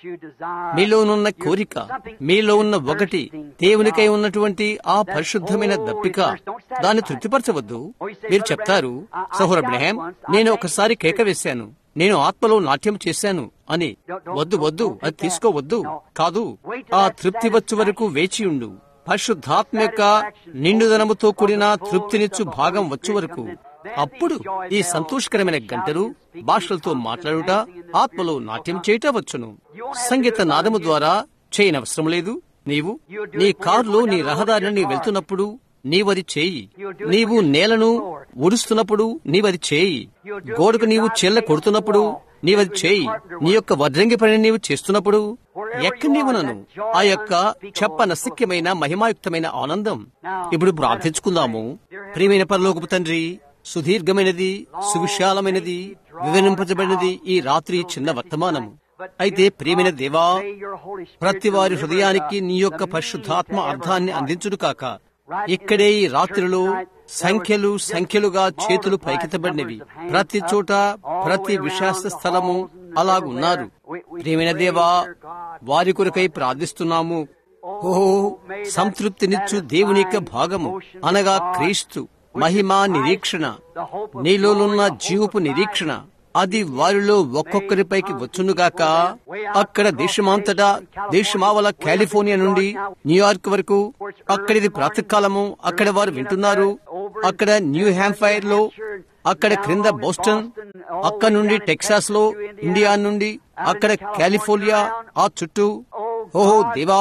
Speaker 1: మీలోనున్న కోరిక మీలో ఉన్న ఒకటి దేవునికై ఉన్నటువంటి ఆ పరిశుద్ధమైన దప్పిక దాన్ని తృప్తిపరచవద్దు మీరు చెప్తారు సహోర బ్రహాం నేను ఒకసారి కేక వేశాను నేను ఆత్మలో నాట్యం చేశాను అని వద్దు వద్దు అది తీసుకోవద్దు కాదు ఆ తృప్తి వచ్చు వరకు వేచి ఉండు పరిశుద్ధాత్మ యొక్క నిండుదనముతో కూడిన తృప్తినిచ్చు భాగం వచ్చు వరకు అప్పుడు ఈ సంతోషకరమైన గంటలు భాషలతో మాట్లాడుట ఆత్మలో నాట్యం చేయట వచ్చును సంగీత నాదము ద్వారా చేయనవసరం లేదు నీవు నీ కారులో నీ రహదారిని వెళ్తున్నప్పుడు నీవది చేయి నీవు నేలను ఉడుస్తున్నప్పుడు నీవది చేయి గోడకు నీవు చెల్ల కొడుతున్నప్పుడు నీవది చేయి నీ యొక్క వడ్రంగి పని నీవు చేస్తున్నప్పుడు ఎక్కడ నీవునను ఆ యొక్క చెప్పనశక్యమైన మహిమాయుక్తమైన ఆనందం ఇప్పుడు ప్రార్థించుకుందాము ప్రియమైన పరలోకపు తండ్రి సుదీర్ఘమైనది సువిశాలమైనది వివరింపబడినది ఈ రాత్రి చిన్న వర్తమానము అయితే ప్రియమైన దేవా ప్రతి వారి హృదయానికి నీ యొక్క పరిశుద్ధాత్మ అర్థాన్ని అందించుడు కాక ఇక్కడే ఈ రాత్రిలో సంఖ్యలు సంఖ్యలుగా చేతులు పైకెత్తబడినవి ప్రతి చోట ప్రతి విశ్వాస స్థలము అలాగున్నారు ప్రియమైన దేవా వారి కొరకై ప్రార్థిస్తున్నాము ఓహో సంతృప్తినిచ్చు దేవుని యొక్క భాగము అనగా క్రీస్తు మహిమా నిరీక్షణ నీలోనున్న జీవపు నిరీక్షణ అది వారిలో ఒక్కొక్కరిపైకి వచ్చునుగాక అక్కడ దేశమంతటా దేశమావల కాలిఫోర్నియా నుండి న్యూయార్క్ వరకు అక్కడిది ప్రాతకాలము అక్కడ వారు వింటున్నారు అక్కడ న్యూ హ్యాంఫైర్ లో అక్కడ క్రింద బోస్టన్ అక్కడ నుండి టెక్సాస్ లో ఇండియా నుండి అక్కడ కాలిఫోర్నియా ఆ చుట్టూ ఓహో దేవా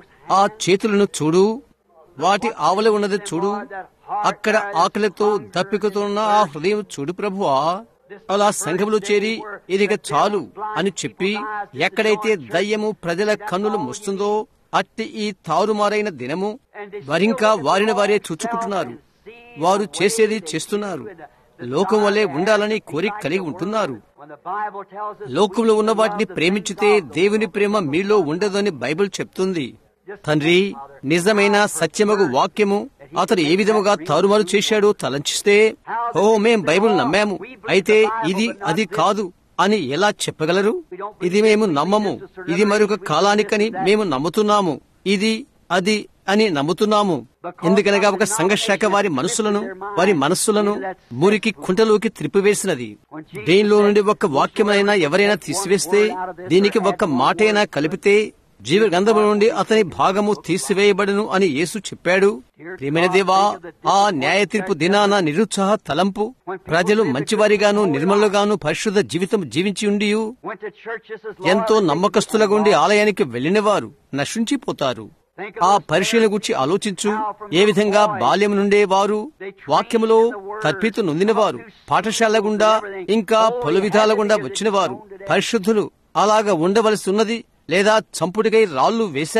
Speaker 1: ఆ చేతులను చూడు వాటి ఆవలి ఉన్నది చూడు అక్కడ ఆకలితో దప్పికతో ఉన్న ఆ హృదయం చూడు ప్రభువా అలా సంఘములు చేరి ఇదిగ చాలు అని చెప్పి ఎక్కడైతే దయ్యము ప్రజల కన్నులు ముస్తుందో అట్టి ఈ తారుమారైన దినము వరింకా వారిని వారే చూచుకుంటున్నారు వారు చేసేది చేస్తున్నారు లోకం వల్లే ఉండాలని కోరిక కలిగి ఉంటున్నారు లోకంలో ఉన్న వాటిని ప్రేమించితే దేవుని ప్రేమ మీలో ఉండదని బైబిల్ చెప్తుంది తండ్రి నిజమైన సత్యమగు వాక్యము అతడు ఏ విధముగా తారుమారు చేశాడో తలంచిస్తే ఓ మేం బైబిల్ నమ్మాము అయితే ఇది అది కాదు అని ఎలా చెప్పగలరు ఇది మేము నమ్మము ఇది మరొక కాలానికని మేము నమ్ముతున్నాము ఇది అది అని నమ్ముతున్నాము ఎందుకనగా ఒక సంఘశాఖ వారి మనస్సులను వారి మనస్సులను మురికి కుంటలోకి త్రిపివేసినది దీనిలో నుండి ఒక వాక్యమైనా ఎవరైనా తీసివేస్తే దీనికి ఒక్క మాటైనా కలిపితే జీవ గంధము నుండి అతని భాగము తీసివేయబడును అని యేసు చెప్పాడు ప్రియమైన దేవా ఆ న్యాయ తీర్పు దినాన నిరుత్సాహ తలంపు ప్రజలు మంచివారిగాను నిర్మలుగాను పరిశుద్ధ జీవితం జీవించి ఉండి ఎంతో నమ్మకస్తులగుండి ఆలయానికి వెళ్లిన వారు నశించిపోతారు ఆ పరిశీలన గురించి ఆలోచించు ఏ విధంగా బాల్యం నుండే వారు వాక్యములో తర్పితు నొందినవారు పాఠశాల గుండా ఇంకా పలు విధాల గుండా వచ్చినవారు పరిశుద్ధులు అలాగా ఉండవలసి ఉన్నది లేదా చంపుడికై రాళ్లు వేశారు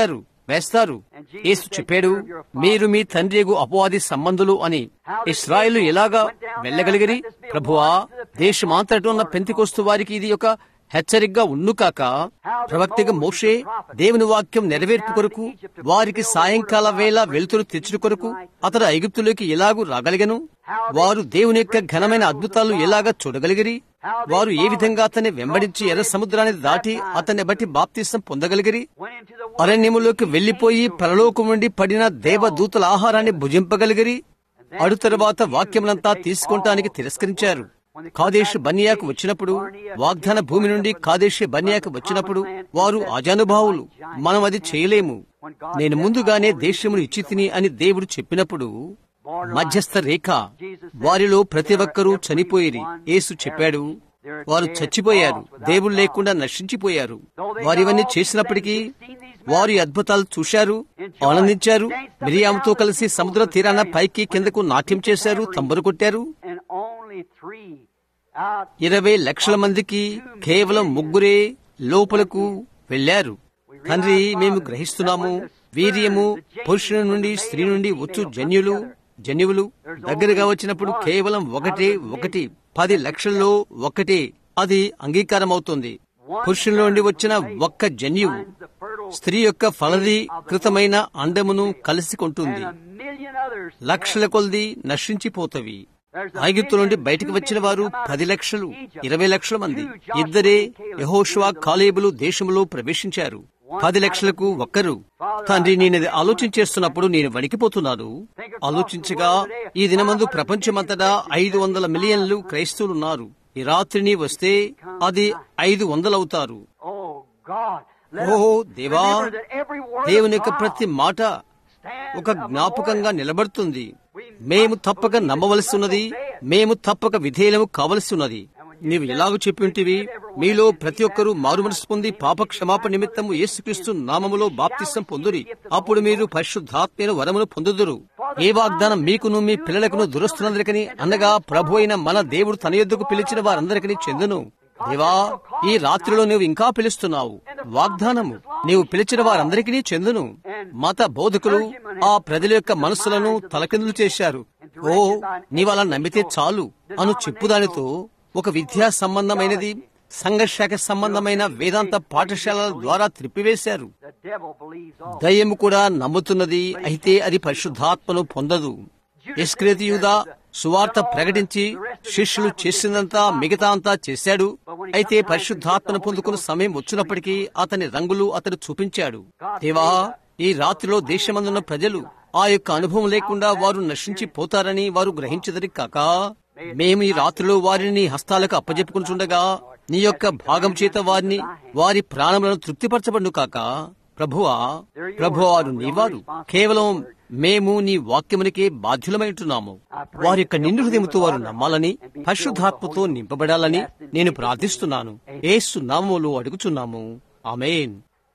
Speaker 1: వేస్తారు యేసు చెప్పాడు మీరు మీ తండ్రియగు అపవాది సంబంధులు అని ఇస్రాయేలు ఎలాగా వెళ్ళగలిగిరి ప్రభువా దేశమాంతట ఉన్న పెంతికొస్తు వారికి ఇది ఒక హెచ్చరికగా ఉన్ను కాక ప్రవక్తగా మోషే దేవుని వాక్యం నెరవేర్పు కొరకు వారికి సాయంకాల వేళ వెలుతురు తెచ్చుడు కొరకు అతడు ఐగుప్తులోకి ఎలాగూ రాగలిగను వారు దేవుని యొక్క ఘనమైన అద్భుతాలు ఎలాగా చూడగలిగిరి వారు ఏ విధంగా అతన్ని వెంబడించి ఎర్ర సముద్రాన్ని దాటి అతన్ని బట్టి బాప్తీసం పొందగలిగిరి
Speaker 2: went into the
Speaker 1: అరణ్యములోకి వెళ్లిపోయి పరలోకం నుండి పడిన దేవదూతల ఆహారాన్ని భుజింపగలిగిరి అడు తరువాత వాక్యములంతా తీసుకుంటానికి తిరస్కరించారు కాదేశ్ బన్యాకు వచ్చినప్పుడు వాగ్దాన భూమి నుండి కాదేశ్ బన్యాకు వచ్చినప్పుడు వారు అజానుభావులు మనం అది చేయలేము నేను ముందుగానే దేశమును ఇచ్చి తిని అని దేవుడు చెప్పినప్పుడు మధ్యస్థ రేఖ వారిలో ప్రతి ఒక్కరూ చనిపోయిరి యేసు చెప్పాడు వారు చచ్చిపోయారు దేవుడు లేకుండా నశించిపోయారు వారివన్నీ చేసినప్పటికీ వారి అద్భుతాలు చూశారు ఆనందించారు మిరియాముతో కలిసి సముద్ర తీరాన పైకి కిందకు నాట్యం చేశారు తంబరు కొట్టారు
Speaker 2: and only three out
Speaker 1: ఇరవై లక్షల మందికి కేవలం ముగ్గురే లోపలకు వెళ్లారు తండ్రి మేము గ్రహిస్తున్నాము వీర్యము పురుషుని నుండి స్త్రీ నుండి వచ్చు జన్యులు జన్యువులు దగ్గరగా వచ్చినప్పుడు కేవలం ఒకటే ఒకటి పది లక్షల్లో ఒకటే అది అంగీకారం అవుతుంది పురుషుని నుండి వచ్చిన ఒక్క జన్యువు
Speaker 2: the fertile
Speaker 1: స్త్రీ యొక్క ఫలదీకృతమైన అండమును కలిసి కొంటుంది
Speaker 2: and a million others.
Speaker 1: లక్షల కొలది నశించిపోతవి ఐగుప్తు నుండి బయటకు వచ్చిన వారు పది లక్షలు ఇరవై లక్షల మంది ఇద్దరే యహోషువా కాలేబులు దేశంలో ప్రవేశించారు పది లక్షలకు ఒక్కరు తండ్రి నేనది ఆలోచించేస్తున్నప్పుడు నేను వణికిపోతున్నాను ఆలోచించగా ఈ దినమందు ప్రపంచమంతటా ఐదు వందల మిలియన్లు క్రైస్తవులున్నారు ఈ రాత్రిని వస్తే అది ఐదు వందలవుతారు
Speaker 2: Oh God.
Speaker 1: ఓహో దేవా
Speaker 2: Remember that every word
Speaker 1: దేవుని
Speaker 2: of
Speaker 1: యొక్క
Speaker 2: God
Speaker 1: ప్రతి మాట
Speaker 2: stands
Speaker 1: ఒక
Speaker 2: a
Speaker 1: జ్ఞాపకంగా
Speaker 2: memorial.
Speaker 1: నిలబడుతుంది మేము తప్పక నమ్మవలసి ఉన్నది మేము తప్పక విధేయులము కావలసి ఉన్నది నీవు ఎలాగో చెప్పి ఉంటివి మీలో ప్రతి ఒక్కరూ మారు మనసు పొంది పాప క్షమాపణ నిమిత్తము యేసుక్రీస్తు నామములో బాప్తిసం పొందురి అప్పుడు మీరు పరిశుద్ధాత్మైన వరమును పొందుదురు ఏ వాగ్దానం మీకును మీ పిల్లలకును దురస్తులందరికని అనగా ప్రభు అయిన మన దేవుడు తన యొద్దకు పిలిచిన వారందరికీ చెందును దేవా ఈ రాత్రిలో నువ్వు ఇంకా పిలుస్తున్నావు వాగ్దానము నీవు పిలిచిన వారందరికీ చెందును మత బోధకులు ఆ ప్రజల యొక్క మనస్సులను తలకిందులు చేశారు ఓ నీవలా నమ్మితే చాలు అను చెప్పుదానితో ఒక విద్యా సంబంధమైనది సంఘర్షక సంబంధమైన వేదాంత పాఠశాలల ద్వారా త్రిప్పివేశారు
Speaker 2: The devil believes all.
Speaker 1: దయ్యము కూడా నమ్ముతున్నది అయితే అది పరిశుద్ధాత్మను పొందదు ఇస్క్రేతియుదా సువార్త ప్రకటించి శిష్యులు చేసిందంతా మిగతా అంతా చేశాడు అయితే పరిశుద్ధాత్మను పొందుకున్న సమయం వచ్చినప్పటికీ అతని రంగులు అతడు చూపించాడు దేవా ఈ రాత్రిలో దేశమందున్న ప్రజలు ఆ యొక్క అనుభవం లేకుండా వారు నశించిపోతారని వారు గ్రహించదరి కాక మేము ఈ రాత్రిలో వారిని నీ హస్తాలకు అప్పజెప్పుకుంటుండగా నీ యొక్క భాగం చేత వారిని వారి ప్రాణములను తృప్తిపరచబడును కాక ప్రభువా ప్రభువారు నీవారు కేవలం మేము నీ వాక్యమునికే బాధ్యులమైంటున్నాము వారి యొక్క నిండు హృదయముతో వారు నమ్మాలని పరిశుద్ధాత్మతో నింపబడాలని నేను ప్రార్థిస్తున్నాను ఏసు నామములో అడుగుచున్నాము ఆమేన్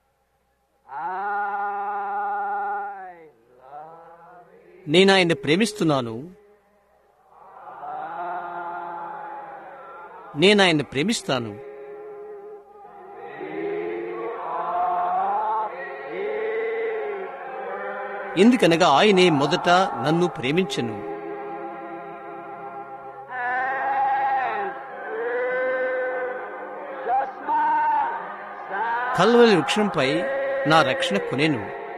Speaker 2: I love
Speaker 1: నేను ఆయన ప్రేమిస్తున్నాను నేను ఆయన ప్రేమిస్తాను ఎందుకనగా ఆయనే మొదట నన్ను ప్రేమించను
Speaker 2: and just my side.
Speaker 1: కల్వలి వృక్షంపై నా రక్షణ కొనేను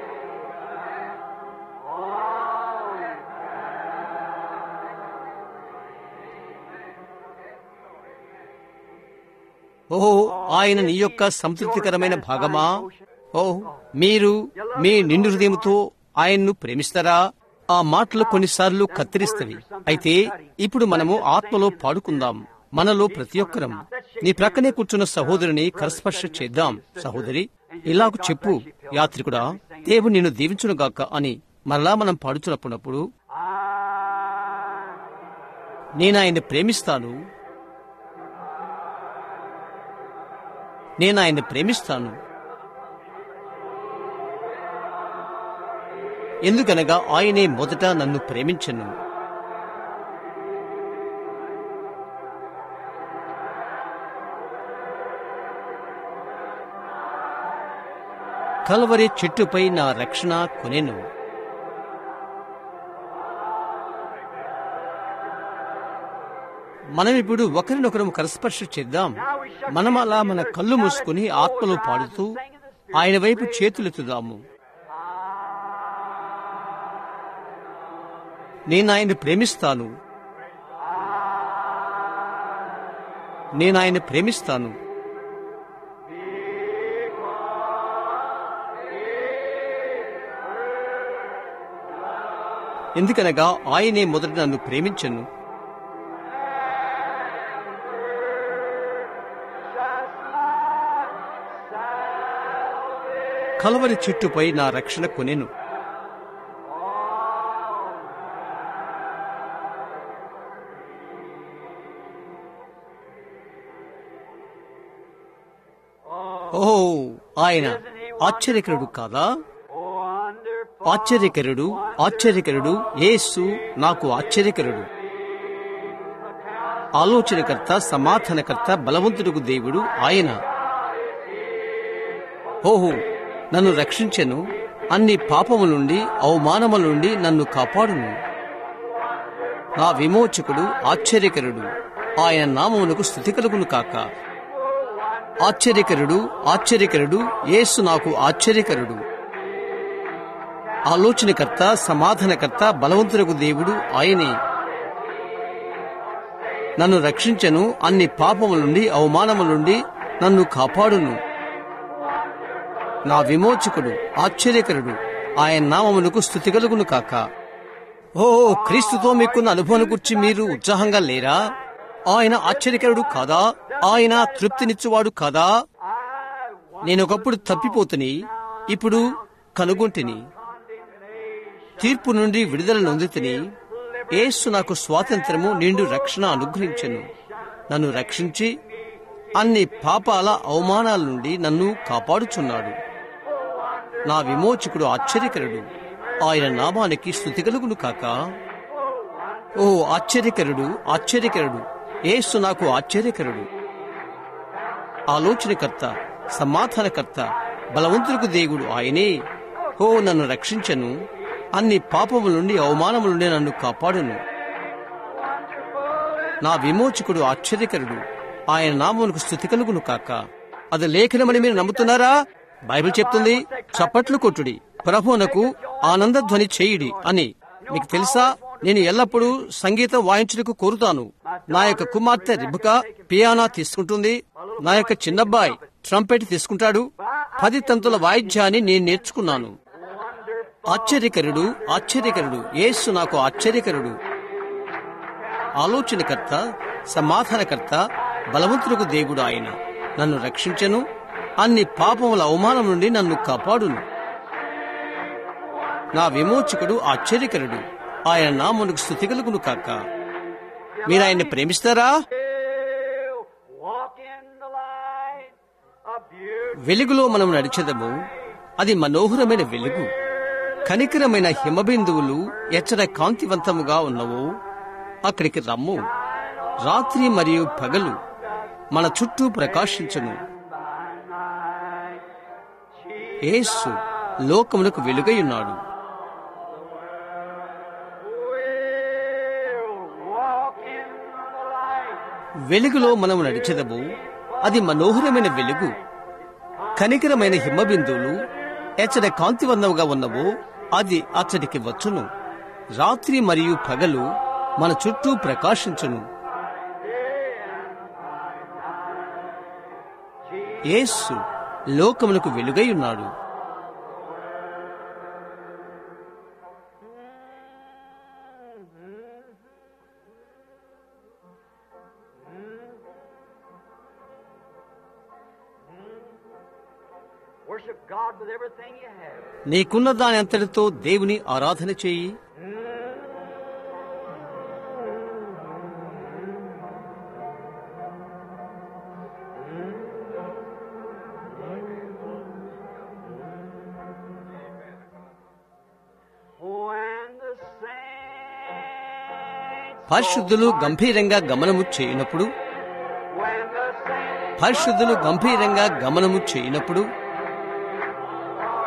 Speaker 1: ఓహో ఆయన నీ యొక్క సంతృప్తికరమైన భాగమా ఓ మీరు మీ నిండు హృదయముతో ఆయన్ను ప్రేమిస్తారా ఆ మాటలు కొన్నిసార్లు కత్తిరిస్తవి అయితే ఇప్పుడు మనము ఆత్మలో పాడుకుందాం మనలో ప్రతి ఒక్కరం నీ ప్రక్కనే కూర్చున్న సహోదరుని కరస్పర్శ చేద్దాం సహోదరి ఇలాగ చెప్పు యాత్రికుడా దేవుడు నిన్ను దీవించునుగాక అని మరలా మనం పాడుచున్నప్పుడు నేను ఆయన్ని ప్రేమిస్తాను నేను ఆయన్ని ప్రేమిస్తాను ఎందుకనగా ఆయనే మొదట నన్ను ప్రేమించను కల్వరి చెట్టుపై నా రక్షణ కొనెను మనం ఇప్పుడు ఒకరినొకరం కరస్పర్శ చేద్దాం మనం అలా మన కళ్ళు మూసుకుని ఆత్మలో పాడుతూ ఆయన వైపు చేతులెత్తుదాము నేను ఆయన్ని ప్రేమిస్తాను నేను ఆయన ప్రేమిస్తాను ఎందుకనగా ఆయనే మొదట నన్ను ప్రేమించను కలవరి చెట్టుపై నా రక్షణ కొనెను ఓ ఆయన ఆశ్చర్యకరుడు కాదా
Speaker 2: Wonderful.
Speaker 1: ఆశ్చర్యకరుడు ఆశ్చర్యకరుడు యేసు నాకు ఆశ్చర్యకరుడు ఆలోచనకర్త సమాధానకర్త బలవంతుడుకు దేవుడు ఆయన ఓహో నన్ను రక్షించెను అన్ని పాపముల నుండి అవమానముల నుండి నన్ను కాపాడును నా విమోచకుడు ఆశ్చర్యకరుడు ఆయన నామమునకు స్థుతి కలుగును కాక ఆశ్చర్యకరుడు ఆశ్చర్యకరుడు యేసు నాకు ఆశ్చర్యకరుడు ఆలోచనకర్త సమాధానకర్త బలవంతులకు దేవుడు ఆయనే నన్ను రక్షించను అన్ని పాపముల నుండి అవమానముల నుండి నన్ను కాపాడును నా విమోచకుడు ఆశ్చర్యకరుడు ఆయన నామమునకు స్థుతి కలుగును కాక ఓ క్రీస్తుతో మీకున్న అనుభవం గురించి మీరు ఉత్సాహంగా లేరా ఆయన ఆశ్చర్యకరుడు కాదా ఆయన తృప్తినిచ్చువాడు కాదా నేను ఒకప్పుడు తప్పిపోతుని ఇప్పుడు కనుగొంటిని తీర్పు నుండి విడుదల నొందితిని యేసు నాకు స్వాతంత్రము నిండు రక్షణ అనుగ్రహించెను నన్ను రక్షించి అన్ని పాపాల అవమానాల నుండి నన్ను కాపాడుచున్నాడు నా విమోచకుడు ఆశ్చర్యకరుడు ఆయన నామానికి స్థుతి కలుగును కాక ఓ ఆశ్చర్యకరుడు ఆశ్చర్యకరుడు యేసు నాకు ఆశ్చర్యకరుడు ఆలోచనకర్త సమాధానకర్త బలవంతులకు దేవుడు ఆయనే ఓ నన్ను రక్షించను అన్ని పాపముల నుండి అవమానముల నుండి నన్ను కాపాడును నా విమోచకుడు ఆశ్చర్యకరుడు ఆయన నామమునకు స్థుతి కలుగును కాక అది లేఖనమని మీరు నమ్ముతున్నారా బైబిల్ చెప్తుంది చప్పట్లు కొట్టుడి ప్రభువునకు ఆనందధ్వని చేయుడి అని మీకు తెలుసా నేను ఎల్లప్పుడూ సంగీతం వాయించుటకు కోరుతాను నా యొక్క కుమార్తె రిబుక పియానా తీసుకుంటుంది నా యొక్క చిన్నబ్బాయి ట్రంపెట్ తీసుకుంటాడు పది తంతుల వాయిద్యాన్ని నేను నేర్చుకున్నాను ఆశ్చర్యకరుడు ఆశ్చర్యకరుడు యేసు నాకు ఆశ్చర్యకరుడు ఆలోచనకర్త సమాధానకర్త బలవంతులకు దేవుడు ఆయన నన్ను రక్షించను అన్ని పాపముల అవమానం నుండి నన్ను కాపాడును నా విమోచకుడు ఆశ్చర్యకరుడు ఆయన నామునకు స్థుతి కలుగును కాక మీరు ఆయన్ని ప్రేమిస్తారా
Speaker 2: Walk in the light of beauty.
Speaker 1: వెలుగులో మనం నడిచెదము అది మనోహరమైన వెలుగు కనికరమైన హిమబిందువులు ఎచ్చట కాంతివంతముగా ఉన్నవో అక్కడికి రమ్ము రాత్రి మరియు పగలు మన చుట్టూ ప్రకాశించును యేసు లోకమునకు వెలుగై ఉన్నాడు
Speaker 2: We'll walk in the light.
Speaker 1: వెలుగులో మనము నడిచెదము అది మనోహరమైన వెలుగు కనికరమైన హిమబిందువులు ఎచ్చట కాంతివంతముగా ఉన్నవో అది అచ్చటికి వచ్చును రాత్రి మరియు పగలు మన చుట్టూ ప్రకాశించును యేసు లోకమునకు వెలుగై ఉన్నాడు
Speaker 2: Worship God with everything you have.
Speaker 1: నీకున్న దాని అంతటితో దేవుని ఆరాధన చేయి
Speaker 2: When the saints,
Speaker 1: పరిశుద్ధులు గంభీరంగా గమనము చేయనప్పుడు
Speaker 2: when the saints
Speaker 1: పరిశుద్ధులు గంభీరంగా గమనము చేయనప్పుడు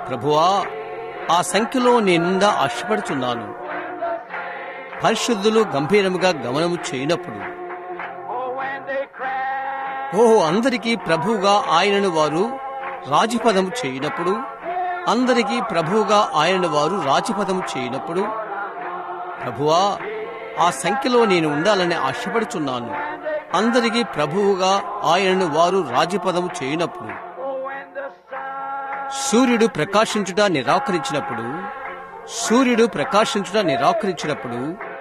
Speaker 1: ప్రభువా ఆ సంఖ్యలో నేనుండా ఆశపడుచున్నాను పరిశుద్ధులు గంభీరముగా గమనము చేయనప్పుడు
Speaker 2: Oh, when they cry,
Speaker 1: ఓహో అందరికీ ప్రభువుగా ఆయనను వారు రాజపదము చేయనప్పుడు అందరికీ ప్రభువుగా ఆయనను వారు రాజపదము చేయనప్పుడు ప్రభువా ఆ సంఖ్యలో నేను ఉండాలని ఆశపడుచున్నాను అందరికీ ప్రభువుగా ఆయనను వారు రాజపదము చేయనప్పుడు
Speaker 2: oh, when the sun
Speaker 1: సూర్యుడు ప్రకాశించుట నిరాకరించినప్పుడు సూర్యుడు ప్రకాశించుట నిరాకరించినప్పుడు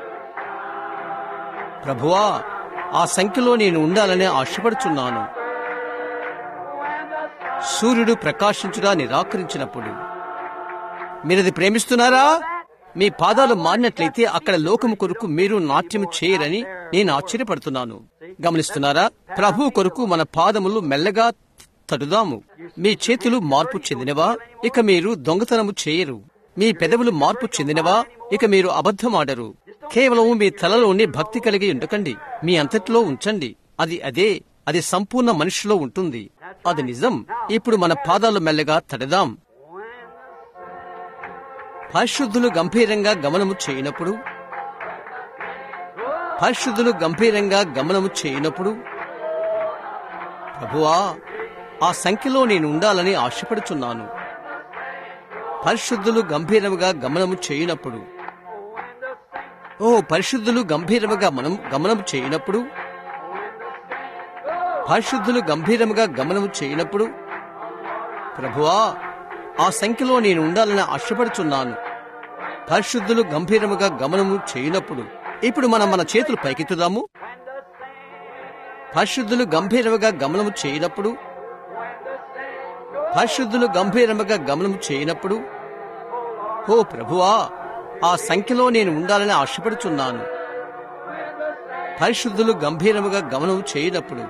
Speaker 1: ప్రభువా ఆ సంఖ్యలో నేను ఉండాలని ఆశపడుచున్నాను సూర్యుడు ప్రకాశించుట నిరాకరించినప్పుడు మీరది ప్రేమిస్తున్నారా మీ పాదాలు మారినట్లయితే అక్కడ లోకము కొరకు మీరు నాట్యం చేయరని నేను ఆశ్చర్యపడుతున్నాను గమనిస్తున్నారా ప్రభు కొరకు మన పాదములు మెల్లగా తడుదాము మీ చేతులు మార్పు చెందినవా ఇక మీరు దొంగతనము చేయరు మీ పెదవులు మార్పు చెందినవా ఇక మీరు అబద్ధమాడరు కేవలం మీ తలలోని భక్తి కలిగి ఉండకండి మీ అంతట్లో ఉంచండి అది అదే అది సంపూర్ణ మనిషిలో ఉంటుంది అది నిజం ఇప్పుడు మన పాదాలు మెల్లగా తడదాం పరిశుద్ధులు గంభీరంగా గమనము చేయనప్పుడు పరిశుద్ధులు గంభీరంగా గమనము చేయనప్పుడు ప్రభువా ఆ సంఖ్యలో నేను ఉండాలని ఆశపడుచున్నాను పరిశుద్ధులు గంభీరముగా గమనము చేయనప్పుడు ఓ పరిశుద్ధులు గంభీరముగా మనం గమనము చేయనప్పుడు పరిశుద్ధులు గంభీరముగా గమనము చేయనప్పుడు ప్రభువా ఆ సంఖ్యలో నేను ఉండాలని ఆశపడుచున్నాను పరిశుద్ధులు గంభీరముగా గమనము చేయనప్పుడు ఇప్పుడు మనం మన చేతులు పైకెత్తుదాము పరిశుద్ధులు గంభీరముగా గమనము చేయనప్పుడు పరిశుద్ధులు గంభీరముగా గమనము చేయనప్పుడు ఓ ప్రభువా ఆ సంఖ్యలో నేను ఉండాలని ఆశపడుచున్నాను పరిశుద్ధులు గంభీరముగా గమనము చేయనప్పుడు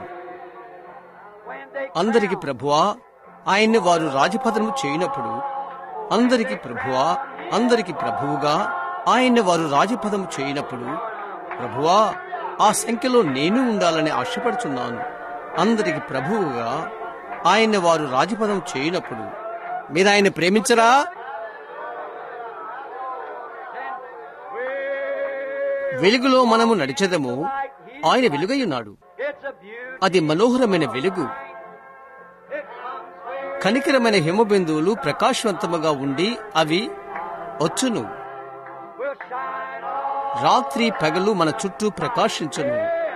Speaker 1: అందరికి ప్రభువా ఆయన్ని వారు రాజపదము చేయనప్పుడు అందరికి ప్రభువా అందరికి ప్రభువుగా ఆయన్ని వారు రాజపదము చేయనప్పుడు ప్రభువా ఆ సంఖ్యలో నేను ఉండాలని ఆశపడుచున్నాను అందరికి ప్రభువుగా ఆయన్ని వారు రాజపదం చేయనప్పుడు మీరు ఆయన ప్రేమించరా వెలుగులో మనము నడిచెదము ఆయన వెలుగయ్యున్నాడు
Speaker 2: It's a beauty.
Speaker 1: అది మనోహరమైన వెలుగు కనికరమైన హిమబిందువులు ప్రకాశవంతముగా ఉండి అవి వచ్చును
Speaker 2: Will shine on.
Speaker 1: రాత్రి పగలు మన చుట్టూ ప్రకాశించును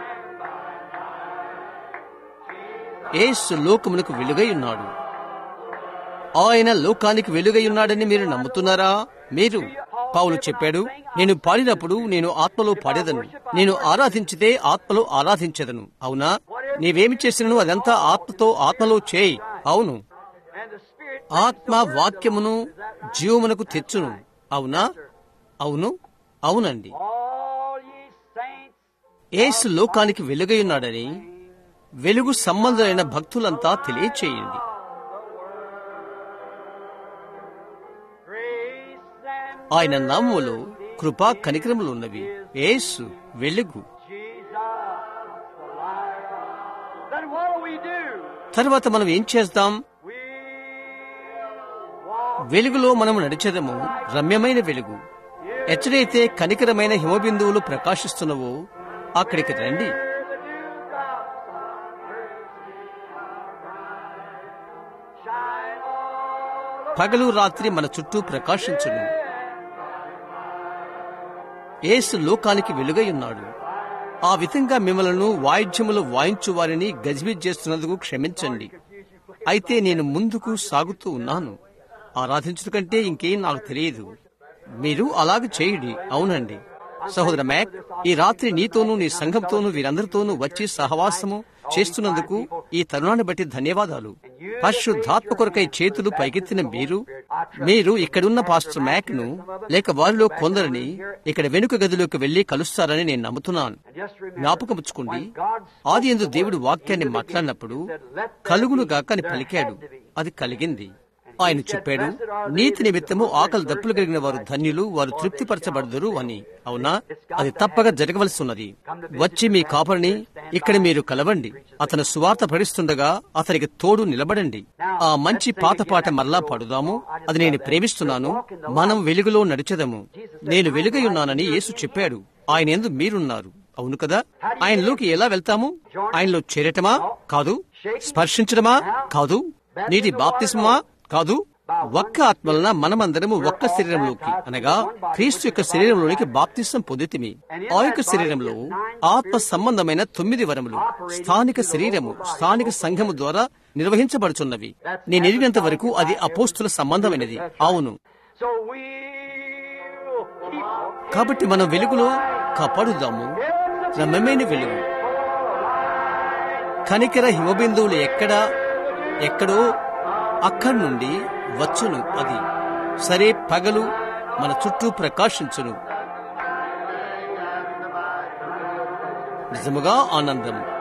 Speaker 1: ఏసు లోకమునకు వెలుగై ఉన్నాడు ఆయన లోకానికి వెలుగై ఉన్నాడని మీరు నమ్ముతున్నారా మీరు పౌలు చెప్పాడు నేను పాడినప్పుడు నేను ఆత్మలో పాడేదను నేను ఆరాధించితే ఆత్మలో ఆరాధించదను అవునా నీవేమి చేసినను అదంతా ఆత్మతో ఆత్మలో చేయి అవును
Speaker 2: And the Spirit.
Speaker 1: ఆత్మ వాక్యమును జీవమునకు తెచ్చును అవునా అవును అవునండి
Speaker 2: All ye saints.
Speaker 1: ఏసు లోకానికి వెలుగై ఉన్నాడని వెలుగు సంబంధులైన భక్తులంతా తెలియచేయండి
Speaker 2: Grace and
Speaker 1: ఆయన నామములో కృపా కనికరములు ఉన్నవి ఏసు వెలుగు
Speaker 2: Jesus, the light. Then what do we do?
Speaker 1: తర్వాత మనం ఏం చేస్తాం
Speaker 2: We walk
Speaker 1: వెలుగులో మనము నడిచెదము రమ్యమైన వెలుగు ఎచ్చడైతే కనికరమైన హిమబిందువులు ప్రకాశిస్తున్నవో అక్కడికి రండి
Speaker 2: the dewdrops of mercy. Shine all
Speaker 1: పగలు రాత్రి మన చుట్టూ ప్రకాశించును ఏసు లోకానికి వెలుగై ఉన్నాడు ఆ విధంగా మిమ్మలను వాయిద్యములు వాయించు వారిని గజిబిజ్ చేస్తున్నందుకు క్షమించండి అయితే నేను ముందుకు సాగుతూ ఉన్నాను ఆరాధించడం కంటే ఇంకేం నాకు తెలియదు మీరు అలాగ చేయండి అవునండి సహోదర మ్యాక్ ఈ రాత్రి నీతోనూ నీ సంఘంతోనూ వీరందరితోనూ వచ్చి సహవాసము చేస్తున్నందుకు ఈ తరుణాన్ని బట్టి ధన్యవాదాలు పరిశుద్ధాత్మ కొరకై చేతులు పైకెత్తిన మీరు మీరు ఇక్కడున్న పాస్టర్ మ్యాక్ ను లేక వారిలో కొందరిని ఇక్కడ వెనుక గదిలోకి వెళ్లి కలుస్తారని నేను నమ్ముతున్నాను
Speaker 2: And just remember,
Speaker 1: జ్ఞాపకముచ్చుకోండి
Speaker 2: when God spoke
Speaker 1: ఆది ఎందు
Speaker 2: the
Speaker 1: దేవుడు
Speaker 2: word
Speaker 1: వాక్యాన్ని
Speaker 2: into the
Speaker 1: మాట్లాడినప్పుడు
Speaker 2: beginning, he said, "Let there
Speaker 1: కలుగును
Speaker 2: be."
Speaker 1: గాక అని
Speaker 2: There
Speaker 1: పలికాడు
Speaker 2: had to be.
Speaker 1: అది కలిగింది ఆయన చెప్పాడు నీతి నిమిత్తము ఆకలి దప్పులు కలిగిన వారు ధన్యులు వారు తృప్తిపరచబడదురు అని అవునా అది తప్పక జరగవలసి ఉన్నది వచ్చి మీ కాపరిని ఇక్కడ మీరు కలవండి అతను సువార్త పడిస్తుండగా అతనికి తోడు నిలబడండి ఆ మంచి పాత పాట మరలా పాడుదాము అది నేను ప్రేమిస్తున్నాను మనం వెలుగులో నడిచెదము నేను వెలుగై ఉన్నానని యేసు చెప్పాడు ఆయన ఎందు మీరున్నారు అవును కదా ఆయనలోకి ఎలా వెళ్తాము ఆయనలో చేరటమా కాదు స్పర్శించడమా కాదు నీటి బాప్తిస్మా కాదు ఒక్క ఆత్మలన మనమందరము ఒక్క శరీరంలోకి అనగా క్రీస్తు యొక్క శరీరంలోనికి బాప్తిసం పొందితిమి ఆ యొక్క శరీరంలో ఆత్మ సంబంధమైన తొమ్మిది వరములు స్థానిక శరీరము స్థానిక సంఘము ద్వారా నిర్వహించబడుచున్నవి నేను ఎరిగినంత వరకు అది అపోస్తుల సంబంధమైనది అవును
Speaker 2: So we'll keep
Speaker 1: కాబట్టి మనం వెలుగులో కాపాడుదాము క్రమమైన వెలుగు కనికర హిమబిందువులు ఎక్కడ ఎక్కడో అక్కడి నుండి వచ్చును అది సరే పగలు మన చుట్టూ ప్రకాశించును నిజముగా ఆనందం